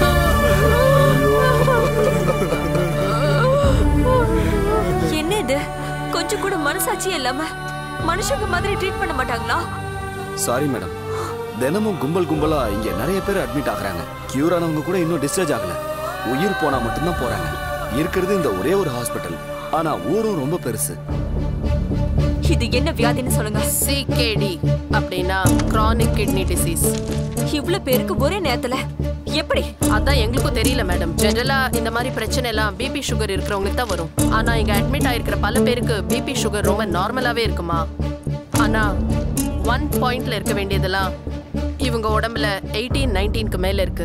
என்ன இது கொஞ்சம் கூட மனசாட்சியே இல்லாம மனுஷங்க மாதிரி ட்ரீட் பண்ண மாட்டாங்களா
சாரி மேடம் தினமும் கும்பல் கும்பலா இங்க நிறைய பேர் அட்மிட் ஆகுறாங்க கியூர் ஆனவங்க கூட இன்னும் டிஸ்சார்ஜ் ஆகல உயிர் போனா மட்டும்தான் போறாங்க இருக்கிறது இந்த ஒரே ஒரு ஹாஸ்பிட்டல் ஆனா ஊரும் ரொம்ப பெருசு
இது என்ன வியாதின்னு சொல்லுங்க
சிகேடி அப்படின்னா கிரானிக் கிட்னி டிசீஸ்
இவ்ளோ பேருக்கு ஒரே நேரத்துல எப்படி
அதான் எங்களுக்கும் தெரியல மேடம் ஜெனரலா இந்த மாதிரி பிரச்சனை எல்லாம் பிபி சுகர் இருக்கிறவங்களுக்கு தான் வரும் ஆனா இங்க அட்மிட் ஆயிருக்கிற பல பேருக்கு பிபி சுகர் ரொம்ப நார்மலாவே இருக்குமா ஆனா ஒன் பாயிண்ட்ல இருக்க வேண்டியதெல்லாம் இவங்க உடம்புல எயிட்டீன் நைன்டீனுக்கு மேல இருக்கு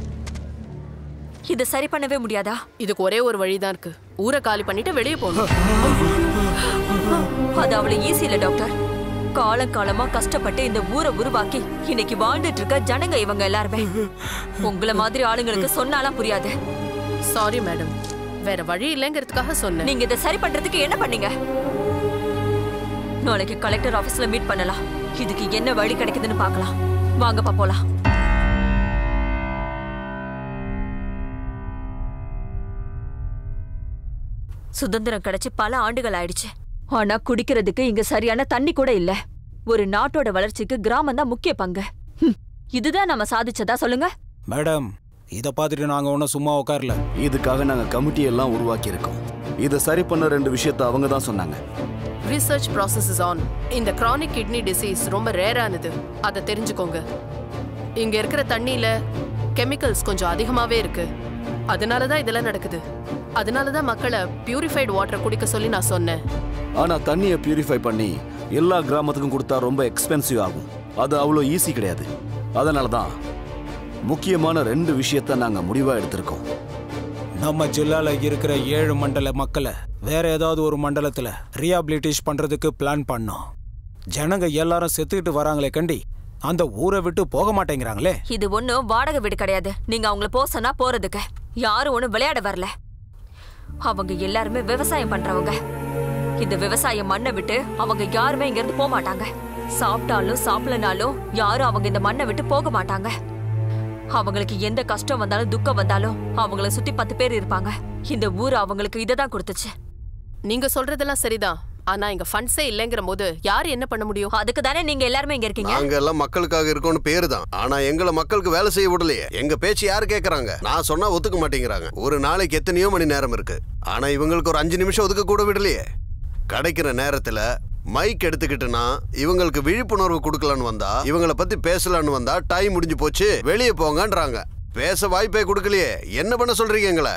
இத சரி பண்ணவே முடியாதா
இதுக்கு ஒரே ஒரு வழிதான் இருக்கு ஊரை காலி பண்ணிட்டு வெளியே போகணும்
அது அவ்வளவு ஈஸி இல்ல டாக்டர் காலம் காலமா கஷ்டப்பட்டு இந்த ஊரை உருவாக்கி இன்னைக்கு வாழ்ந்துட்டு இருக்க ஜனங்க இவங்க எல்லாருமே உங்களை மாதிரி ஆளுங்களுக்கு சொன்னாலாம் புரியாது
சாரி மேடம் வேற வழி இல்லைங்கிறதுக்காக சொன்னேன்
நீங்க இதை சரி பண்றதுக்கு என்ன பண்ணீங்க நாளைக்கு கலெக்டர் ஆபீஸ்ல மீட் பண்ணலாம் இதுக்கு என்ன வழி கிடைக்குதுன்னு பார்க்கலாம் வாங்கப்பா போலாம் சுதந்திரம் கிடைச்சு பல ஆண்டுகள் ஆயிடுச்சு ஆனா குடிக்கிறதுக்கு இங்க சரியான தண்ணி கூட இல்ல ஒரு நாட்டோட வளர்ச்சிக்கு கிராமம் தான் முக்கிய பங்கு ஹம், இதுதான் நம்ம சாதிச்சதா சொல்லுங்க
மேடம் இதை பார்த்துட்டு நாங்கள் ஒன்றும் சும்மா உட்காரல
இதுக்காக நாங்க கமிட்டி எல்லாம் உருவாக்கி இருக்கோம் இதை சரி பண்ண ரெண்டு விஷயத்த அவங்க தான் சொன்னாங்க
ரிசர்ச் ப்ராசஸ் இஸ் ஆன் இந்த கிரானிக் கிட்னி டிசீஸ் ரொம்ப ரேரானது அதை தெரிஞ்சுக்கோங்க இங்க இருக்கிற தண்ணியில கெமிக்கல்ஸ் கொஞ்சம் அதிகமாவே இருக்கு அதனால தான் இதெல்லாம் நடக்குது அதனால தான் மக்களை பியூரிஃபைடு வாட்டரை குடிக்க சொல்லி நான் சொன்னேன்
ஆனா தண்ணியை பியூரிஃபை பண்ணி எல்லா கிராமத்துக்கும் கொடுத்தா ரொம்ப எக்ஸ்பென்சிவ் ஆகும் அது அவ்வளோ ஈஸி கிடையாது அதனால தான் முக்கியமான ரெண்டு விஷயத்த நாங்க முடிவா எடுத்திருக்கோம்
நம்ம ஜில்லால இருக்கிற ஏழு மண்டல மக்களை வேற ஏதாவது ஒரு மண்டலத்துல ரீஹாபிலிட்டேஷ் பண்றதுக்கு பிளான் பண்ணோம் ஜனங்க எல்லாரும் செத்துக்கிட்டு வராங்களே கண்டி அந்த ஊரை விட்டு போக மாட்டேங்கிறாங்களே
இது ஒண்ணும் வாடகை வீடு கிடையாது நீங்க அவங்கள போக சொன்னா போறதுக்கு யாரும் ஒண்ணும் விளையாட வரல அவங்க எல்லாருமே விவசாயம் பண்றவங்க இந்த விவசாய மண்ணை விட்டு அவங்க யாருமே இங்க இருந்து போக மாட்டாங்க சாப்பிட்டாலும் சாப்பிடலனாலும் யாரும் அவங்க இந்த மண்ணை விட்டு போக மாட்டாங்க அவங்களுக்கு எந்த கஷ்டம் வந்தாலும் துக்கம் வந்தாலும் அவங்கள சுத்தி பத்து பேர் இருப்பாங்க இந்த ஊர் அவங்களுக்கு இதை தான் கொடுத்துச்சு
நீங்க சொல்றதெல்லாம் சரிதான் ஆனா இங்க ஃபண்ட்ஸே இல்லைங்கிற போது யார் என்ன பண்ண முடியும்
அதுக்கு தானே நீங்க எல்லாருமே இங்க இருக்கீங்க
நாங்க எல்லாம் மக்களுக்காக இருக்கோம்னு பேரு தான் ஆனா எங்களை மக்களுக்கு வேலை செய்ய விடலையே எங்க பேச்சு யாரு கேக்குறாங்க நான் சொன்னா ஒத்துக்க மாட்டேங்கிறாங்க ஒரு நாளைக்கு எத்தனையோ மணி நேரம் இருக்கு ஆனா இவங்களுக்கு ஒரு அஞ்சு நிமிஷம் ஒதுக்க கூட விடலையே கிடைக்கிற நேரத்துல மைக் எடுத்துக்கிட்டுனா இவங்களுக்கு விழிப்புணர்வு கொடுக்கலான்னு வந்தா இவங்களை பத்தி பேசலான்னு வந்தா டைம் முடிஞ்சு போச்சு வெளியே போங்கன்றாங்க பேச வாய்ப்பே கொடுக்கலையே என்ன பண்ண சொல்றீங்க எங்களை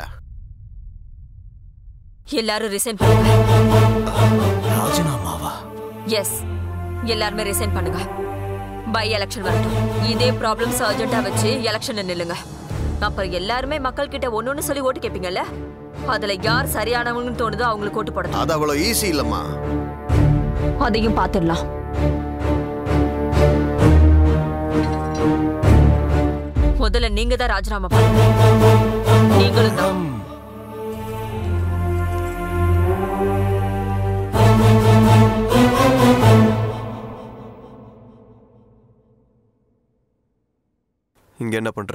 எல்லாரும் ரிசைன் பண்ணுங்க
ராஜினாமாவா
எஸ் எல்லாருமே ரிசைன் பண்ணுங்க பை எலெக்ஷன் வரட்டும் இதே ப்ராப்ளம்ஸ் அர்ஜென்ட்டா வச்சு எலெக்ஷன் நில்லுங்க அப்புறம் எல்லாருமே மக்கள் கிட்ட ஒன்னொன்னு சொல்லி ஓட்டு கேட்பீங்கல்ல அதுல யார் சரியானவங்கன்னு தோணுதோ அவங்களுக்கு ஓட்டு போடணும்
அது அவ்வளவு ஈஸி இல்லம்மா
அதையும் பாத்துடலாம் முதல்ல நீங்க தான் ராஜினாமா பண்ணுங்க நீங்களும் தான்
இங்க என்ன பண்ற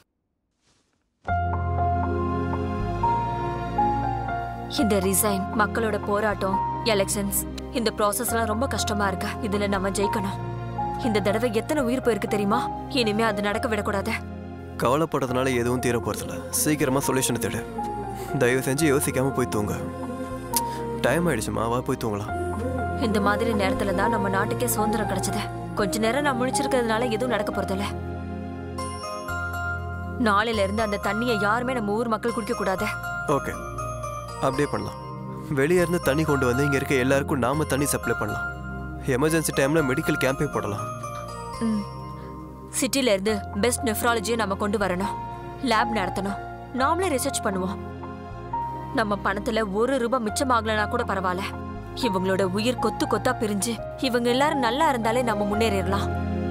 இந்த ரிசைன் மக்களோட போராட்டம் எலெக்ஷன்ஸ் இந்த ப்ராசஸ்லாம் ரொம்ப கஷ்டமா இருக்கு இதுல நம்ம ஜெயிக்கணும் இந்த தடவை எத்தனை உயிர் போயிருக்கு தெரியுமா இனிமே அது நடக்க விடக்கூடாது
கவலைப்படுறதுனால எதுவும் தீர போறதில்ல சீக்கிரமா சொல்யூஷனை தேடு தயவு செஞ்சு யோசிக்காம போய் தூங்க டைம் ஆயிடுச்சுமா வா போய் தூங்கலாம்
இந்த மாதிரி நேரத்துல தான் நம்ம நாட்டுக்கே சுதந்திரம் கிடைச்சது கொஞ்ச நேரம் நான் முழிச்சிருக்கிறதுனால எதுவும் நடக்க போறதில்ல நாளையில இருந்து அந்த தண்ணியை யாருமே நம்ம ஊர் மக்கள் குடிக்க கூடாது
ஓகே அப்படியே பண்ணலாம் வெளியே இருந்து தண்ணி கொண்டு வந்து இங்க இருக்க எல்லாருக்கும் நாம தண்ணி சப்ளை பண்ணலாம் எமர்ஜென்சி டைம்ல மெடிக்கல் கேம்பே போடலாம்
ம். சிட்டில இருந்து பெஸ்ட் நெஃப்ராலஜியை நம்ம கொண்டு வரணும் லேப் நடத்தணும் நாமளே ரிசர்ச் பண்ணுவோம் நம்ம பணத்துல ஒரு ரூபாய் மிச்சமாகலனா கூட பரவாயில்ல இவங்களோட உயிர் கொத்து கொத்தா பிரிஞ்சு இவங்க எல்லாரும் நல்லா இருந்தாலே நம்ம முன்னேறிடலாம்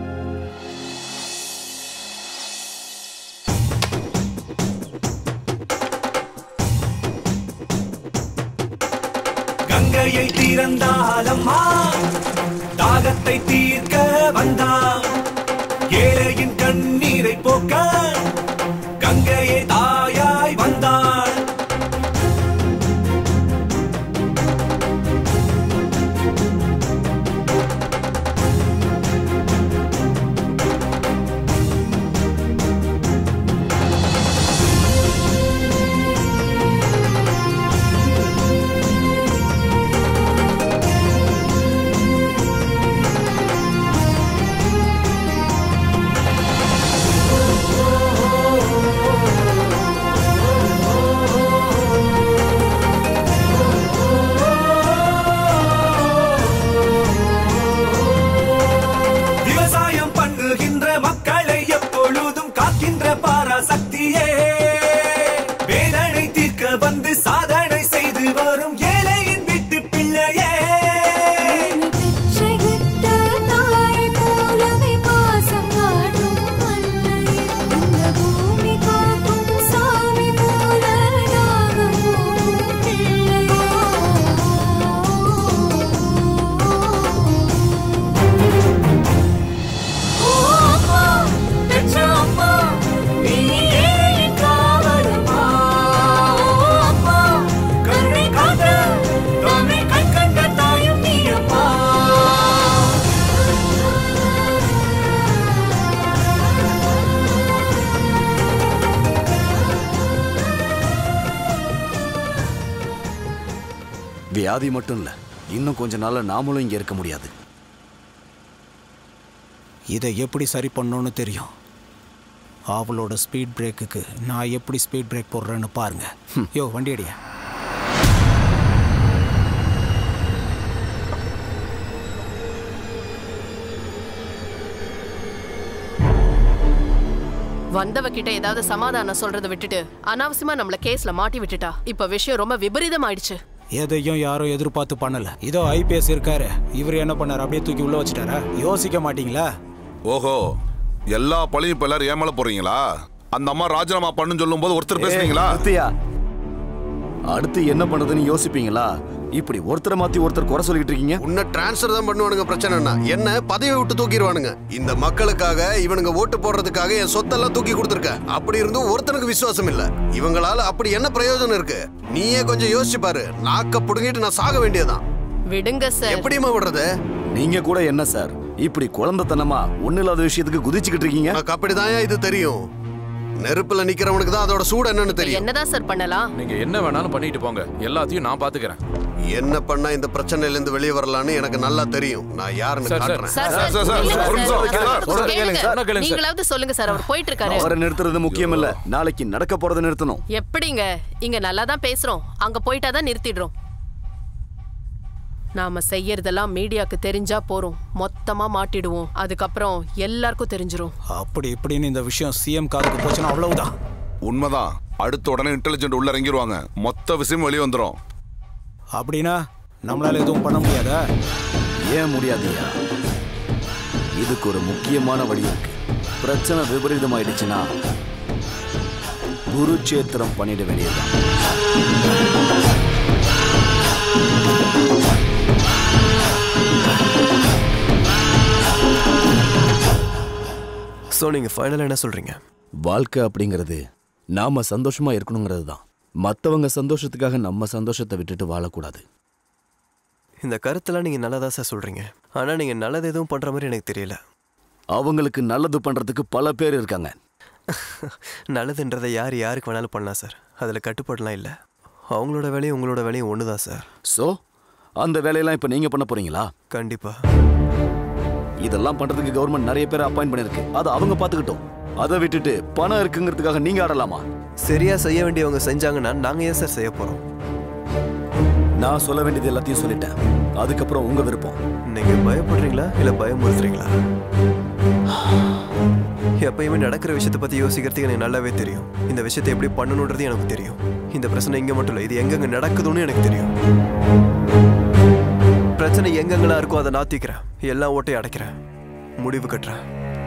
கங்கையை திறந்தாலம்மா தாகத்தை தீர்க்க வந்தான் ஏழையின் கண்ணீரை போக்க கங்கையே தாயாய் வந்தாள்
வியாதி மட்டும் இல்ல இன்னும் கொஞ்ச நாள்ல நாமளும் இங்க இருக்க முடியாது
இதை எப்படி சரி பண்ணணும்னு தெரியும் அவளோட ஸ்பீட் பிரேக்குக்கு நான் எப்படி ஸ்பீட் பிரேக் போடுறேன்னு பாருங்க யோ வண்டி அடியா
வந்தவ கிட்ட ஏதாவது சமாதானம் சொல்றதை விட்டுட்டு அனாவசியமா நம்மள கேஸ்ல மாட்டி விட்டுட்டா இப்ப விஷயம் ரொம்ப விபரீதம் ஆயிடுச்சு
எதையும் யாரும் எதிர்பார்த்து பண்ணல இதோ ஐபிஎஸ் இருக்காரு இவர் என்ன பண்ணாரு அப்படியே தூக்கி உள்ள வச்சுட்டாரா யோசிக்க மாட்டீங்களா
ஓஹோ எல்லா பழியும் இப்ப எல்லாரும் ஏன் மேல போறீங்களா அந்த அம்மா ராஜினாமா பண்ணுன்னு சொல்லும் போது ஒருத்தர் பேசுறீங்களா
நிறுத்தியா அடுத்து என்ன பண்றதுன்னு யோசிப்பீங்களா இப்படி ஒருத்தரை மாத்தி ஒருத்தர் குறை சொல்லிட்டு இருக்கீங்க
உன்னை டிரான்ஸ்ஃபர் தான் பண்ணுவானுங்க பிரச்சனைனா என்ன பதவி விட்டு தூக்கிடுவானுங்க இந்த மக்களுக்காக இவனுங்க ஓட்டு போடுறதுக்காக என் சொத்தெல்லாம் தூக்கி கொடுத்துருக்க அப்படி இருந்தும் ஒருத்தனுக்கு விசுவாசம் இல்ல இவங்களால அப்படி என்ன பிரயோஜனம் இருக்கு நீயே கொஞ்சம் யோசிச்சு பாரு நாக்க புடுங்கிட்டு நான் சாக வேண்டியதான்
விடுங்க சார்
எப்படிமா விடுறது
நீங்க கூட என்ன சார் இப்படி குழந்தைத்தனமா ஒண்ணு இல்லாத விஷயத்துக்கு குதிச்சுக்கிட்டு இருக்கீங்க
எனக்கு அப்படிதான் இது தெரியும் நெருப்புல நிக்கிறவனுக்கு தான் அதோட சூடு என்னன்னு தெரியும்
என்னதான் சார் பண்ணலாம்
நீங்க என்ன வேணாலும் பண்ணிட்டு போங்க எல்லாத்தையும் நான் பாத்துக்கிறேன்
என்ன பண்ணா இந்த பிரச்சனையில இருந்து வெளியே வரலாம்னு எனக்கு நல்லா தெரியும் நான் யாருன்னு
சார், சார்.
காட்டுறேன்
சார், சார், இல்ல, சார், சார், கேளுங்க. நீங்களாவது சொல்லுங்க சார் அவர் போயிட்டு இருக்காரு
அவரை நிறுத்துறது முக்கியம் இல்ல நாளைக்கு நடக்க போறதை நிறுத்தணும்
எப்படிங்க இங்க நல்லா தான் பேசுறோம் அங்க போயிட்டா தான் நிறுத்திடுறோம் நாம செய்யறதெல்லாம் மீடியாக்கு தெரிஞ்சா போறோம் மொத்தமா மாட்டிடுவோம் அதுக்கப்புறம் எல்லாருக்கும் தெரிஞ்சிரும்
அப்படி இப்படின்னு இந்த விஷயம் சிஎம் காருக்கு போச்சுன்னா அவ்வளவுதான்
உண்மைதான் அடுத்த உடனே இன்டெலிஜென்ட் உள்ள இறங்கிடுவாங்க மொத்த விஷயம் வெளியே வந்துடும்
அப்படின்னா நம்மளால எதுவும் பண்ண முடியாதா
ஏன் முடியாதுயா இதுக்கு ஒரு முக்கியமான வழி இருக்கு பிரச்சனை விபரீதமாயிடுச்சுன்னா குருட்சேத்திரம் பண்ணிட வேண்டியதுதான்
ஸோ நீங்கள் ஃபைனலாக என்ன சொல்கிறீங்க
வாழ்க்கை அப்படிங்கிறது நாம சந்தோஷமா இருக்கணுங்கிறது தான் மற்றவங்க சந்தோஷத்துக்காக நம்ம சந்தோஷத்தை விட்டுட்டு வாழக்கூடாது
இந்த கருத்தெல்லாம் நீங்கள் நல்லதா சார் சொல்கிறீங்க ஆனால் நீங்கள் நல்லது எதுவும் பண்ணுற மாதிரி எனக்கு தெரியல
அவங்களுக்கு நல்லது பண்றதுக்கு பல பேர் இருக்காங்க
நல்லதுன்றதை யார் யாருக்கு வேணாலும் பண்ணலாம் சார் அதில் கட்டுப்பாடுலாம் இல்லை அவங்களோட வேலையும் உங்களோட வேலையும் ஒன்று தான் சார்
ஸோ அந்த வேலையெல்லாம் இப்போ நீங்க பண்ண போறீங்களா
கண்டிப்பாக
இதெல்லாம் பண்றதுக்கு கவர்மெண்ட் நிறைய பேர் அப்பாயிண்ட் பண்ணிருக்கு அதை அவங்க பார்த்துக்கிட்டோம் அதை விட்டுட்டு பணம் இருக்குங்கிறதுக்காக நீங்க ஆடலாமா
சரியாக செய்ய வேண்டியவங்க செஞ்சாங்கன்னா நாங்கள் ஏன் சார் செய்ய போகிறோம்
நான் சொல்ல வேண்டியது எல்லாத்தையும் சொல்லிட்டேன் அதுக்கப்புறம் உங்க விருப்பம்
நீங்கள் பயப்படுறீங்களா இல்லை பயமுறுத்துறீங்களா எப்பயுமே நடக்கிற விஷயத்தை பற்றி யோசிக்கிறதுக்கு எனக்கு நல்லாவே தெரியும் இந்த விஷயத்தை எப்படி பண்ணணுன்றது எனக்கு தெரியும் இந்த பிரச்சனை இங்கே மட்டும் இல்லை இது எங்கெங்க நடக்குதுன்னு எனக்கு தெரியும் பிரச்சனை எங்கெங்கெல்லாம் இருக்கோ அதை நாத்திக்கிறேன் எல்லா ஓட்டையும் அடைக்கிறேன் முடிவு கட்டுறேன்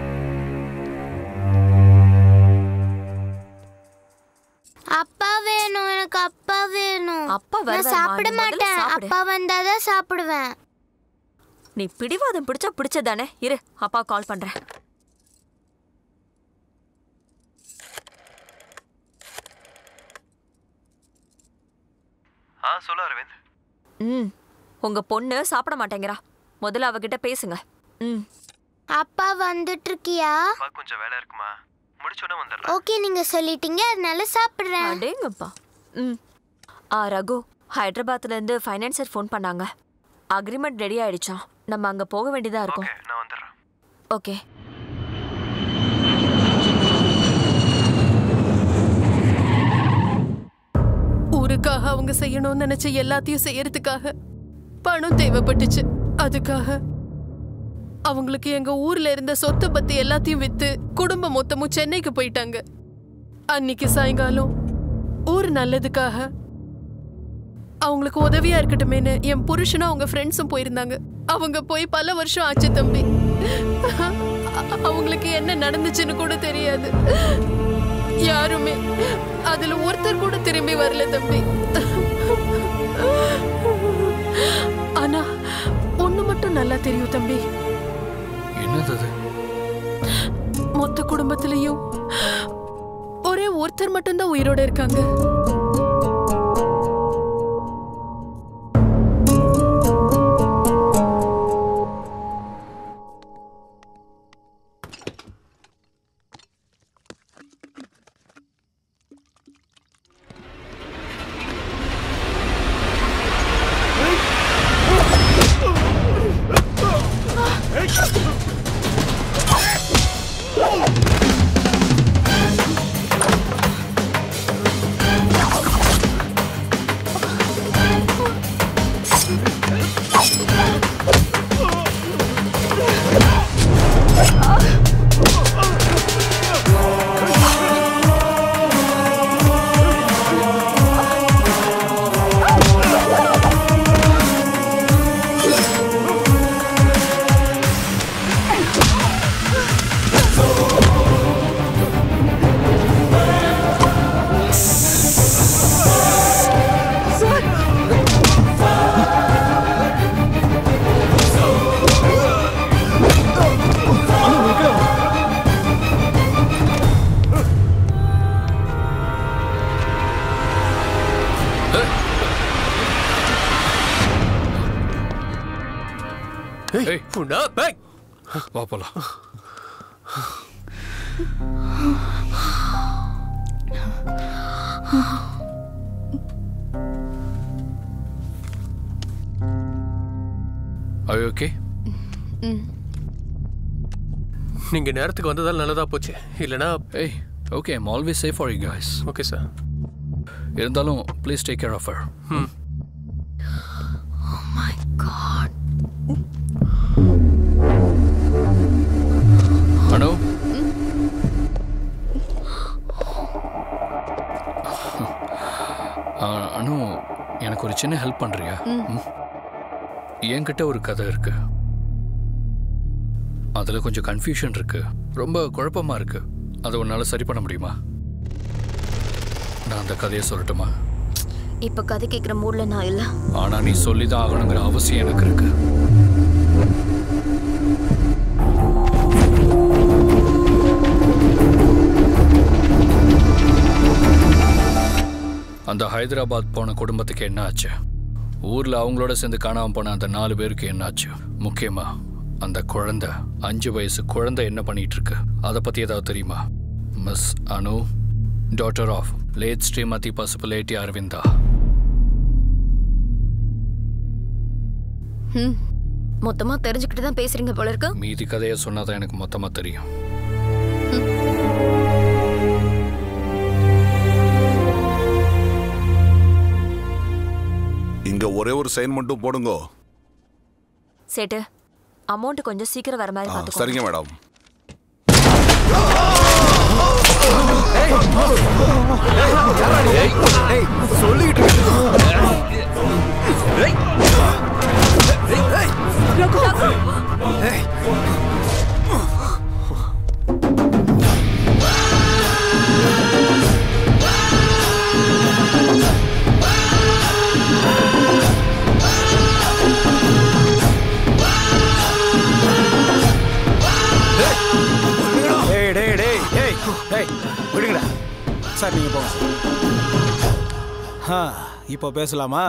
அப்பா வேணும் எனக்கு அப்பா வேணும்
அப்பா
நான்
வருவாருமா,
சாப்பிட
நீ முதல்ல
மாட்டேன்
சாப்பிடு.
அப்பா வந்தாதான் சாப்பிடுவேன்
நீ பிடிவாதம் பிடிச்சா பிடிச்சதானே இரு அப்பா கால் பண்றேன்
ஆ சொல்ல அரவிந்த்
ம் உங்க பொண்ணு சாப்பிட மாட்டேங்கிறா முதல்ல அவகிட்ட பேசுங்க ம்
அப்பா வந்துட்டு இருக்கியா
கொஞ்சம் வேலை இருக்குமா முடிச்சோன்னே வந்துடுறேன்
ஓகே நீங்க சொல்லிட்டீங்க அதனால சாப்பிடுறேன்
அடேங்கப்பா ம் ஆ ரகு ஹைதராபாத்ல இருந்து ஃபைனான்சர் ஃபோன் பண்ணாங்க அக்ரிமெண்ட் ரெடி ஆயிடுச்சாம் நம்ம அங்க போக வேண்டியதா இருக்கும்
நான் வந்துடுறேன்
ஓகே
ஊருக்காக அவங்க செய்யணும்னு நினைச்ச எல்லாத்தையும் செய்யறதுக்காக பணம் தேவைப்பட்டுச்சு அதுக்காக அவங்களுக்கு எங்க ஊர்ல இருந்த சொத்து பத்தி எல்லாத்தையும் வித்து குடும்பம் மொத்தமும் சென்னைக்கு போயிட்டாங்க அன்னைக்கு சாயங்காலம் ஊர் நல்லதுக்காக அவங்களுக்கு உதவியா இருக்கட்டுமேனு என் புருஷனும் அவங்க ஃப்ரெண்ட்ஸும் போயிருந்தாங்க அவங்க போய் பல வருஷம் ஆச்சு தம்பி அ- அவங்களுக்கு என்ன நடந்துச்சுன்னு கூட தெரியாது யாருமே அதுல ஒருத்தர் கூட திரும்பி வரல தம்பி ஆனா ஒண்ணு மட்டும் நல்லா தெரியும் தம்பி
என்னது அது
மொத்த குடும்பத்திலயும் ஒரே ஒருத்தர் மட்டும்தான் உயிரோட இருக்காங்க
ஏய்
ஏய்
உண்டா பேக்
வா போலாம் Are you okay?
நீங்க நேரத்துக்கு வந்ததால் நல்லதா போச்சு இல்லனா
ஏய் okay I'm always safe for you guys
okay sir
இருந்தாலும் please take care of her
ம்
அனு ஆ, அனு எனக்கு ஒரு சின்ன ஹெல்ப் பண்றியா ம்? என்கிட்ட ஒரு கதை இருக்கு அதுல கொஞ்சம் கன்ஃபியூஷன் இருக்கு ரொம்ப குழப்பமா இருக்கு அதை உன்னால சரி பண்ண முடியுமா நான் அந்த கதையை சொல்லட்டுமா
இப்ப கதை கேட்கிற மூட்ல நான் இல்ல
ஆனா நீ சொல்லிதான் ஆகணுங்கிற அவசியம் எனக்கு இருக்கு அந்த ஹைதராபாத் போன குடும்பத்துக்கு என்ன ஆச்சு ஊர்ல அவங்களோட சேர்ந்து காணாம போன அந்த நாலு பேருக்கு என்ன ஆச்சு முக்கியமா அந்த குழந்தை அஞ்சு வயசு குழந்தை என்ன பண்ணிட்டு இருக்கு அதை பத்தி ஏதாவது தெரியுமா miss Anu daughter of late Shrimati Pasupuleti Aravinda
ம் மொத்தமா தெரிஞ்சுக்கிட்டு தான் பேசுறீங்க போல இருக்கு
மீதி கதையை சொன்னாதான் எனக்கு மொத்தமா தெரியும்
இங்க ஒரே ஒரு சைன் மட்டும் போடுங்க
சேட்டு அமௌண்ட் கொஞ்சம் சீக்கிரம் வர மாதிரி
ஆ,
பார்த்துக்கோ
சரிங்க மேடம்
சொல்லிட்டு
டேய் டேய் டேய் டேய் டேய் விடுங்கடா சார் நீங்க போங்க ஆ இப்போ பேசலாமா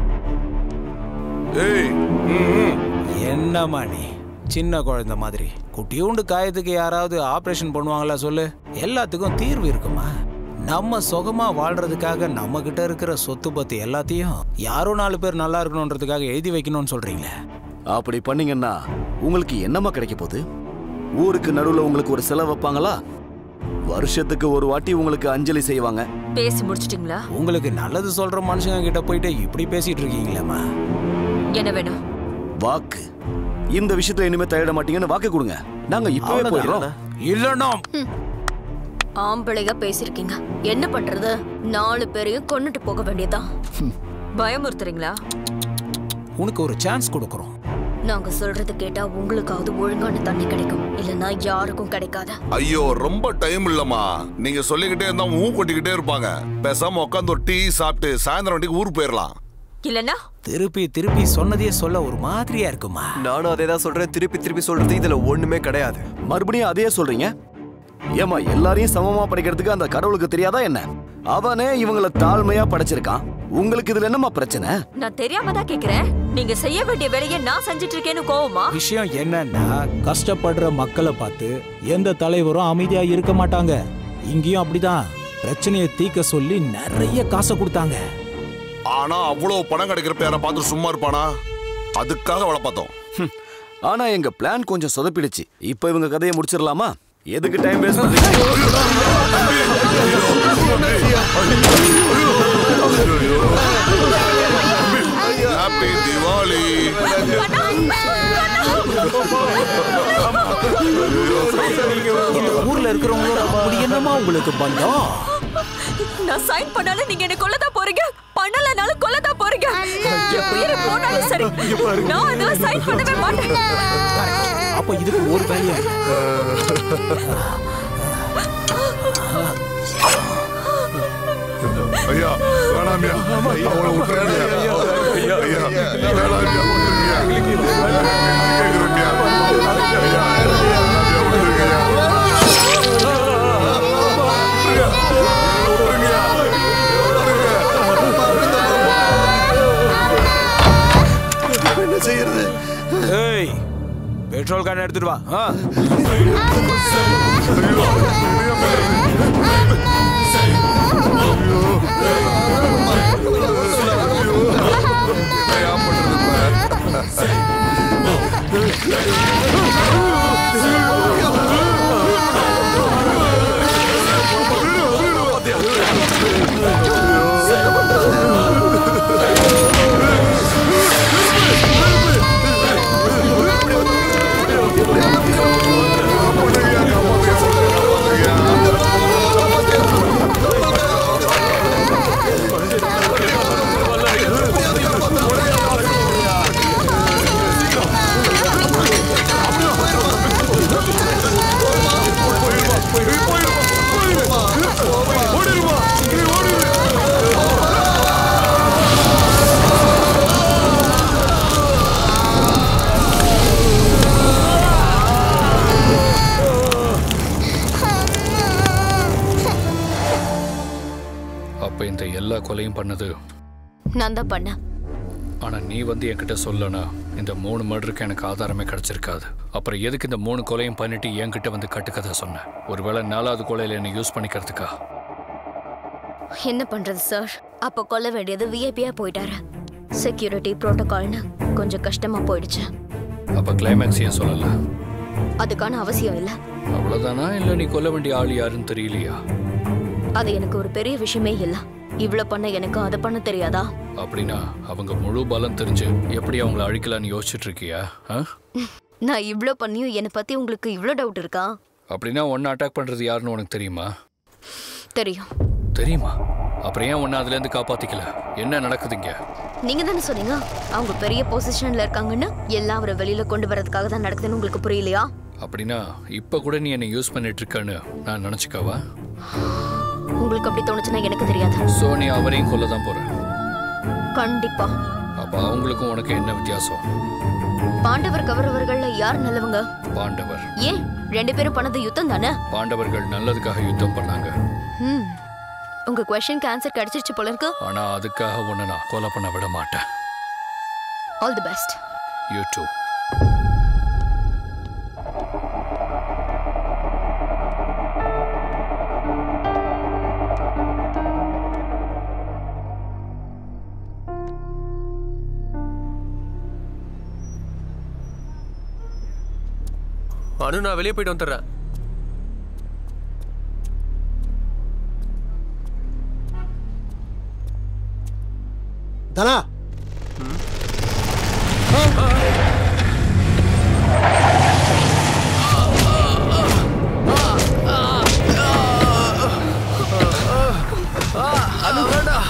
ஏய்
என்னம்மா நீ சின்ன குழந்தை மாதிரி குட்டியூண்டு காயத்துக்கு யாராவது ஆபரேஷன் பண்ணுவாங்களா சொல்லு எல்லாத்துக்கும் தீர்வு இருக்குமா நம்ம சுகமா வாழ்றதுக்காக நம்ம கிட்ட இருக்கிற சொத்து பத்து எல்லாத்தையும் யாரோ நாலு பேர் நல்லா இருக்கணுன்றதுக்காக எழுதி வைக்கணும்னு சொல்றீங்களே
அப்படி பண்ணீங்கன்னா உங்களுக்கு என்னம்மா கிடைக்க போகுது ஊருக்கு நடுவுல உங்களுக்கு ஒரு செலவு வைப்பாங்களா வருஷத்துக்கு ஒரு வாட்டி உங்களுக்கு அஞ்சலி செய்வாங்க
பேசி முடிச்சிட்டீங்களா
உங்களுக்கு நல்லது சொல்ற மனுஷங்க கிட்ட போயிட்டு இப்படி பேசிட்டு இருக்கீங்களேம்மா
என்ன வேணும்
வாக்கு இந்த விஷயத்துல இனிமே தலையிட மாட்டீங்கன்னு வாக்கு கொடுங்க நாங்க இப்பவே போயிடுறோம்
இல்லைன்னா
ஆம்பளையா பேசிருக்கீங்க என்ன பண்றது நாலு பேரையும் கொன்னுட்டு போக வேண்டியதான்
பயமுறுத்துறீங்களா
உனக்கு ஒரு சான்ஸ் கொடுக்குறோம்
நாங்க சொல்றது கேட்டா உங்களுக்காவது ஒழுங்கான தண்ணி கிடைக்கும் இல்லனா யாருக்கும் கிடைக்காத
ஐயோ ரொம்ப டைம் இல்லம்மா நீங்க சொல்லிக்கிட்டே இருந்தா ஊ கொட்டிக்கிட்டே இருப்பாங்க பேசாம உட்காந்து ஒரு டீ சாப்பிட்டு சாயந்தரம் வண்டிக்கு ஊர் போயிடலாம்
இல்லனா
திருப்பி திருப்பி சொன்னதையே சொல்ல ஒரு மாதிரியா இருக்குமா
நானும் அதே தான் சொல்றேன் திருப்பி திருப்பி சொல்றது இதுல ஒண்ணுமே கிடையாது
மறுபடியும் அதையே சொல்றீங்க ஏமா எல்லாரையும் சமமா படைக்கிறதுக்கு அந்த கடவுளுக்கு தெரியாதா என்ன அவனே இவங்கள தாழ்மையா படைச்சிருக்கான் உங்களுக்கு இதுல என்னம்மா பிரச்சனை
நான் தெரியாம தான் கேக்குறேன் நீங்க செய்ய வேண்டிய வேலையை நான் செஞ்சுட்டு இருக்கேன்னு கோவமா
விஷயம் என்னன்னா கஷ்டப்படுற மக்களை பார்த்து எந்த தலைவரும் அமைதியா இருக்க மாட்டாங்க இங்கேயும் அப்படிதான் பிரச்சனையை தீர்க்க சொல்லி நிறைய காசை கொடுத்தாங்க
ஆனா அவ்வளவு பணம் கிடைக்கிறப்ப யாரை பார்த்து சும்மா இருப்பானா அதுக்காக அவளை பார்த்தோம்
ஹம். ஆனா எங்க பிளான் கொஞ்சம் சொதப்பிடுச்சு இப்போ இவங்க கதையை முடிச்சிடலாமா எதுக்கு டைம் வேஸ்ட் பண்றீங்க
ஹாப்பி திவாலி
இந்த ஊர்ல இருக்கிறவங்களோட அப்படி என்னமா உங்களுக்கு பந்தம்
நான் சைன் பண்ணாலும் நீங்க என்ன கொல்லதான் போறீங்க பண்ணலனாலும் கொல்லதான் போறீங்க என் உயிரை போனாலும் சரி நான் அதெல்லாம் சைன் பண்ணவே மாட்டேன்
அப்ப இதுக்கு ஒரு வேலையா
ஐயா வேணாமியா அவளை விட்டுறாதீங்க. ஐயா ஐயா வேணாமியா விட்டுருங்க. கேக்குறேன்யா. ஐயா, வேணாமியா, விட்டுருங்கய்யா.
என்ன செய்யறது
ஏய் பெட்ரோல் கேன் எடுத்துட்டு வா ஆ.
அப்ப இந்த எல்லா கொலையும் பண்ணது
நான் தான் பண்ணேன்
ஆனா நீ வந்து என்கிட்ட சொல்லனா இந்த மூணு மர்டருக்கு எனக்கு ஆதாரமே கிடைச்சிருக்காது அப்புறம் எதுக்கு இந்த மூணு கொலையும் பண்ணிட்டு என்கிட்ட வந்து கட்டுக்கதை சொன்ன ஒருவேளை நாலாவது கொலையில என்னை யூஸ் பண்ணிக்கிறதுக்கா
என்ன பண்றது சார் அப்ப கொல்ல வேண்டியது விஐபியா போயிட்டாரு செக்யூரிட்டி புரோட்டோகால்னு கொஞ்சம் கஷ்டமா போயிடுச்சு
அப்ப கிளைமேக்ஸ் ஏன் சொல்லல
அதுக்கான அவசியம் இல்ல
அவ்வளவுதானா இல்ல நீ கொல்ல வேண்டிய ஆள் யாருன்னு தெரியலையா
அது எனக்கு ஒரு பெரிய விஷயமே இல்ல இவ்ளோ பண்ண எனக்கு அதை பண்ண தெரியாதா
அப்படின்னா அவங்க முழு பலம் தெரிஞ்சு எப்படி அவங்கள அழிக்கலாம்னு யோசிச்சுட்டு இருக்கியா ஆ?
நான் இவ்ளோ பண்ணியும் என்னை பத்தி உங்களுக்கு இவ்ளோ டவுட் இருக்கா
அப்படின்னா ஒன்னு அட்டாக் பண்றது யாருன்னு உனக்கு தெரியுமா
தெரியும்
தெரியுமா அப்புறம் ஏன் ஒன்னு அதுல இருந்து காப்பாத்திக்கல என்ன நடக்குதுங்க
நீங்க தானே சொன்னீங்க அவங்க பெரிய பொசிஷன்ல இருக்காங்கன்னு எல்லாம் அவரை வெளியில கொண்டு வரதுக்காக தான் நடக்குதுன்னு உங்களுக்கு புரியலையா
அப்படின்னா இப்ப கூட நீ என்னை யூஸ் பண்ணிட்டு இருக்கன்னு நான் நினைச்சுக்கவா
உங்களுக்கு அப்படி தோணுச்சுன்னா எனக்கு தெரியாது
சோ நீ அவரையும் கொல்ல தான் போற
கண்டிப்பா
அப்ப அவங்களுக்கும் உனக்கு என்ன வித்தியாசம்
பாண்டவர் கௌரவர்கள்ல யார் நல்லவங்க
பாண்டவர்
ஏன் ரெண்டு பேரும் பண்ணது யுத்தம் தானே
பாண்டவர்கள் நல்லதுக்காக யுத்தம் பண்ணாங்க
ம் உங்க கொஸ்டினுக்கு ஆன்சர் கிடைச்சிருச்சு போல இருக்கு
ஆனா அதுக்காக உன்னை நான் கொலை பண்ண விட மாட்டேன்
all the best
you too
Anu நான் வெளியே போயிட்டு வந்துடுறேன்
தனா
அனு வேண்டாம்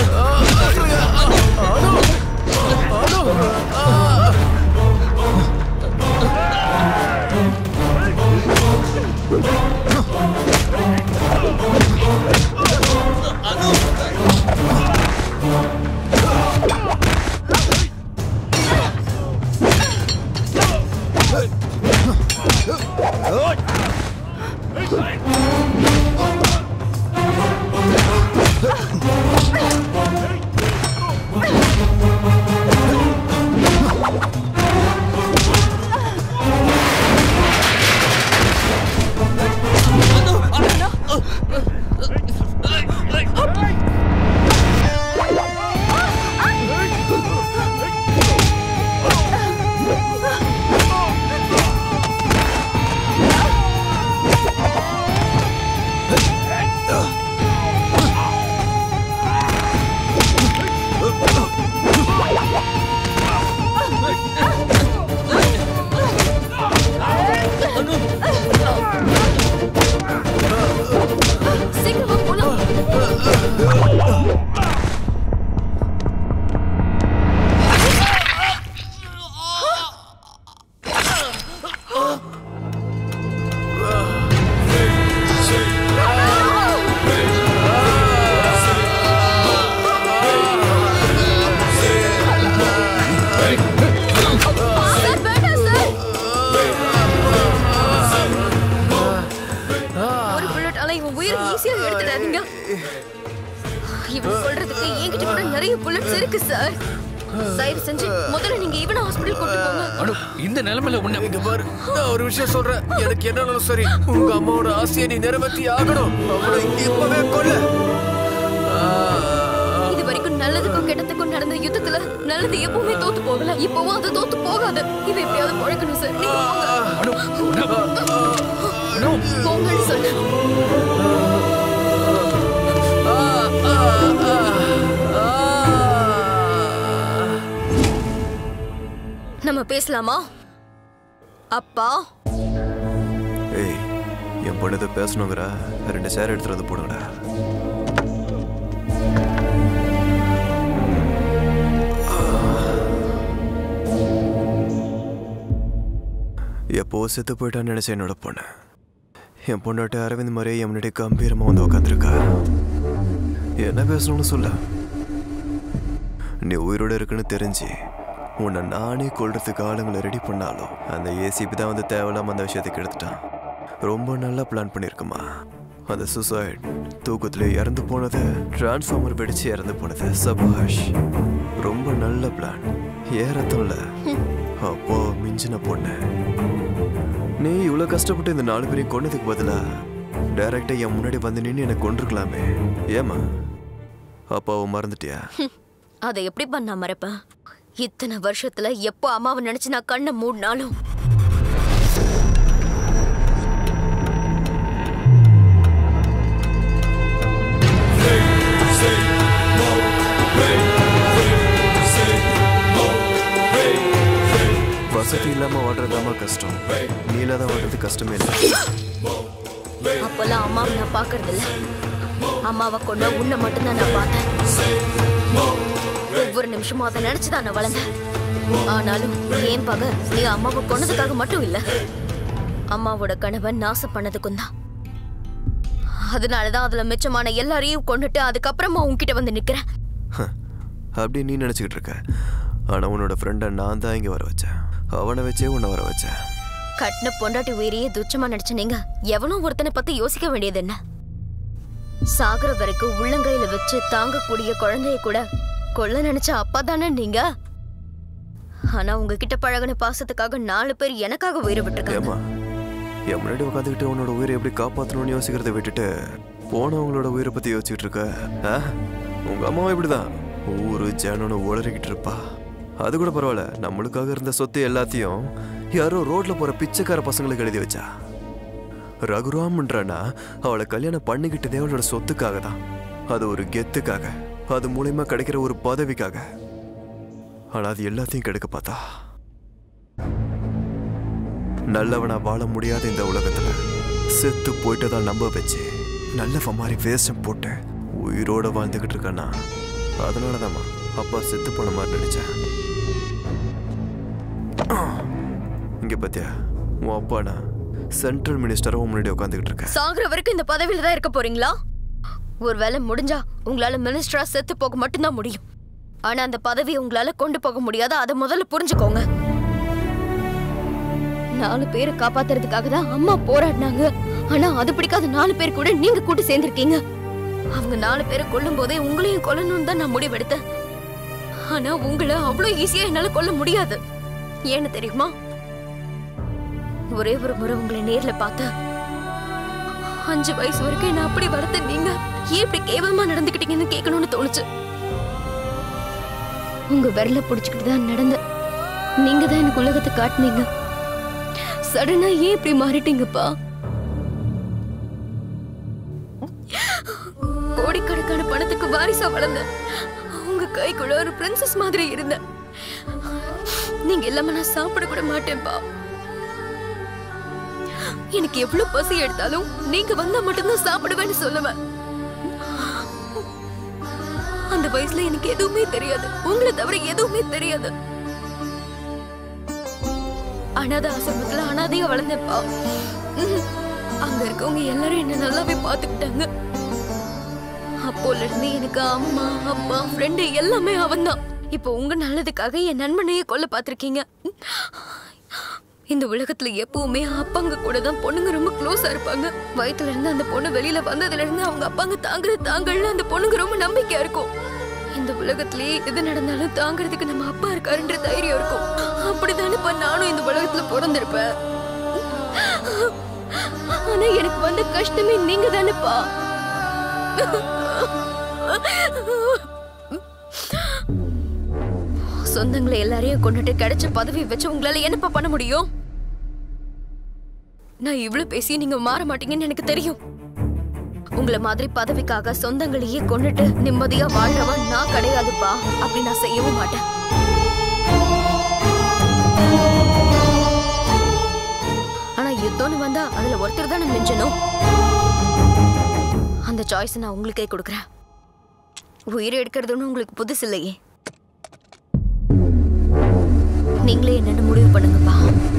சீக்கிரமா போலாம் சார் வேண்டாம் சார் ஒரு புல்லட்டால இவன் உயிரை ஈஸியா எடுத்துடாதீங்க இவன் சொல்றதுக்கு என்கிட்ட கூட நிறைய புல்லட்ஸ் இருக்கு சார் தயவு செஞ்சு முதல்ல நீங்க இவனை ஹாஸ்பிடல் கூட்டு போங்க
இந்த நிலைமையில உன்னை
இங்க பாரு நான் ஒரு விஷயம் சொல்றேன் எனக்கு என்னன்னாலும் சரி உங்க அம்மாவோட ஆசையை நீ நிறைவேற்றி ஆகணும் அவளை இப்பவே கொல்ல
இது வரைக்கும் நல்லதுக்கும் கெட்டதுக்கும் நடந்த யுத்தத்துல நல்லது எப்பவுமே தோத்து போகல இப்பவும் அது தோத்து போகாது இவ எப்படியாவது பழக்கணும் சார் நீங்க போங்க போங்கன்னு சொல்லு நம்ம பேசலாமா அப்பா
ஏய் என் பொண்ணு பேசணுங்கிற ரெண்டு சேர் எடுத்துட்டு வந்து போடுங்கடா எப்போ செத்து போயிட்டான்னு நினைச்ச என்னோட பொண்ணு என் பொண்ணாட்ட அரவிந்த் மாதிரியே என் முன்னாடி கம்பீரமா வந்து உட்காந்துருக்கா என்ன பேசணும்னு சொல்ல நீ உயிரோட இருக்குன்னு தெரிஞ்சு உன்னை நானே கொல்றதுக்கு ஆளுங்களை ரெடி பண்ணாலும் அந்த ஏசிபி தான் வந்து தேவையில்லாம அந்த விஷயத்துக்கு எடுத்துட்டான் ரொம்ப நல்லா பிளான் பண்ணியிருக்குமா அந்த சுசைட் தூக்கத்துல இறந்து போனது டிரான்ஸ்ஃபார்மர் வெடிச்சு இறந்து போனது சபாஷ் ரொம்ப நல்ல பிளான் ஏறத்தம்ல அப்போ மிஞ்சின பொண்ணு நீ இவ்வளோ கஷ்டப்பட்டு இந்த நாலு பேரையும் கொன்னதுக்கு பதிலா டைரக்டா என் முன்னாடி வந்து நின்று என்னை கொண்டிருக்கலாமே ஏமா அப்பாவை மறந்துட்டியா
அதை எப்படி பண்ண மறப்பேன் இத்தனை வருஷத்துல எப்போ அம்மாவை நினைச்சு நான் கண்ணை மூடினாலும்
வசதி இல்லாம வாழ்றதாமா கஷ்டம் நீ இல்லாத வாழ்றது கஷ்டமே இல்லை
அப்பெல்லாம் அம்மாவை நான் பாக்குறது இல்ல அம்மாவை கொண்ட உன்னை மட்டும்தான் நான் பார்த்தேன் ஒவ்வொரு நிமிஷமும் அதை நினைச்சுதான் நான் வளர்ந்தேன் ஆனாலும் ஏன் பக நீ அம்மாவை கொன்னதுக்காக மட்டும் இல்ல அம்மாவோட கணவன் நாசம் பண்ணதுக்கும் தான் அதனாலதான் அதுல மிச்சமான எல்லாரையும் கொண்டுட்டு அதுக்கப்புறமா உன்கிட்ட வந்து நிக்கிறேன்
அப்படி நீ நினச்சிக்கிட்டு இருக்க ஆனால் உன்னோட ஃப்ரெண்டை நான் தான் இங்கே வர வச்சேன் அவனை வச்சே உன்னை வர வச்சேன்
கட்டின பொண்டாட்டி உயிரையே துச்சமா நினைச்ச நீங்க எவனும் ஒருத்தனை பத்தி யோசிக்க வேண்டியது என்ன சாகுற வரைக்கும் உள்ளங்கையில வச்சு தாங்கக்கூடிய குழந்தைய கூட கொல்ல நினைச்ச அப்பா தானே நீங்க ஆனா உங்ககிட்ட பழகுன பாசத்துக்காக நாலு பேர் எனக்காக உயிரை விட்டுருக்காங்க
ஏமா என் முன்னாடி உட்காந்துக்கிட்டு உன்னோட உயிரை எப்படி காப்பாற்றணும்னு யோசிக்கிறத விட்டுட்டு போனவங்களோட உயிரை பற்றி யோசிச்சுட்டு இருக்க ஆ? உங்க அம்மாவும் இப்படிதான் ஊரு ஜனன்னு உளறிக்கிட்டு இருப்பா அது கூட பரவாயில்ல நம்மளுக்காக இருந்த சொத்து எல்லாத்தையும் யாரோ ரோட்ல போற பிச்சைக்கார பசங்களுக்கு எழுதி வச்சா ரகுராம்ன்றானா அவளை கல்யாணம் பண்ணிக்கிட்டதே அவளோட சொத்துக்காக தான் அது ஒரு கெத்துக்காக அது மூலியமா கிடைக்கிற ஒரு பதவிக்காக ஆனா அது எல்லாத்தையும் கெடுக்க பார்த்தா நல்லவனா வாழ முடியாத இந்த உலகத்துல செத்து போயிட்டதா நம்ப வச்சு நல்லவ மாதிரி வேஷம் போட்டு உயிரோட வாழ்ந்துகிட்டு இருக்கானா அதனாலதாம்மா அப்பா செத்து போன மாதிரி நினைச்சேன் இங்க பாத்தியா உன் அப்பானா சென்ட்ரல் மினிஸ்டரும் முன்னாடி உட்காந்துக்கிட்டு இருக்க
சாகுற வரைக்கும் இந்த பதவியில தான் இருக்க போறீங்களா ஒருவேளை முடிஞ்சா உங்களால மினிஸ்டரா செத்து போக மட்டும்தான் முடியும் ஆனா அந்த பதவியை உங்களால கொண்டு போக முடியாது அதை முதல்ல புரிஞ்சுக்கோங்க நாலு பேரை காப்பாத்துறதுக்காக தான் அம்மா போராடினாங்க ஆனா அது பிடிக்காத நாலு பேர் கூட நீங்க கூட்டு சேர்ந்திருக்கீங்க அவங்க நாலு பேரை கொல்லும் போதே உங்களையும் கொல்லணும்னு தான் நான் முடிவெடுத்தேன் ஆனா உங்களை அவ்வளவு ஈஸியா என்னால கொல்ல முடியாது ஏன்னு தெரியுமா ஒரே ஒரு முறை உங்களை நேர்ல பார்த்தேன் அஞ்சு வயசு வரைக்கும் என்ன அப்படி வளர்த்த நீங்க ஏன் இப்படி கேவலமா நடந்துக்கிட்டீங்கன்னு கேட்கணும்னு தோணுச்சு உங்க விரல புடிச்சுக்கிட்டு தான் நடந்த நீங்க தான் எனக்கு உலகத்தை காட்டுனீங்க சடனா ஏன் இப்படி மாறிட்டீங்கப்பா கோடிக்கணக்கான பணத்துக்கு வாரிசா வளர்ந்த உங்க கைக்குள்ள ஒரு பிரின்சஸ் மாதிரி இருந்த நீங்க இல்லாம நான் சாப்பிட கூட மாட்டேன்ப்பா எனக்கு எவ்வளவு பசி எடுத்தாலும் நீங்க வந்தா மட்டும்தான் சாப்பிடுவேன்னு சொல்லுவேன் அந்த வயசுல எனக்கு எதுவுமே தெரியாது உங்களை தவிர எதுவுமே தெரியாது அனாதை ஆசிரமத்துல அனாதையா வளர்ந்தேன்ப்பா ம்ஹும். அங்க இருக்கவங்க எல்லாரும் என்ன நல்லாவே பாத்துக்கிட்டாங்க அப்போல இருந்து எனக்கு அம்மா அப்பா ஃப்ரெண்டு எல்லாமே அவன்தான் இப்போ உங்க நல்லதுக்காக என் நண்பனையே கொல்ல பாத்திருக்கீங்க இந்த உலகத்துல எப்பவுமே அப்பாங்க கூட தான் பொண்ணுங்க ரொம்ப க்ளோஸா இருப்பாங்க வயித்துல இருந்து அந்த பொண்ணு வெளியில வந்ததுல இருந்து அவங்க அப்பாங்க தாங்குறது தாங்கள்னு அந்த பொண்ணுங்க ரொம்ப நம்பிக்கையா இருக்கும் இந்த உலகத்திலேயே எது நடந்தாலும் தாங்கிறதுக்கு நம்ம அப்பா இருக்காருன்ற தைரியம் இருக்கும் அப்படிதானே இப்ப நானும் குடும்பத்துல பிறந்திருப்பேன் ஆனா எனக்கு வந்த கஷ்டமே நீங்க தானேப்பா சொந்தங்களை எல்லாரையும் கொண்டுட்டு கிடைச்ச பதவி வச்சு உங்களால என்னப்பா பண்ண முடியும் நான் இவ்ளோ பேசி நீங்க மாற மாட்டீங்கன்னு எனக்கு தெரியும் உங்களை மாதிரி பதவிக்காக சொந்தங்களையே கொண்டுட்டு நிம்மதியா வாழ்றவன் நான் கிடையாதுப்பா அப்படி நான் செய்யவும் மாட்டேன் ஆனா யுத்தம்னு வந்தா அதுல ஒருத்தர் தானே மிஞ்சணும் அந்த சாய்ஸ் நான் உங்களுக்கே கொடுக்குறேன் உயிரை எடுக்கிறதுன்னு உங்களுக்கு புதுசு இல்லையே நீங்களே என்னன்னு முடிவு பண்ணுங்கப்பா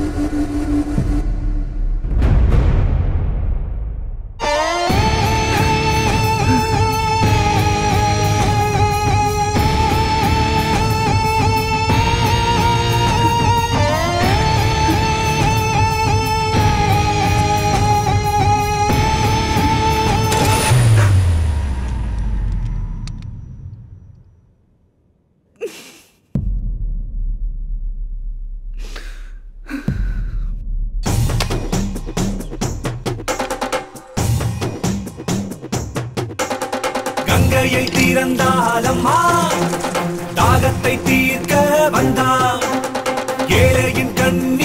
கங்கையை திறந்தாலம்மா தாகத்தை தீர்க்க வந்தா ஏழையின் கண்ணீர்